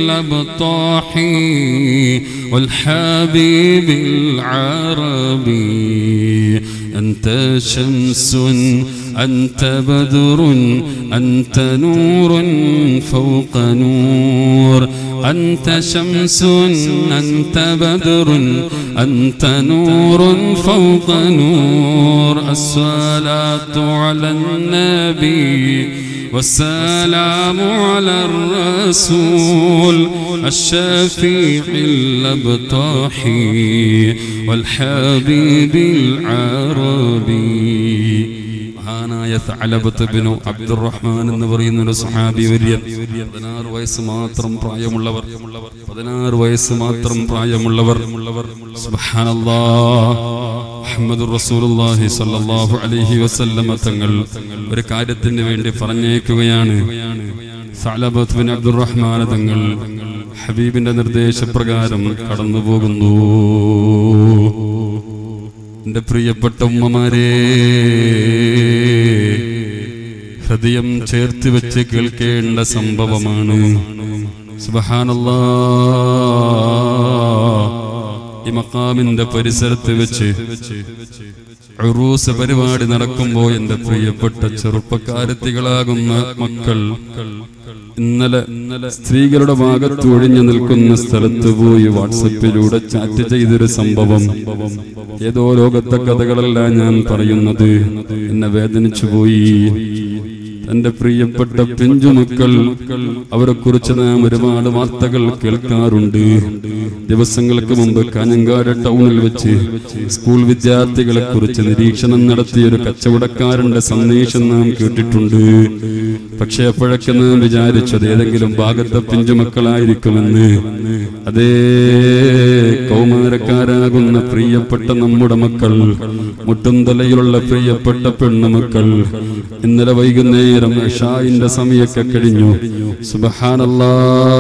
الأبطاحي والحبيب العربي أنت شمس أنت بدر أنت نور فوق نور أنت شمس أنت بدر أنت نور فوق نور الصلاة على النبي والسلام على الرسول الشفيع الأبطاحي والحبيب العربي മഹാനായ സഅലബത്ത് ബിനു അബ്ദുറഹ്മാൻ എന്ന് പറയുന്ന ഒരു സഹാബി വര്യൻ പതിനാറ് വയസ്സ് മാത്രം പ്രായമുള്ളവർ പതിനാറ് വയസ്സ് മാത്രം പ്രായമുള്ളവർ സുബ്ഹാനല്ലാഹ് മുഹമ്മദുർ റസൂലുള്ളാഹി സ്വല്ലല്ലാഹു അലൈഹി വസല്ലമ തങ്ങൾ ഒരു കാര്യത്തിന് വേണ്ടി പറഞ്ഞേക്കുകയാണ് സഅലബത്ത് ബിൻ അബ്ദുറഹ്മാൻ തങ്ങൾ ഹബീബിന്റെ നിർദ്ദേശപ്രകാരം കടന്നു പോകുന്നു എന്റെ പ്രിയപ്പെട്ട ഉമ്മമാരെ ഹൃദയം ചേർത്ത് വെച്ച് കേൾക്കേണ്ട സംഭവമാണ് സുബ്ഹാനല്ലാ ഈ മക്കാമിന്റെ പരിസരത്ത് വെച്ച് ഉറൂസ് പരിപാടി നടക്കുമ്പോ എന്റെ പ്രിയപ്പെട്ട ചെറുപ്പക്കാരത്തികളാകുന്ന മക്കൾ ഇന്നലെ ഇന്നലെ സ്ത്രീകളുടെ ഭാഗത്ത് ഒഴിഞ്ഞു നിൽക്കുന്ന സ്ഥലത്ത് പോയി വാട്സപ്പിലൂടെ ചാറ്റ് ചെയ്തൊരു സംഭവം ഏതോ ലോകത്തെ കഥകളല്ല ഞാൻ പറയുന്നത് എന്നെ വേദനിച്ചു പോയി
തന്റെ പ്രിയപ്പെട്ട പിഞ്ചുമക്കൾ അവരെ കുറിച്ച് നാം ഒരുപാട് വാർത്തകൾ കേൾക്കാറുണ്ട് ദിവസങ്ങൾക്ക് മുമ്പ് കാഞ്ഞങ്കാട് ടൗണിൽ വെച്ച് സ്കൂൾ വിദ്യാർത്ഥികളെ കുറിച്ച് നിരീക്ഷണം നടത്തിയ ഒരു കച്ചവടക്കാരന്റെ സന്ദേശം നാം കേട്ടിട്ടുണ്ട് പക്ഷെ അപ്പോഴൊക്കെ നാം വിചാരിച്ചത് ഏതെങ്കിലും ഭാഗത്തെ പിഞ്ചുമക്കളായിരിക്കുമെന്ന് അതേ കൗമാരക്കാരാകുന്ന പ്രിയപ്പെട്ട നമ്മുടെ മക്കൾ മുട്ടുംതലയിലുള്ള പ്രിയപ്പെട്ട പെണ്ണുമക്കൾ ഇന്നലെ വൈകുന്നേരം ഷായിന്റെ സമയൊക്കെ കഴിഞ്ഞു സുബഹാനല്ലാ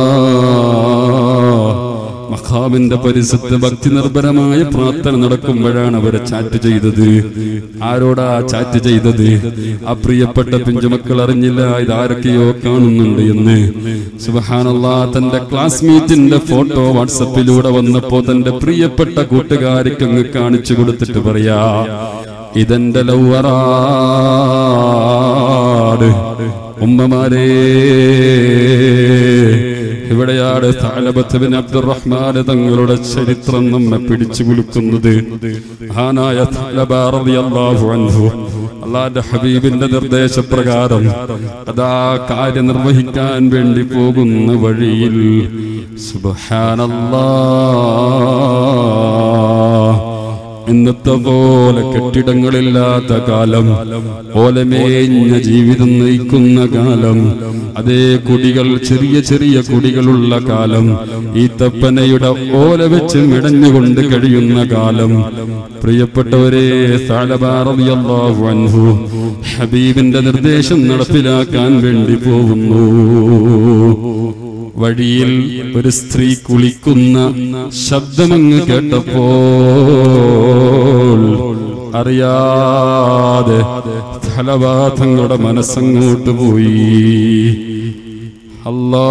മഖാമിന്റെ പരിസരത്ത് ഭക്തി നിർഭരമായ പ്രാർത്ഥന നടക്കുമ്പോഴാണ് അവരെ ചാറ്റ് ചെയ്തത് ആരോടാ ചാറ്റ് ചെയ്തത് ആ പ്രിയപ്പെട്ട പിഞ്ചുമക്കൾ അറിഞ്ഞില്ല ഇതാരൊക്കെയോ കാണുന്നുണ്ട് എന്ന് സുബഹാനല്ലാ തന്റെ ക്ലാസ്മേറ്റിന്റെ ഫോട്ടോ വാട്സപ്പിലൂടെ വന്നപ്പോ തന്റെ പ്രിയപ്പെട്ട കൂട്ടുകാരിക്ക് അങ്ങ് കാണിച്ചു കൊടുത്തിട്ട് പറയാ ഇതെന്റെ ലൗവറാട് ഉമ്മമാരേ ഇവിടെയാണ് താലബത്തുബിൻ അബ്ദുറഹ്മാൻ തങ്ങളുടെ ചരിത്രം നമ്മെ പിടിച്ചു കുലുക്കുന്നത് മഹാനായ താലബ റളിയല്ലാഹു അൻഹു അള്ളാന്റെ ഹബീബിന്റെ നിർദ്ദേശപ്രകാരം അതാ കാര്യനിർവഹിക്കാൻ വേണ്ടി പോകുന്ന വഴിയിൽ സുബ്ഹാനല്ലാഹ് ഇന്നത്തെ പോലെ കെട്ടിടങ്ങളില്ലാത്ത കാലം ഓലമേഞ്ഞ ജീവിതം നയിക്കുന്ന കാലം അതേ കുടികൾ ചെറിയ ചെറിയ കുടികളുള്ള കാലം ഈ തപ്പനയുടെ ഓല വെച്ച് മിടഞ്ഞുകൊണ്ട് കഴിയുന്ന കാലം പ്രിയപ്പെട്ടവരെ സാലബാറിയല്ലാഹു അൻഹു ഹബീബിന്റെ നിർദ്ദേശം നടപ്പിലാക്കാൻ വേണ്ടി പോകുന്നു വഴിയിൽ ഒരു സ്ത്രീ കുളിക്കുന്ന ശബ്ദമങ്ങ് കേട്ടപ്പോൾ അറിയാതെ സ്ഥലവാദങ്ങളുടെ മനസ്സങ്ങോട്ട് പോയി അല്ലാ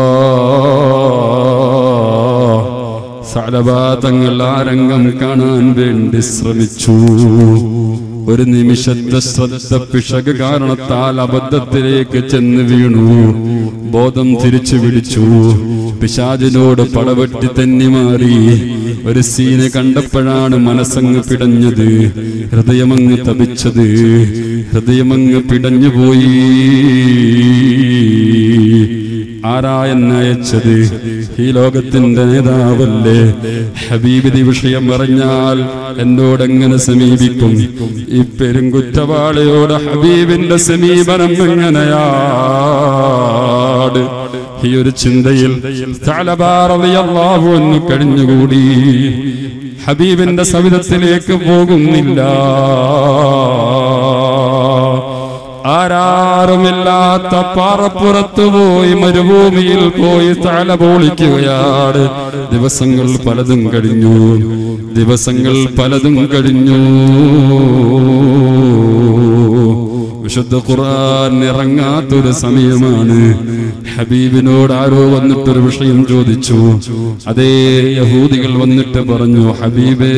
സലവാദങ്ങൾ ആ രംഗം കാണാൻ വേണ്ടി ശ്രമിച്ചു ഒരു നിമിഷത്തെ ശ്രദ്ധ പിശക് കാരണത്താൽ അബദ്ധത്തിലേക്ക് ചെന്ന് വീണു ബോധം തിരിച്ചു പിടിച്ചു പിശാചിനോട് പടവെട്ടി തന്നെ മാറി ഒരു സീന് കണ്ടപ്പോഴാണ് മനസ്സങ്ങ് പിടഞ്ഞത് ഹൃദയമങ്ങ് തപിച്ചത് ഹൃദയമങ്ങ് പിടഞ്ഞുപോയി ആരാ എന്നെ അയച്ചത് ഈ ലോകത്തിന്റെ നേതാവല്ലേ ഹബീബിതി വിഷയം പറഞ്ഞാൽ എന്നോട് എങ്ങനെ സമീപിക്കും ഈ പെരുങ്കുറ്റവാളിയോട് ഹബീബിന്റെ സമീപനം എങ്ങനെയാണ് ഈ ഒരു ചിന്തയിൽ ഒന്ന് കഴിഞ്ഞുകൂടി ഹബീബിന്റെ സവിധത്തിലേക്ക് പോകുന്നില്ല ആരാറുമില്ലാത്ത പാറപ്പുറത്ത് പോയി മരുഭൂമിയിൽ പോയി തല പൊളിക്കുകയാണ് ദിവസങ്ങൾ പലതും കഴിഞ്ഞു ദിവസങ്ങൾ പലതും കഴിഞ്ഞു വിശുദ്ധ ഖുർആൻ ഇറങ്ങാത്തൊരു സമയമാണ് ഹബീബിനോട് ആരോ വന്നിട്ടൊരു വിഷയം ചോദിച്ചു അതേ യഹൂദികൾ വന്നിട്ട് പറഞ്ഞു ഹബീബേ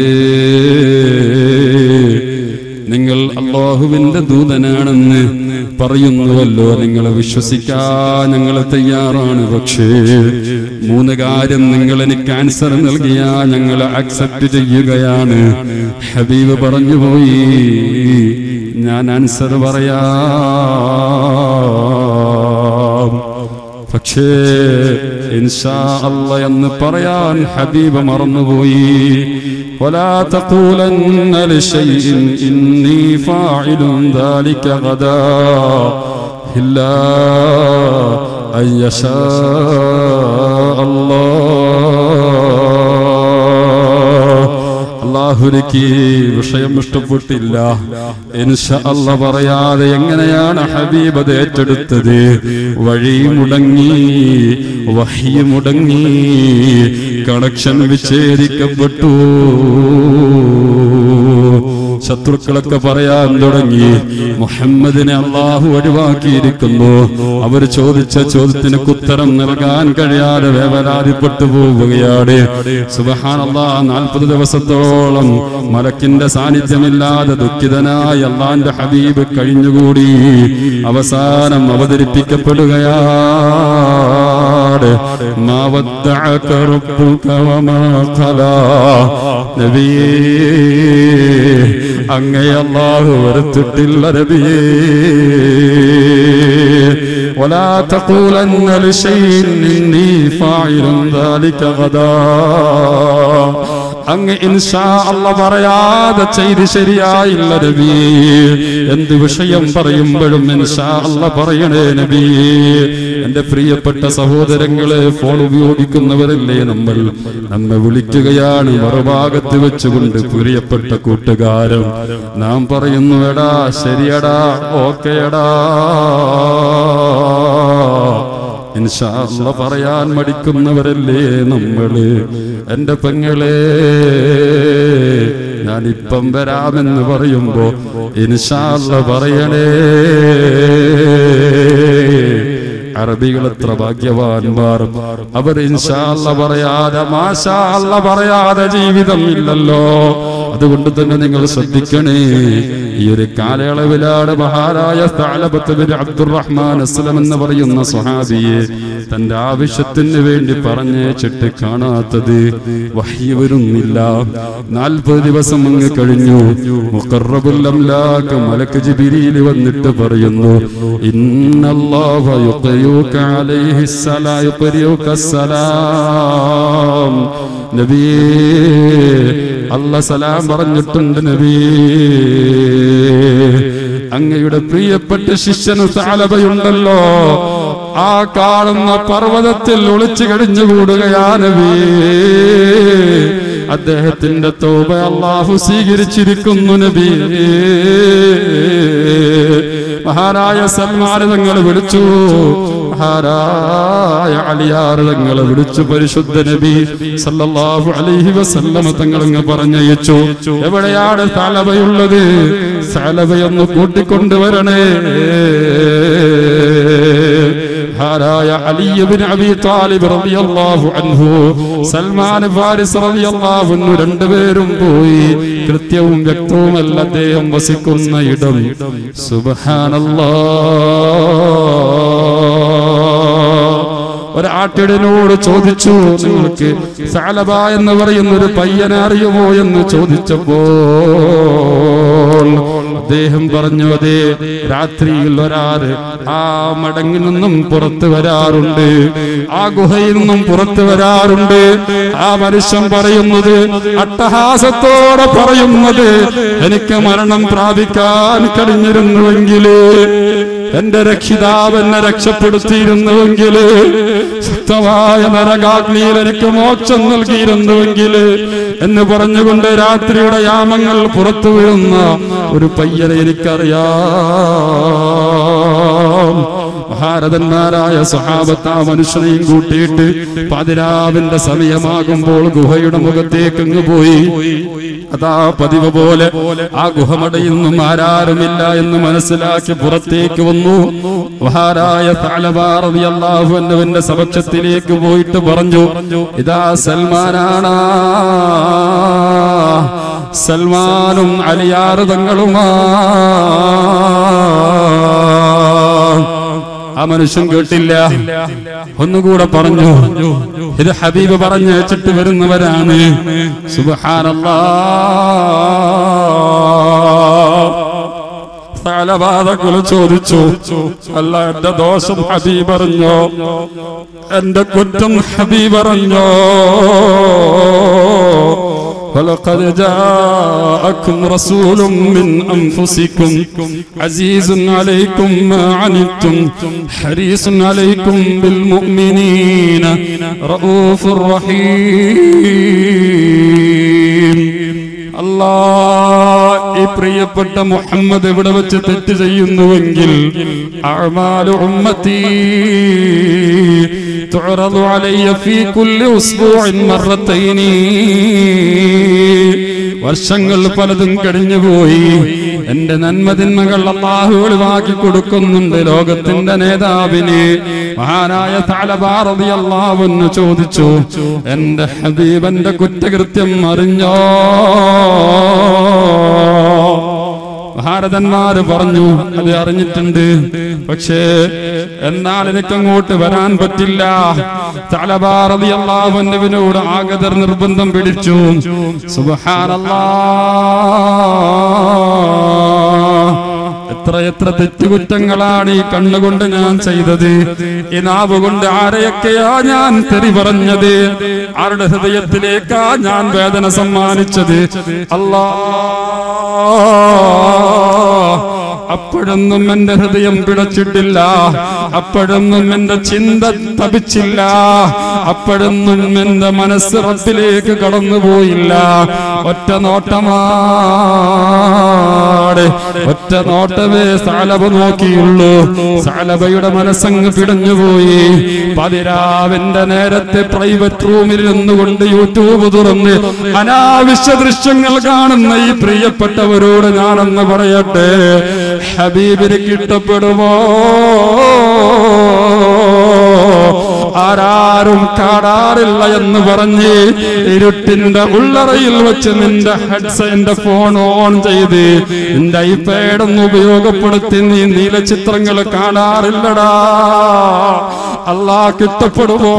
നിങ്ങൾ അള്ളാഹുവിന്റെ ദൂതനാണെന്ന് പറയുന്നുവല്ലോ നിങ്ങൾ വിശ്വസിക്കാൻ ഞങ്ങൾ തയ്യാറാണ് പക്ഷേ മൂന്ന് കാര്യം നിങ്ങൾ എനിക്ക് ആൻസർ നൽകിയാൽ ഞങ്ങൾ അക്സെപ്റ്റ് ചെയ്യുകയാണ് ഹബീബ് പറഞ്ഞുപോയി ഞാൻ ആൻസർ പറയാം പക്ഷേ ഇൻഷാ അല്ല എന്ന് പറയാൻ ഹബീബ് മറന്നുപോയി ولا تقولن لشيء إني فاعل ذلك غدا إلا أن يشاء الله അള്ളാഹുലേക്ക് വിഷയം ഇഷ്ടപ്പെട്ടില്ല ഇൻഷാ അല്ല പറയാതെ എങ്ങനെയാണ് ഹബീബ് അത് ഏറ്റെടുത്തത് വഴി മുടങ്ങി വഹി മുടങ്ങി കണക്ഷൻ വിച്ഛേദിക്കപ്പെട്ടു ശത്രുക്കളൊക്കെ പറയാൻ തുടങ്ങി മുഹമ്മദിനെ അള്ളാഹു ഒഴിവാക്കിയിരിക്കുന്നു അവർ ചോദിച്ച ചോദ്യത്തിന് ഉത്തരം നൽകാൻ കഴിയാതെ വേവലാതിപ്പെട്ടു പോവുകയാണ് സുബഹാനല്ലാ നാൽപ്പത് ദിവസത്തോളം മലക്കിന്റെ സാന്നിധ്യമില്ലാതെ ദുഃഖിതനായി അള്ളാന്റെ ഹബീബ് കഴിഞ്ഞുകൂടി അവസാനം അവതരിപ്പിക്കപ്പെടുകയാണ് മാ വദ്ദഅക റബ്ബുക വമാ ഖലാ നബിയേ അങ്ങേ അല്ലാഹു വെറുത്തിട്ടില്ല നബിയേ
ولا تقولن لشيء إني فاعل ذلك غدا അങ്ങ് ഇൻഷാ അല്ല പറയാതെ ചെയ്ത് ശരിയായില്ല നബി എന്ത് വിഷയം പറയുമ്പോഴും ഇൻഷാ അല്ല പറയണേ നബി എന്റെ പ്രിയപ്പെട്ട സഹോദരങ്ങളെ ഫോൺ ഉപയോഗിക്കുന്നവരല്ലേ നമ്മൾ നമ്മെ വിളിക്കുകയാണ് മറുഭാഗത്ത് വെച്ചുകൊണ്ട് പ്രിയപ്പെട്ട കൂട്ടുകാരൻ നാം പറയുന്നു എടാ ശരിയടാ ഓക്കേടാ ഇൻഷാ അല്ല പറയാൻ മടിക്കുന്നവരല്ലേ നമ്മള് എന്റെ പെങ്ങളെ ഞാനിപ്പം വരാമെന്ന് പറയുമ്പോ ഇൻഷാ അല്ല പറയണേ അറബികൾ എത്ര ഭാഗ്യവാന്മാർ അവർ ഇൻഷാ അല്ല പറയാതെ മാഷാ അല്ല പറയാതെ ജീവിതം ഇല്ലല്ലോ അതുകൊണ്ട് തന്നെ നിങ്ങൾ ശ്രദ്ധിക്കണേ ഈ ഒരു കാലയളവിലാണ് മഹാരായ സ്ഥാലപത്ത് ബിൻ അബ്ദുറഹ്മാൻ അസ്ലം എന്ന് പറയുന്ന സ്വഹാബിയെ തന്റെ ആവശ്യത്തിന് വേണ്ടി പറഞ്ഞേച്ചിട്ട് കാണാത്തത് വഹ്യ വരുന്നില്ല നാൽപ്പത് ദിവസം അങ്ങ് കഴിഞ്ഞു മുഖറബുൽ അംലാക്ക് മലക്ക് ജിബിരിയിൽ വന്നിട്ട് പറയുന്നു ഇന്നല്ലാഹ യുഖ്രിയുക അലൈഹി സലാ യുഖ്രിയുക സലാം നബിയേ അല്ല സലാം പറഞ്ഞിട്ടുണ്ട് നബി അങ്ങയുടെ പ്രിയപ്പെട്ട ശിഷ്യന് സാലഭയുണ്ടല്ലോ ആ കാണുന്ന പർവ്വതത്തിൽ ഒളിച്ചു കഴിഞ്ഞുകൂടുകയാ നബി അദ്ദേഹത്തിന്റെ തോപ അള്ളാഹു സ്വീകരിച്ചിരിക്കുന്നു നബി മഹാരായ സൽമാൻ തങ്ങൾ വിളിച്ചു മഹാരായ അലിയാർ തങ്ങൾ വിളിച്ചു പരിശുദ്ധ നബി സല്ലല്ലാഹു അലൈഹി വസല്ലമ തങ്ങൾ അങ്ങ് പറഞ്ഞയച്ചു എവിടെയാണ് സാലഭയുള്ളത് സാലഭയൊന്ന് കൂട്ടിക്കൊണ്ടുവരണേ മഹാരായ അലിയബിൻ അബി താലിബ് റളിയല്ലാഹു അൻഹു സൽമാൻ ഫാരിസ് റളിയല്ലാഹു അൻഹു രണ്ടുപേരും പോയി കൃത്യവും വ്യക്തവുമല്ല അദ്ദേഹം വസിക്കുന്ന ഇടം സുബ്ഹാനല്ലാഹ് ഒരാട്ടിടനോട് ചോദിച്ചു നിങ്ങൾക്ക് സാലബ എന്ന് പറയുന്ന ഒരു പയ്യനെ അറിയുമോ എന്ന് ചോദിച്ചപ്പോൾ അദ്ദേഹം പറഞ്ഞു അതെ രാത്രിയിൽ ഒരാറ് ആ മടങ്ങിൽ നിന്നും പുറത്തു വരാറുണ്ട് ആ ഗുഹയിൽ നിന്നും പുറത്തു വരാറുണ്ട് ആ മനുഷ്യൻ പറയുന്നത് അട്ടഹാസത്തോടെ പറയുന്നത് എനിക്ക് മരണം പ്രാപിക്കാൻ കഴിഞ്ഞിരുന്നുവെങ്കില് എന്റെ രക്ഷിതാവ് എന്നെ രക്ഷപ്പെടുത്തിയിരുന്നുവെങ്കിൽ ശക്തമായ നരകാഗ്നിയിൽ എനിക്ക് മോക്ഷം നൽകിയിരുന്നുവെങ്കിൽ എന്ന് പറഞ്ഞുകൊണ്ട് രാത്രിയുടെ യാമങ്ങൾ പുറത്തു വീഴുന്ന ഒരു പയ്യനെ എനിക്കറിയാം ഭാരതന്മാരായ സഹാബത്ത് ആ മനുഷ്യനെയും കൂട്ടിയിട്ട് പതിരാവിന്റെ സമയമാകുമ്പോൾ ഗുഹയുടെ മുഖത്തേക്ക് അങ്ങ് പോയി അതാ പതിവ് പോലെ ആ ഗുഹമടയിൽ നിന്നും ആരാരുമില്ല എന്ന് മനസ്സിലാക്കി പുറത്തേക്ക് വന്നു മഹാരായ താലബാറിയാഹുവിന്റെ സമക്ഷത്തിലേക്ക് പോയിട്ട് പറഞ്ഞു ഇതാ സൽമാനാണ് സൽമാനും അലിയാറ് തങ്ങളുമാ ആ മനുഷ്യൻ കേട്ടില്ല ഒന്നുകൂടെ പറഞ്ഞു ഇത് ഹബീബ് പറഞ്ഞു വെച്ചിട്ട് വരുന്നവരാണ് സുബഹാനല്ലാ തലബാധക്കുള് ചോദിച്ചു അല്ല എന്റെ ദോഷം ഹബീബ് അറിഞ്ഞോ എന്റെ കുറ്റം ഹബീബ് അറിഞ്ഞോ ولقد جاءكم رسول من أنفسكم عزيز عليكم ما عنتم حريص عليكم بالمؤمنين رؤوف رحيم അല്ലാ ഈ പ്രിയപ്പെട്ട മുഹമ്മദ് ഇവിടെ വെച്ച് തെറ്റ് ചെയ്യുന്നുവെങ്കിൽ അഅ്മാലു ഉമ്മത്തി تعرض علي في كل أسبوع مرتين വർഷങ്ങൾ പലതും കഴിഞ്ഞുപോയി എന്റെ നന്മതിന്മകൾ അള്ളാഹു ഒളിവാക്കി കൊടുക്കുന്നുണ്ട് ലോകത്തിന്റെ നേതാവിന് മഹാനായ താലബാറതി അള്ളാഹുന്ന് ചോദിച്ചു എന്റെ ഹബീബന്റെ കുറ്റകൃത്യം അറിഞ്ഞോ ഭാരതന്മാര് പറഞ്ഞു അത് അറിഞ്ഞിട്ടുണ്ട് പക്ഷേ എന്നാൽ എനിക്കങ്ങോട്ട് വരാൻ പറ്റില്ല തലബാറതി അള്ളാഹുവിനോട് ആഗതർ നിർബന്ധം പിടിച്ചു സുബഹാനല്ലാ എത്ര എത്ര തെറ്റുകുറ്റങ്ങളാണ് ഈ കണ്ണുകൊണ്ട് ഞാൻ ചെയ്തത് ഈ നാവ് കൊണ്ട് ആരെയൊക്കെയാ ഞാൻ തെറി പറഞ്ഞത് ആരുടെ ഹൃദയത്തിലേക്കാ ഞാൻ വേദന സമ്മാനിച്ചത് അല്ലാ അപ്പോഴൊന്നും എന്റെ ഹൃദയം പിടച്ചിട്ടില്ല അപ്പോഴൊന്നും എന്റെ ചിന്ത തപിച്ചില്ല അപ്പോഴൊന്നും എന്റെ മനസ്സ് റബ്ബിലേക്ക് കടന്നുപോയില്ല ഒറ്റ നോട്ടമാണ് ഒറ്റ നോട്ടമേ സാലബ നോക്കിയുള്ളൂ സാലബയുടെ മനസ്സങ്ങ് പിടഞ്ഞുപോയി പതിരാവിന്റെ നേരത്തെ പ്രൈവറ്റ് റൂമിൽ നിന്നുകൊണ്ട് യൂട്യൂബ് തുറന്ന് അനാവശ്യ ദൃശ്യങ്ങൾ കാണുന്ന ഈ പ്രിയപ്പെട്ടവരോട് ഞാനെന്ന് പറയട്ടെ ഹബീബിന് കിട്ടപ്പെടുമോ ആരാരും കാണാറില്ല എന്ന് പറഞ്ഞ് ഇരുട്ടിന്റെ ഉള്ളറയിൽ വെച്ച് നിന്റെ ഹെഡ്സെന്റെ ഫോൺ ഓൺ ചെയ്ത് നിന്റെ ഐപാഡ് ഒന്ന് ഉപയോഗപ്പെടുത്തി നീ നീലചിത്രങ്ങൾ കാണാറില്ലടാ അല്ലാ കിട്ടപ്പെടുമോ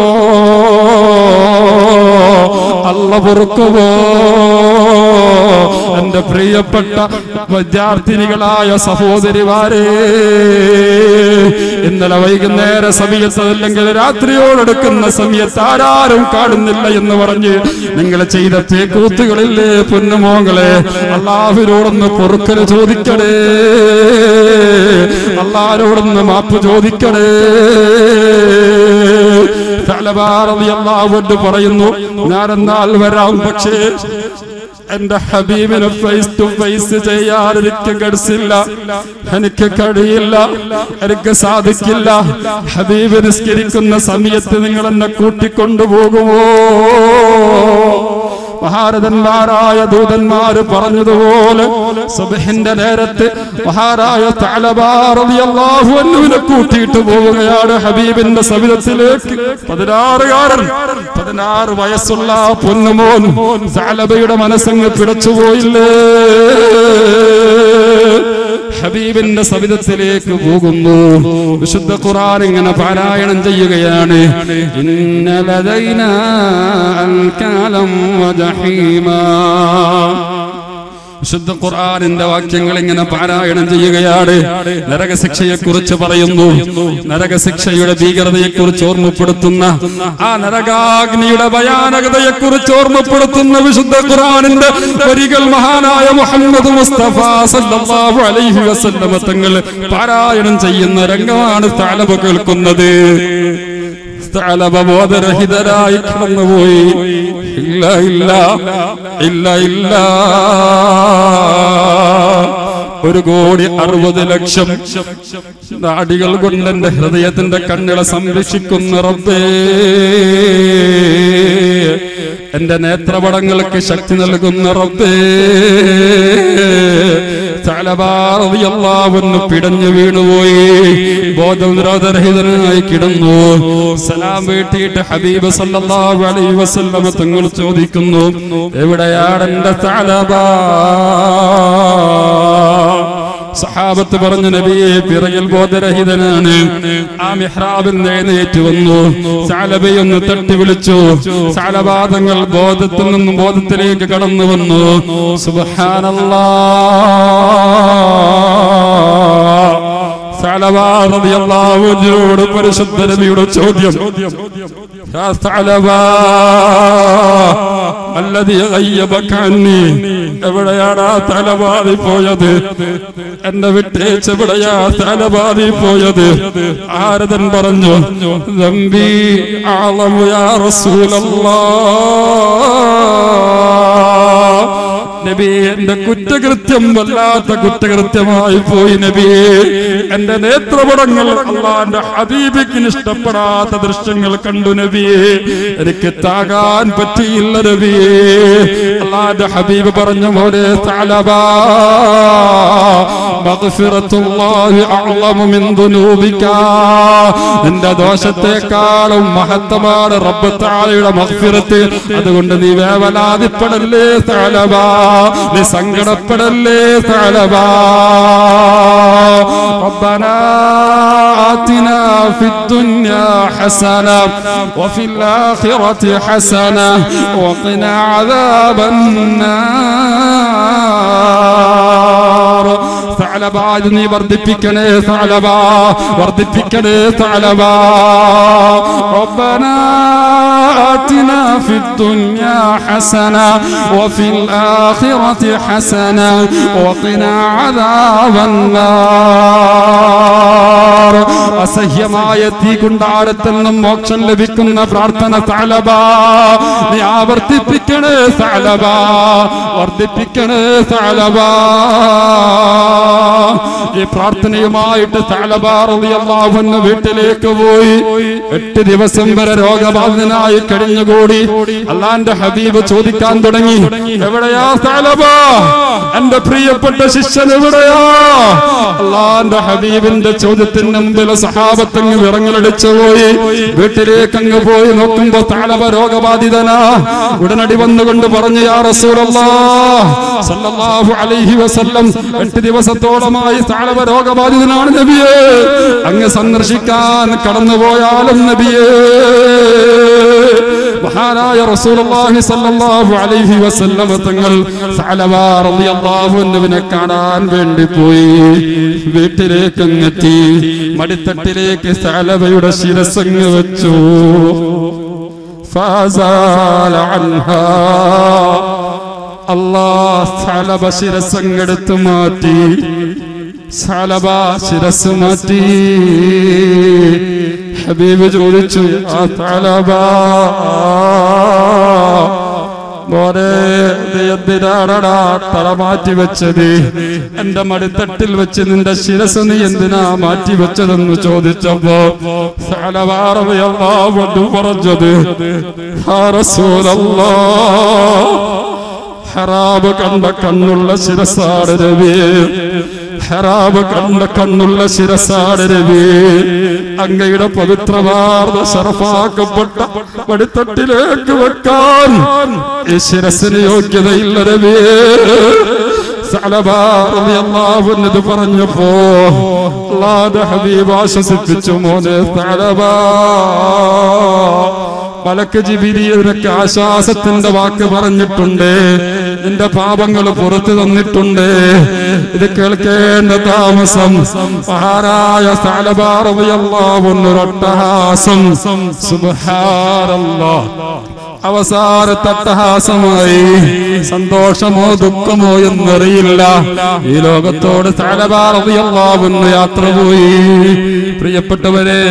അല്ല പൊറുക്കുമോ എന്റെ പ്രിയപ്പെട്ട വിദ്യാർത്ഥിനികളായ സഹോദരിമാരെ ഇന്നലെ വൈകുന്നേര സമയത്ത് അല്ലെങ്കിൽ രാത്രിയോടെടുക്കുന്ന സമയത്ത് ആരാരും കാണുന്നില്ല എന്ന് പറഞ്ഞ് നിങ്ങൾ ചെയ്ത തേക്കൂത്തുകളില്ലേ പൊന്നുമോങ്ങളെ അള്ളാഹുവിനോടൊന്ന് പൊറുക്കല് ചോദിക്കണേ അള്ളാഹിനോടൊന്ന് മാപ്പ് ചോദിക്കണേ തലവാറിയാവോട്ട് പറയുന്നു ഞാനെന്നാൽ വരാം പക്ഷേ എന്റെ ഹബീബിനെ ഫേസ് ടു ഫേസ് ചെയ്യാൻ എനിക്ക് കഴിച്ചില്ല എനിക്ക് കഴിയില്ല എനിക്ക് സാധിക്കില്ല ഹബീബ് നിസ്കരിക്കുന്ന സമയത്ത് നിങ്ങൾ എന്നെ കൂട്ടിക്കൊണ്ടുപോകുമോ മഹാരഥന്മാരായ ദൂതന്മാര് പറഞ്ഞതുപോലെ സുബഹിന്റെ നേരത്ത് മഹാരായ തലബാറിയാഹുവിനെ കൂട്ടിയിട്ട് പോവുകയാണ് ഹബീബിന്റെ സവിധത്തിലേക്ക് പതിനാറുകാരൻ പതിനാറ് വയസ്സുള്ള ആ പൊന്നുമോൻ സാലബയുടെ മനസ്സങ്ങ് പിടച്ചുപോയില്ലേ ഹബീബിന്റെ സവിധത്തിലേക്ക് പോകുന്നു വിശുദ്ധ ഖുർആൻ ഇങ്ങനെ പാരായണം ചെയ്യുകയാണ് ഇന്നലദൈന അൽകാലം വജഹീമാ വിശുദ്ധ ഖുർആാനിന്റെ വാക്യങ്ങൾ ഇങ്ങനെ പാരായണം ചെയ്യുകയാണ് നരകശിക്ഷയെ കുറിച്ച് പറയുന്നു നരകശിക്ഷയുടെ ഭീകരതയെ കുറിച്ച് ഓർമ്മപ്പെടുത്തുന്ന ആ നരകാഗ്നിയുടെ ഭയാനകതയെ കുറിച്ച് ഓർമ്മപ്പെടുത്തുന്ന വിശുദ്ധ ഖുർആാനിന്റെ വരികൾ മഹാനായ മുഹമ്മദ് മുസ്തഫ സല്ലല്ലാഹു അലൈഹി വസല്ലമ തങ്ങൾ പാരായണം ചെയ്യുന്ന രംഗമാണ് താലബ കേൾക്കുന്നത് സ്ഥലഭ ബോധരഹിതരായി കടന്നുപോയി ഇല്ല ഇല്ല ഇല്ല ഇല്ല ഒരു കോടി അറുപത് ലക്ഷം നാടികൾ കൊണ്ട് എന്റെ ഹൃദയത്തിന്റെ കണ്ണുകളെ സംരക്ഷിക്കുന്ന റബ്ബേ എന്റെ നേത്രപടങ്ങൾക്ക് ശക്തി നൽകുന്ന റബ്ബേ തലബാറിയല്ലാവെന്ന് പിടഞ്ഞു വീണുപോയി ബോധനിരോധരഹിതനായി കിടന്നു സലാം വീട്ടിയിട്ട് ഹബീബ് സല്ലല്ലാഹു അലൈഹി വസല്ലമ തങ്ങൾ ചോദിക്കുന്നു എവിടെയാണ് എന്റെ തലബാ സഹാബത്ത് പറഞ്ഞ നബിയെ പിറകിൽ ബോധരഹിതനാണ് ആ മിഹ്റാബിൽ എഴുന്നേറ്റ് വന്നു സാലബയൊന്ന് തട്ടി വിളിച്ചു സാലപാദങ്ങൾ ബോധത്തിൽ നിന്നും ബോധത്തിലേക്ക് കടന്നു വന്നു സുബഹാനല്ലാ സലവാറിയോട് പരിശുദ്ധ നബിയുടെ ചോദ്യം യാ സലവാ അല്ലതി ഗയ്യബക അന്നി എവിടെയാണ് ആ തലവാതി പോയത് എന്നെ വിട്ടേച്ച് എവിടെയാ തലവാതി പോയത് ആരതൻ പറഞ്ഞു നമ്പി ആളമു യാ റസൂലല്ലാ നബി എന്റെ കുറ്റകൃത്യം വല്ലാത്ത കുറ്റകൃത്യമായി പോയി നബിയെ എന്റെ നേത്രപടങ്ങൾ അള്ളാന്റെ ഹബീബിക്കിന് ഇഷ്ടപ്പെടാത്ത ദൃശ്യങ്ങൾ കണ്ടു നബിയെ എനിക്ക് താകാൻ പറ്റിയില്ല നബിയെ അള്ളാന്റെ ഹബീബ് പറഞ്ഞ പോലെ തലബാ മഗ്ഫിറത്തുല്ലാഹി അഅ്ലമു മിൻ ദുനൂബിക നിന്റെ ദോഷത്തെക്കാളും മഹത്തമാണ് റബ്ബ് താലയുടെ മഗ്ഫിറത്ത് അതുകൊണ്ട് നീ വേവലാതിപ്പെടല്ലേ തലബാ നീ സങ്കടപ്പെടല്ലേ തലബാ ربنا آتنا في الدنيا حسنة وفي الآخرة حسنة وقنا عذاب النار സഅലബ ഇത് നീ വർദ്ധിപ്പിക്കണേ സഅലബ വർദ്ധിപ്പിക്കണേ സഅലബ ربنا آتنا في الدنيا حسنة وفي الآخرة حسنة وقنا عذاب النار അസഹ്യമായ തീ കുണ്ടാരത്തിൽ നിന്നും മോക്ഷം ലഭിക്കുന്ന പ്രാർത്ഥന തലബ നീ ആവർത്തിപ്പിക്കണേ തലബ വർദ്ധിപ്പിക്കണേ തലബ ഈ പ്രാർത്ഥനയുമായിട്ട് തലബാറിയാവുന്ന വീട്ടിലേക്ക് പോയി എട്ട് ദിവസം വരെ രോഗബാധിതനായി കഴിഞ്ഞുകൂടി അള്ളാന്റെ ഹബീബ് ചോദിക്കാൻ തുടങ്ങി എവിടെയാ തലബ എന്റെ പ്രിയപ്പെട്ട ശിഷ്യൻ എവിടെയാ അള്ളാന്റെ ഹബീബിന്റെ ചോദ്യത്തിന് മുമ്പിൽ സഹാബത്തങ്ങ് വിറങ്ങലടിച്ചു പോയി വീട്ടിലേക്ക് അങ്ങ് പോയി നോക്കുമ്പോ താളവ രോഗബാധിതനാ ഉടനടി വന്നുകൊണ്ട് പറഞ്ഞു യാ റസൂലല്ലാ സല്ലല്ലാഹു അലൈഹി വസല്ലം എട്ട് ദിവസത്തോളമായി താളവ രോഗബാധിതനാണ് നബിയെ അങ്ങ് സന്ദർശിക്കാൻ കടന്നുപോയാലും നബിയേ മഹാനായ റസൂലുള്ളാഹി സ്വല്ലല്ലാഹു അലൈഹി വസല്ലം തങ്ങൾ സഅലബ റളിയല്ലാഹു അൻഹുവിനെ കാണാൻ വേണ്ടി പോയി വീട്ടിലേക്ക് അങ്ങെത്തി മടിത്തട്ടിലേക്ക് സഅലബയുടെ ശിരസങ്ങ് വെച്ചു ഫാസാല അൻഹാ അല്ലാഹ് സഅലബ ശിരസങ്ങെടുത്ത് മാറ്റി സഅലബ ശിരസ് മാറ്റി ഹബീബ് ചോദിച്ചു ആ തലബ മോനെ നീ എന്തിനാണടാ തല മാറ്റി വെച്ചത് എന്റെ മടിത്തട്ടിൽ വെച്ച് നിന്റെ ശിരസ് നീ എന്തിനാ മാറ്റി വെച്ചതെന്ന് ചോദിച്ചപ്പോ സലവാറവയല്ലാവു പറഞ്ഞത് "യാ റസൂലല്ലാ, ഹറാബ് കണ്ട കണ്ണുള്ള ശിരസാട് രവി ഹറാബ് കണ്ട കണ്ണുള്ള ശിരസാട് രവി അങ്ങയുടെ പവിത്രവാർന്ന ശറഫാക്കപ്പെട്ട പടിത്തട്ടിലേക്ക് വെക്കാൻ ഈ ശിരസിന് യോഗ്യതയില്ല രവി സലബാറിയത് പറഞ്ഞപ്പോ അള്ളാന്റെ ഹബീബ് ആശ്വസിപ്പിച്ചു മോനെ സലബാ മലക്ക് ജിബിരിയൊക്കെ ആശ്വാസത്തിന്റെ വാക്ക് പറഞ്ഞിട്ടുണ്ട് നിന്റെ പാപങ്ങൾ പുറത്തു തന്നിട്ടുണ്ട് ഇത് കേൾക്കേണ്ട താമസം മഹാരായ സ്ഥലഭാറവയല്ലാവുന്നൊരൊട്ടഹാസം സുബഹാരല്ലാ അവസാനത്തെ അട്ടഹാസമായി സന്തോഷമോ ദുഃഖമോ എന്നറിയില്ല ഈ ലോകത്തോട് സ്ഥലഭാറവയല്ലാവുന്ന യാത്ര പോയി പ്രിയപ്പെട്ടവരെ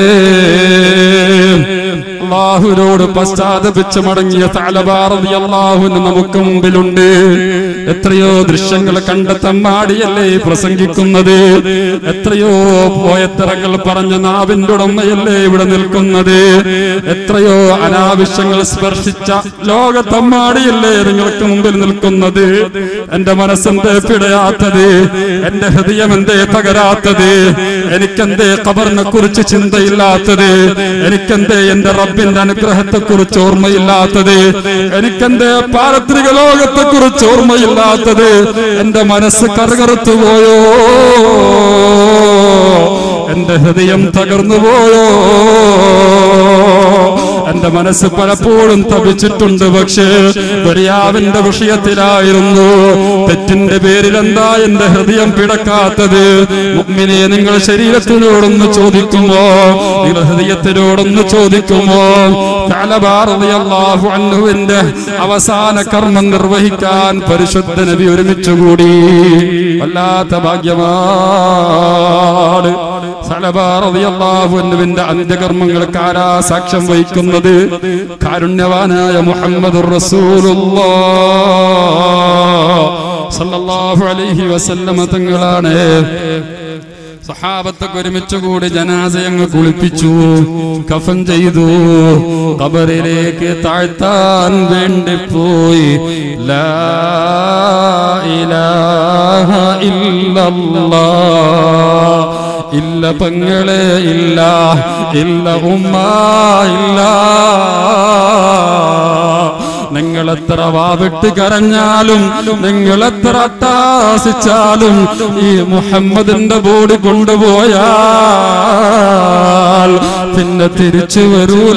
അള്ളാഹുവിനോട് പശ്ചാത്തപിച്ച് മടങ്ങിയ താലബാറതി അള്ളാഹുവിന് നമുക്ക് മുമ്പിലുണ്ട് എത്രയോ ദൃശ്യങ്ങൾ കണ്ട തമ്മാടിയല്ലേ ഈ പ്രസംഗിക്കുന്നത് എത്രയോ പോയത്തരങ്ങൾ പറഞ്ഞ നാവിന്റെ ഉടമയല്ലേ ഇവിടെ നിൽക്കുന്നത് എത്രയോ അനാവശ്യങ്ങൾ സ്പർശിച്ച ലോക തമ്മാടിയല്ലേ നിങ്ങൾക്ക് മുമ്പിൽ നിൽക്കുന്നത് എന്റെ മനസ്സെന്തേ പിടയാത്തത് എന്റെ ഹൃദയം എന്തേ തകരാത്തത് എനിക്കെന്തേ ഖബറിനെ കുറിച്ച് ചിന്തയില്ലാത്തത് എനിക്കെന്തേ എന്റെ റബ്ബിന്റെ അനുഗ്രഹത്തെ കുറിച്ച് ഓർമ്മയില്ലാത്തത് എനിക്കെന്തേ പാരത്രിക ലോകത്തെ കുറിച്ച് ഓർമ്മയില്ലാത്തത് എന്റെ മനസ്സ് കറുകറുത്തു പോയോ എന്റെ ഹൃദയം തകർന്നു പോയോ എന്റെ മനസ്സ് പലപ്പോഴും തപിച്ചിട്ടുണ്ട് പക്ഷേ ദരിയാവിന്റെ വിഷയത്തിലായിരുന്നു തെറ്റിന്റെ പേരിൽ എന്താ എന്റെ ഹൃദയം പിടക്കാത്തത് മുഗ്മിനെ നിങ്ങൾ ശരീരത്തിനോടൊന്ന് ചോദിക്കുമോ നിങ്ങൾ ഹൃദയത്തിനോടൊന്ന് ചോദിക്കുമോ തലബാറിയാഹു അന്നുവിന്റെ അവസാന കർമ്മം നിർവഹിക്കാൻ പരിശുദ്ധ നബി ഒരുമിച്ച് കൂടി വല്ലാത്ത ഭാഗ്യമാണ് സലബാറിയാഹുവിന്റെ അന്ത്യകർമ്മങ്ങൾക്ക് ആരാ സാക്ഷ്യം വഹിക്കുന്നത് കാരുണ്യവാനായ മുഹമ്മദ് സല്ലല്ലാഹു അലൈഹി വസല്ലമ തങ്ങളാണ് സഹാബത്തൊക്കെ ഒരുമിച്ച് കൂടി ജനാസയങ്ങ് കുളിപ്പിച്ചു കഫൻ ചെയ്തു കബറിലേക്ക് താഴ്ത്താൻ വേണ്ടി പോയി ലാ ഇലാഹ ഇല്ലല്ലാ ഇല്ല പെങ്ങളെ ഇല്ല ഇല്ല ഉമ്മ ഇല്ല നിങ്ങൾ എത്ര വാവിട്ട് കരഞ്ഞാലും നിങ്ങൾ എത്ര അട്ടാസിച്ചാലും ഈ മുഹമ്മദിന്റെ ബോഡി കൊണ്ടുപോയാൽ പിന്നെ തിരിച്ചു വരൂല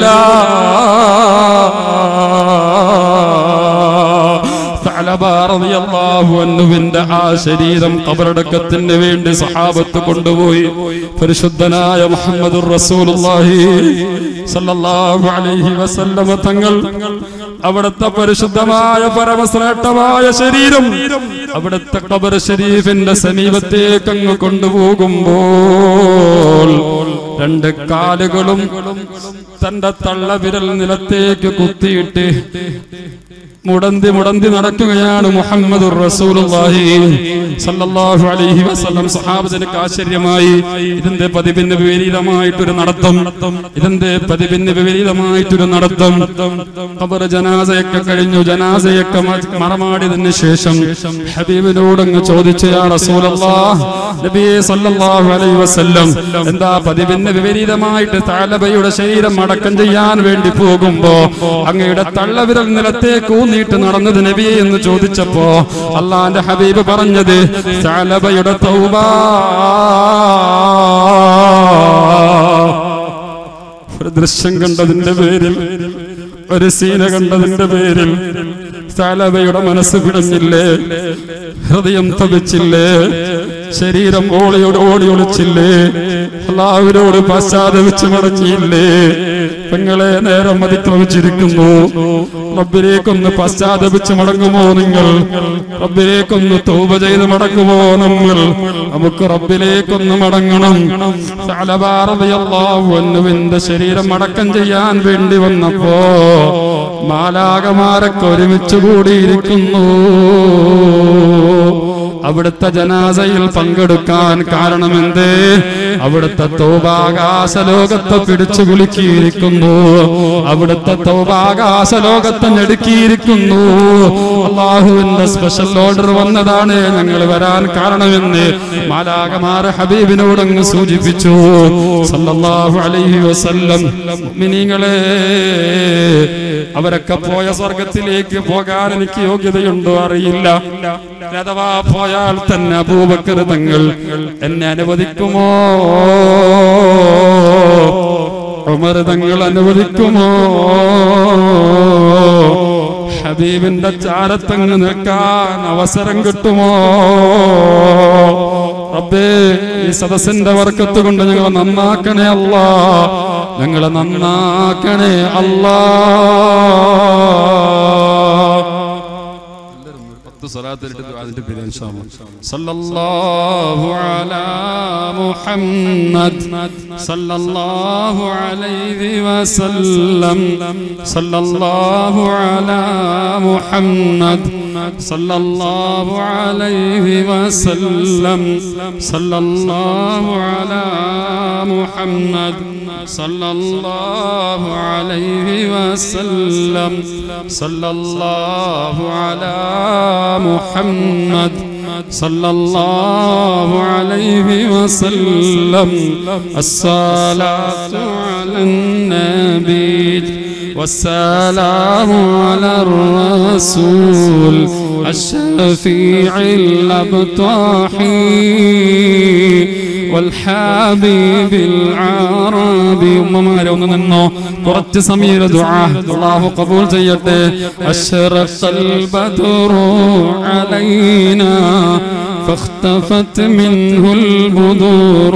റളിയല്ലാഹു അൻഹുവിന്റെ ആ ശരീരം ഖബറടക്കത്തിന് വേണ്ടി സഹാബത്ത് കൊണ്ടുപോയി പരിശുദ്ധനായ മുഹമ്മദുർ റസൂലുള്ളാഹി സല്ലല്ലാഹു അലൈഹി വസല്ലമ തങ്ങൾ അവിടുത്തെ പരിശുദ്ധമായ പരമശ്രേഷ്ഠമായ ശരീരം അവിടുത്തെ ഖബർ ഷരീഫിന്റെ സമീപത്തേക്ക് അങ്ങ് കൊണ്ടുപോകുമ്പോൾ രണ്ട് കാലുകളും തന്റെ തള്ളവിരൽ നിലത്തേക്ക് കുത്തിയിട്ട് മുടന്തി മുടന്തി നടക്കുകയാണ് മുഹമ്മദ് റസൂലുള്ളാഹി സല്ലല്ലാഹു അലൈഹി വസല്ലം സഹാബത്തിനൊക്കെ ആശ്ചര്യമായി ഇതിന്റെ പതിവിന് വിപരീതമായിട്ടൊരു നടത്തം ഇതിന്റെ പതിവിന് വിപരീതമായിട്ടൊരു നടത്തം ഖബർ ജനാസയൊക്കെ കഴിഞ്ഞു ജനാസയൊക്കെ മ- മറമാടിയതിന് ശേഷം ഹബീബിനോട് അങ്ങ് ചോദിച്ചു യാ റസൂലല്ലാഹ് നബിയെ സല്ലല്ലാഹു അലൈഹി വസല്ലം എന്താ പതിവിന് വിപരീതമായിട്ട് താലബയുടെ ശരീരം അടക്കം ചെയ്യാൻ വേണ്ടി പോകുമ്പോ അങ്ങയുടെ തള്ളവിരൽ നിലത്തേക്ക് ഊന്നിയിട്ട് നടന്നത് നബിയെ എന്ന് ചോദിച്ചപ്പോ അള്ളാന്റെ ഹബീബ് പറഞ്ഞത് താലബയുടെ തൗബ ഒരു ദൃശ്യം കണ്ടതിന്റെ പേരിൽ ഒരു സീന കണ്ടതിന്റെ പേരിൽ താലബയുടെ മനസ്സ് പിടഞ്ഞില്ലേ ഹൃദയം തപിച്ചില്ലേ ശരീരം ഓളിയോട് ഓടി ഒളിച്ചില്ലേ എല്ലാവരോട് പശ്ചാത്തപിച്ച് മടങ്ങിയില്ലേ പെങ്ങളെ നേരം അതിക്രമിച്ചിരിക്കുന്നു റബ്ബിലേക്കൊന്ന് പശ്ചാത്തപിച്ച് മടങ്ങുമോ നിങ്ങൾ റബ്ബിലേക്കൊന്ന് തൗബ ചെയ്ത് മടങ്ങുമോ നമ്മൾ നമുക്ക് റബ്ബിലേക്കൊന്ന് മടങ്ങണം അന്നുവിന്റെ ശരീരം അടക്കം ചെയ്യാൻ വേണ്ടി വന്നപ്പോ മാലാകമാരൊക്കെ ഒരുമിച്ച് കൂടിയിരിക്കുന്നു അവിടുത്തെ ജനാസയിൽ പങ്കെടുക്കാൻ കാരണമെന്തേ അവിടുത്തെ തോപാകാശ ലോകത്തെ പിടിച്ചു കുലുക്കിയിരിക്കുന്നു അവിടുത്തെ തോപാകാശ ലോകത്തെ ഞെടുക്കിയിരിക്കുന്നു അള്ളാഹുവിന്റെ സ്പെഷ്യൽ ഓർഡർ വന്നതാണ് ഞങ്ങൾ വരാൻ കാരണമെന്ന് മാലാകമാര ഹബീബിനോട് അങ്ങ് സൂചിപ്പിച്ചു സല്ലല്ലാഹു അലൈഹി വസല്ലം മിനിങ്ങളെ അവരൊക്കെ പോയ സ്വർഗത്തിലേക്ക് പോകാൻ എനിക്ക് യോഗ്യതയുണ്ടോ അറിയില്ല അഥവാ പോയാൽ തന്നെ അബൂബക്കർ തങ്ങൾ എന്നെ അനുവദിക്കുമോ ഉമർ തങ്ങൾ അനുവദിക്കുമോ ഹബീബിന്റെ ചാരത്തങ്ങ് നിൽക്കാൻ അവസരം കിട്ടുമോ റബ്ബേ ഈ സദസ്സിന്റെ വർക്കത്ത് കൊണ്ട് ഞങ്ങളെ നന്നാക്കണേ അല്ല ഞങ്ങളെ നന്നാക്കണേ അല്ലാ പത്ത് സ്വലാത്തിലിട്ട് അതിന്റെ പേര് ഇൻഷാ അല്ലാഹ്. സല്ലല്ലാഹു അലാ മുഹമ്മദ് സല്ലല്ലാഹു അലൈഹി വസല്ലം സല്ലല്ലാഹു അലാ മുഹമ്മദ് സല്ലല്ലാഹു അലൈഹി വസല്ലം സല്ലല്ലാഹു അലാ മുഹമ്മദ് സല്ലല്ലാഹു അലൈഹി വസല്ലം സല്ലല്ലാഹു അലാ മുഹമ്മദ് صلى الله عليه وسلم الصلاة على النبي والسلام على الرسول الشفيع الأبطاحي والحبيب العربي ഉമ്മമാരെ ഒന്ന് നിന്നോ കുറച്ച് സമീര ദുആ അല്ലാഹു ഖബൂൽ ചെയ്യട്ടെ അശ്റഖൽ ബദ്റു അലൈനാ فاختفت منه البدور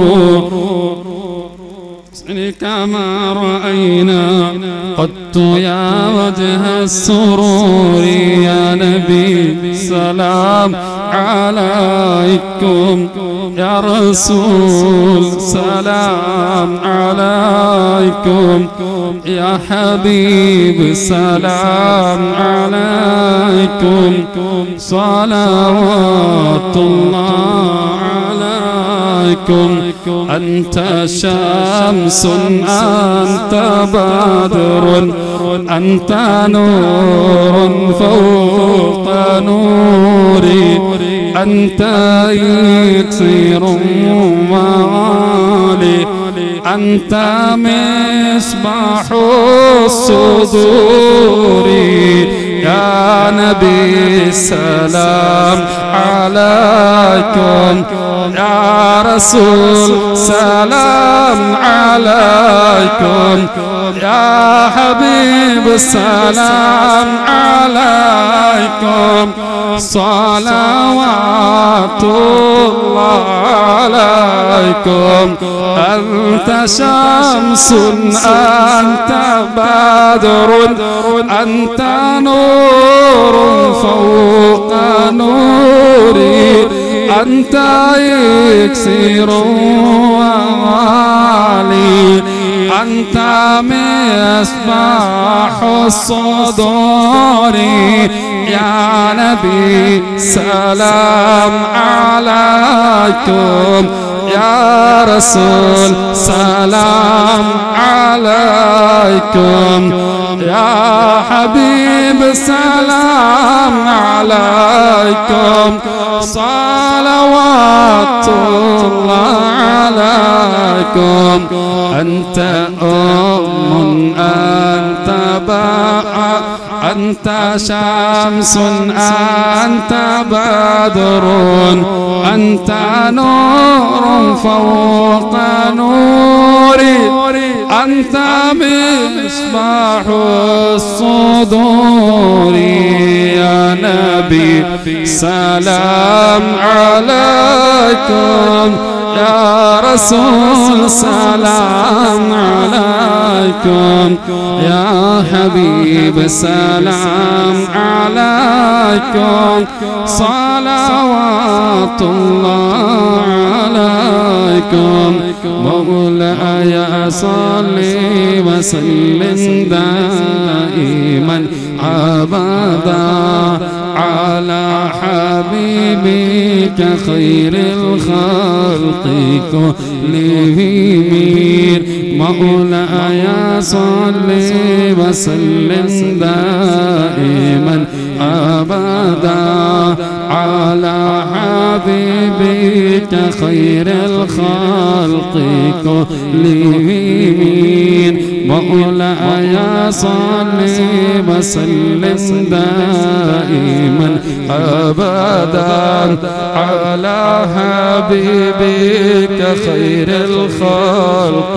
كما رأينا قدت يا وجه السرور يا نبي سلام عليكم يا رسول سلام عليكم يا حبيب سلام عليكم صلوات الله عليكم أنت شمس أنت بدر أنت نور فوق نوري أنت إكسير وعالي أنت مصباح الصدور يا نبي السلام عليكم يا رسول سلام عليكم يا حبيب سلام عليكم صلوات الله عليكم أنت شمس أنت بدر أنت نور فوق نوري أنت إكسير وعلي أنت مصباح الصدور يا نبي سلام عليكم يا رسول سلام عليكم يا حبيب سلام عليكم صلوات الله عليكم أنت أم أنت باء أنت شمس أنت بدر أنت نور فوق نوري أنت مصباح الصدور يا نبي سلام عليكم يا رسول سلام عليكم يا حبيب سلام عليكم صلوات الله عليكم مولاي صل وسلم دائما ابدا على حبيبك خير الخلق كلهم مولاي صل وسلم دائما ابدا على حبيبك خير الخلق كلهم مولاي صل وسلم دائما ابدا على حبيبك خير الخلق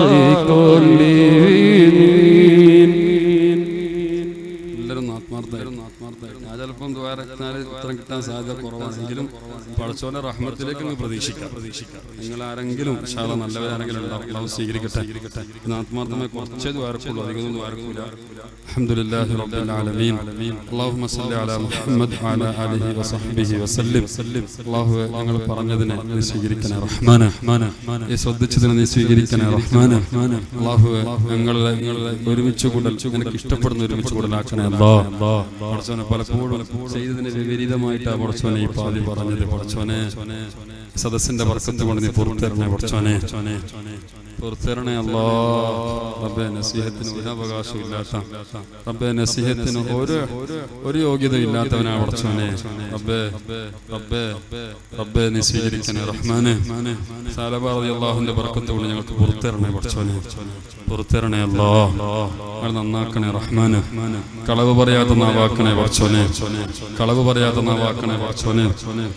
كلهم
എല്ലാവരും ആത്മാർത്ഥമായിരുന്നു ആത്മാർത്ഥമായിരുന്നു ഞാൻ ചിലപ്പം ദ്വാരത്തിനാൽ ഉത്തരം കിട്ടാൻ സാധ്യത കുറവാണെങ്കിലും പടച്ചോന്റെ റഹ്മത്തിലേക്ക് അങ്ങ് പ്രതീക്ഷിക്കാം പ്രതീക്ഷിക്കാം നിങ്ങൾ ആരെങ്കിലും ശാല നല്ലവരാരെങ്കിലും ഉണ്ടാവും അള്ളാഹു സ്വീകരിക്കട്ടെ ഇന്ന് ആത്മാർത്ഥമായി കുറച്ചേ ദ്വാരക്കുള്ളൂ അധികമൊന്നും ദ്വാരക്കൂല അൽഹംദുലില്ലാഹി റബ്ബിൽ ആലമീൻ അല്ലാഹുമ്മ സല്ലി അലാ മുഹമ്മദ് വഅലാ ആലിഹി വസഹ്ബിഹി വസല്ലിം അല്ലാഹു ഞങ്ങൾ പറഞ്ഞതിനെ നീ സ്വീകരിക്കണേ റഹ്മാനെ ഈ ശ്രദ്ധിച്ചതിനെ നീ സ്വീകരിക്കണേ റഹ്മാനെ അല്ലാഹു ഞങ്ങളെ ഒരുമിച്ച് കൂടൽ നിനക്ക് ഇഷ്ടപ്പെടുന്ന ഒരുമിച്ച് കൂടലാക്കണേ അല്ലാ പടച്ചോനെ പലപ്പോഴും ചെയ്തതിന് വിപരീതമായിട്ടാ പടച്ചോനെ ഈ പാതി പറഞ്ഞത് പടച്ചോനെ സദസ്സിന്റെ വർക്കത്ത് കൊണ്ട് നീ പുറത്തിറങ്ങണേ പടച്ചോനെ പുറത്തിറങ്ങണേ അല്ലാ റബ്ബെ നസീഹത്തിന് ഒരു അവകാശവും ഇല്ലാത്ത റബ്ബെ നസീഹത്തിന് ഒരു ഒരു യോഗ്യത ഇല്ലാത്തവനാ പടച്ചോനെ റബ്ബെ റബ്ബെ റബ്ബെ നീ സ്വീകരിക്കണേ റഹ്മാനെ സാലബാറതി അള്ളാഹുന്റെ വർക്കത്ത് കൊണ്ട് ഞങ്ങൾക്ക് പുറത്തിറങ്ങണേ പടച്ചോനെ പുറത്തിറങ്ങണേ അല്ലാ ഞങ്ങൾ നന്നാക്കണേ റഹ്മാന് കളവ് പറയാത്ത നാവാക്കണേ പടച്ചോനെ കളവ് പറയാത്ത നാവാക്കണേ പടച്ചോനെ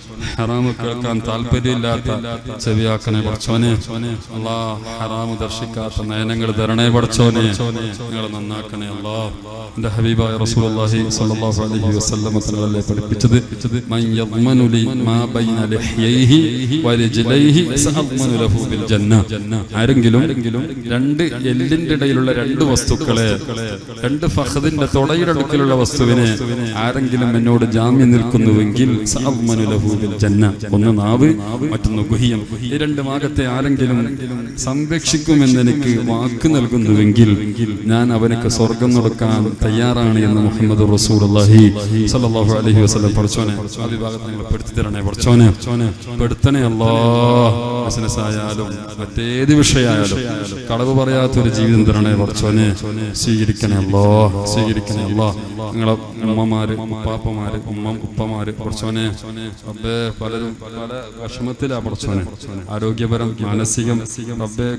ഹറാമ് കേൾക്കാൻ താല്പര്യമില്ലാത്ത ചെവിയാക്കണേ പടച്ചോനെ അല്ലാ ഹറാമ് ദർശിക്കാത്ത നയനങ്ങൾ തരണേ പടച്ചോനെ ഞങ്ങൾ നന്നാക്കണേ അല്ലാ എന്റെ ഹബീബായ റസൂലുള്ളാഹി സ്വല്ലല്ലാഹു അലൈഹി വസല്ലം തങ്ങളെ പഠിപ്പിച്ചത് മൻ യദ്മനു ലി മാ ബൈന ലഹ്യൈഹി വരിജ്ലൈഹി സഅദ്മനു ലഹു ബിൽ ജന്ന ആരെങ്കിലും രണ്ട് എല്ലിന്റെ ഇടയിലുള്ള രണ്ട് വസ്തുക്കളെ രണ്ട് ഫഹദിന്റെ തൊടയുടെ അടുക്കലുള്ള വസ്തുവിനെ ആരെങ്കിലും എന്നോട് ജാമ്യം നിൽക്കുന്നുവെങ്കിൽ സഅദ്മനു ലഹു ബിൽ ജന്ന ഒന്ന് നാവ് മറ്റൊന്ന് ഗുഹിയം ഈ രണ്ട് ഭാഗത്തെ ആരെങ്കിലും സംരക്ഷിക്കുമെന്ന് എനിക്ക് വാക്ക് നൽകുന്നുവെങ്കിൽ ഞാൻ അവനക്ക് സ്വർഗം കൊടുക്കാൻ തയ്യാറാണ് എന്ന് മുഹമ്മദ് റസൂലുള്ളാഹി സ്വല്ലല്ലാഹു അലൈഹി വസല്ലം പഠിച്ചോനെ ആ വിഭാഗത്തെ നിങ്ങൾ പെടുത്തി തരണേ പഠിച്ചോനെ പെടുത്തണേ അല്ലാ ബിസിനസ് ആയാലും മറ്റേത് വിഷയമായാലും കളവ് പറയാത്തൊരു ജീവിതം തരണേ പഠിച്ചോനെ സ്വീകരിക്കണേ അല്ലോ സ്വീകരിക്കണേ അല്ലോ നിങ്ങളെ ഉമ്മമാര് ഉപ്പാപ്പമാര് ഉമ്മ ഉപ്പമാര് പഠിച്ചോനെ റബ്ബേ പലരും പല വിഷമത്തിലാ പഠിച്ചോനെ ആരോഗ്യപരം മാനസികം റബ്ബെ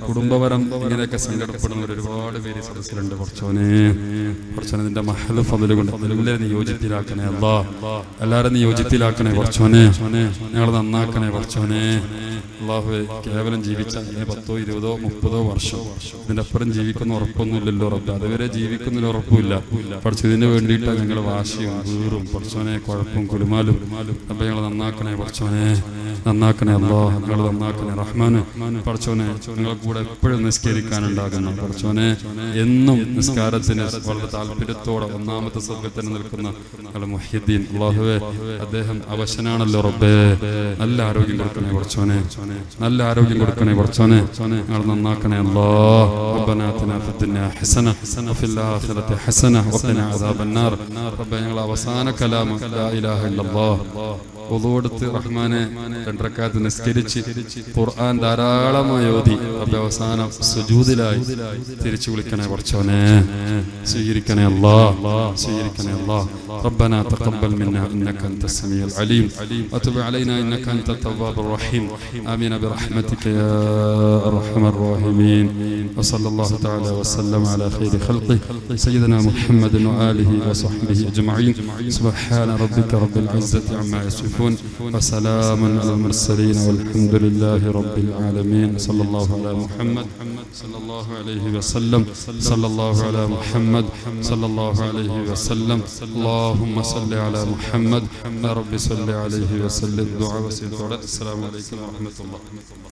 കുടുംബപരം ഇങ്ങനെയൊക്കെ സങ്കടപ്പെടുന്നവർ ഒരുപാട് പേര് സദസ്സിലുണ്ട് കുറച്ചോനെ കുറച്ചോനെ നിന്റെ മഹൽ ഫതില് കൊണ്ട് എല്ലാവരും നീ യോജിപ്പിലാക്കണേ അല്ലാ എല്ലാവരും നീ യോജിപ്പിലാക്കണേ കുറച്ചോനെ ഞങ്ങൾ നന്നാക്കണേ കുറച്ചോനെ അള്ളാഹു കേവലം ജീവിച്ച ഇനി പത്തോ ഇരുപതോ മുപ്പതോ വർഷം ഇതിന്റെ അപ്പുറം ജീവിക്കുന്ന ഉറപ്പൊന്നുമില്ലല്ലോ റബ്ബ് അതുവരെ ജീവിക്കുന്നതിൽ ഉറപ്പില്ല പഠിച്ചു ഇതിന് വേണ്ടിയിട്ട് ഞങ്ങൾ വാശിയും വീറും പഠിച്ചോനെ കുഴപ്പവും കുലുമാലും അപ്പൊ ഞങ്ങൾ നന്നാക്കണേ പഠിച്ചോനെ നന്നാക്കണേ അല്ലോ ഞങ്ങൾ നന്നാക്കണേ റഹ്മാന് പഠിച്ചോനെ നിങ്ങളെ കൂടെ എപ്പോഴും നിസ്കരിക്കാനുണ്ടാകുന്നു പഠിച്ചോനെ എന്നും നിസ്കാരത്തിന് വളരെ താല്പര്യത്തോടെ ഒന്നാമത്തെ സ്വർഗത്തിന് നിൽക്കുന്ന ഞങ്ങൾ മുഹ്യദ്ദീൻ അള്ളാഹുവെ അദ്ദേഹം അവശനാണല്ലോ റബ്ബേ നല്ല ആരോഗ്യം കൊടുക്കണേ കുറച്ചോനെ നല്ല ആരോഗ്യം കൊടുക്കണേ കുറച്ചോനെ ഞങ്ങൾ നന്നാക്കണേ അല്ലോ ربنا آتنا في الدنيا حسنة وفي الآخرة حسنة وقنا عذاب النار رب ഞങ്ങൾ അവസാന കലാം ലാ ഇലാഹ ഇല്ലല്ലാഹ് ഒതുകൊടുത്ത് റഹ്മാനെ രണ്ടരക്കാലത്ത് നിസ്കരിച്ച് ഖുർആൻ ധാരാളമായി ഓതി റബ്ബെ അവസാനം സുജൂദിലായി തിരിച്ചു വിളിക്കണേ കുറച്ചോനെ സ്വീകരിക്കണേ അല്ലാ സ്വീകരിക്കണേ അല്ലാ ربنا تقبل منا انك انت السميع العليم وتب علينا انك انت التواب الرحيم امين برحمتك يا ارحم الراحمين وصلى الله تعالى وسلم على خير خلقه سيدنا محمد واله وصحبه اجمعين سبحان ربك رب العزه عما يصفون وسلام على المرسلين والحمد لله رب العالمين صلى الله على محمد صلى الله عليه وسلم صلى الله على محمد صلى الله عليه وسلم اللهم صل على محمد يا رب صل عليه وسلم دعاء وسيد السلام عليكم ورحمه الله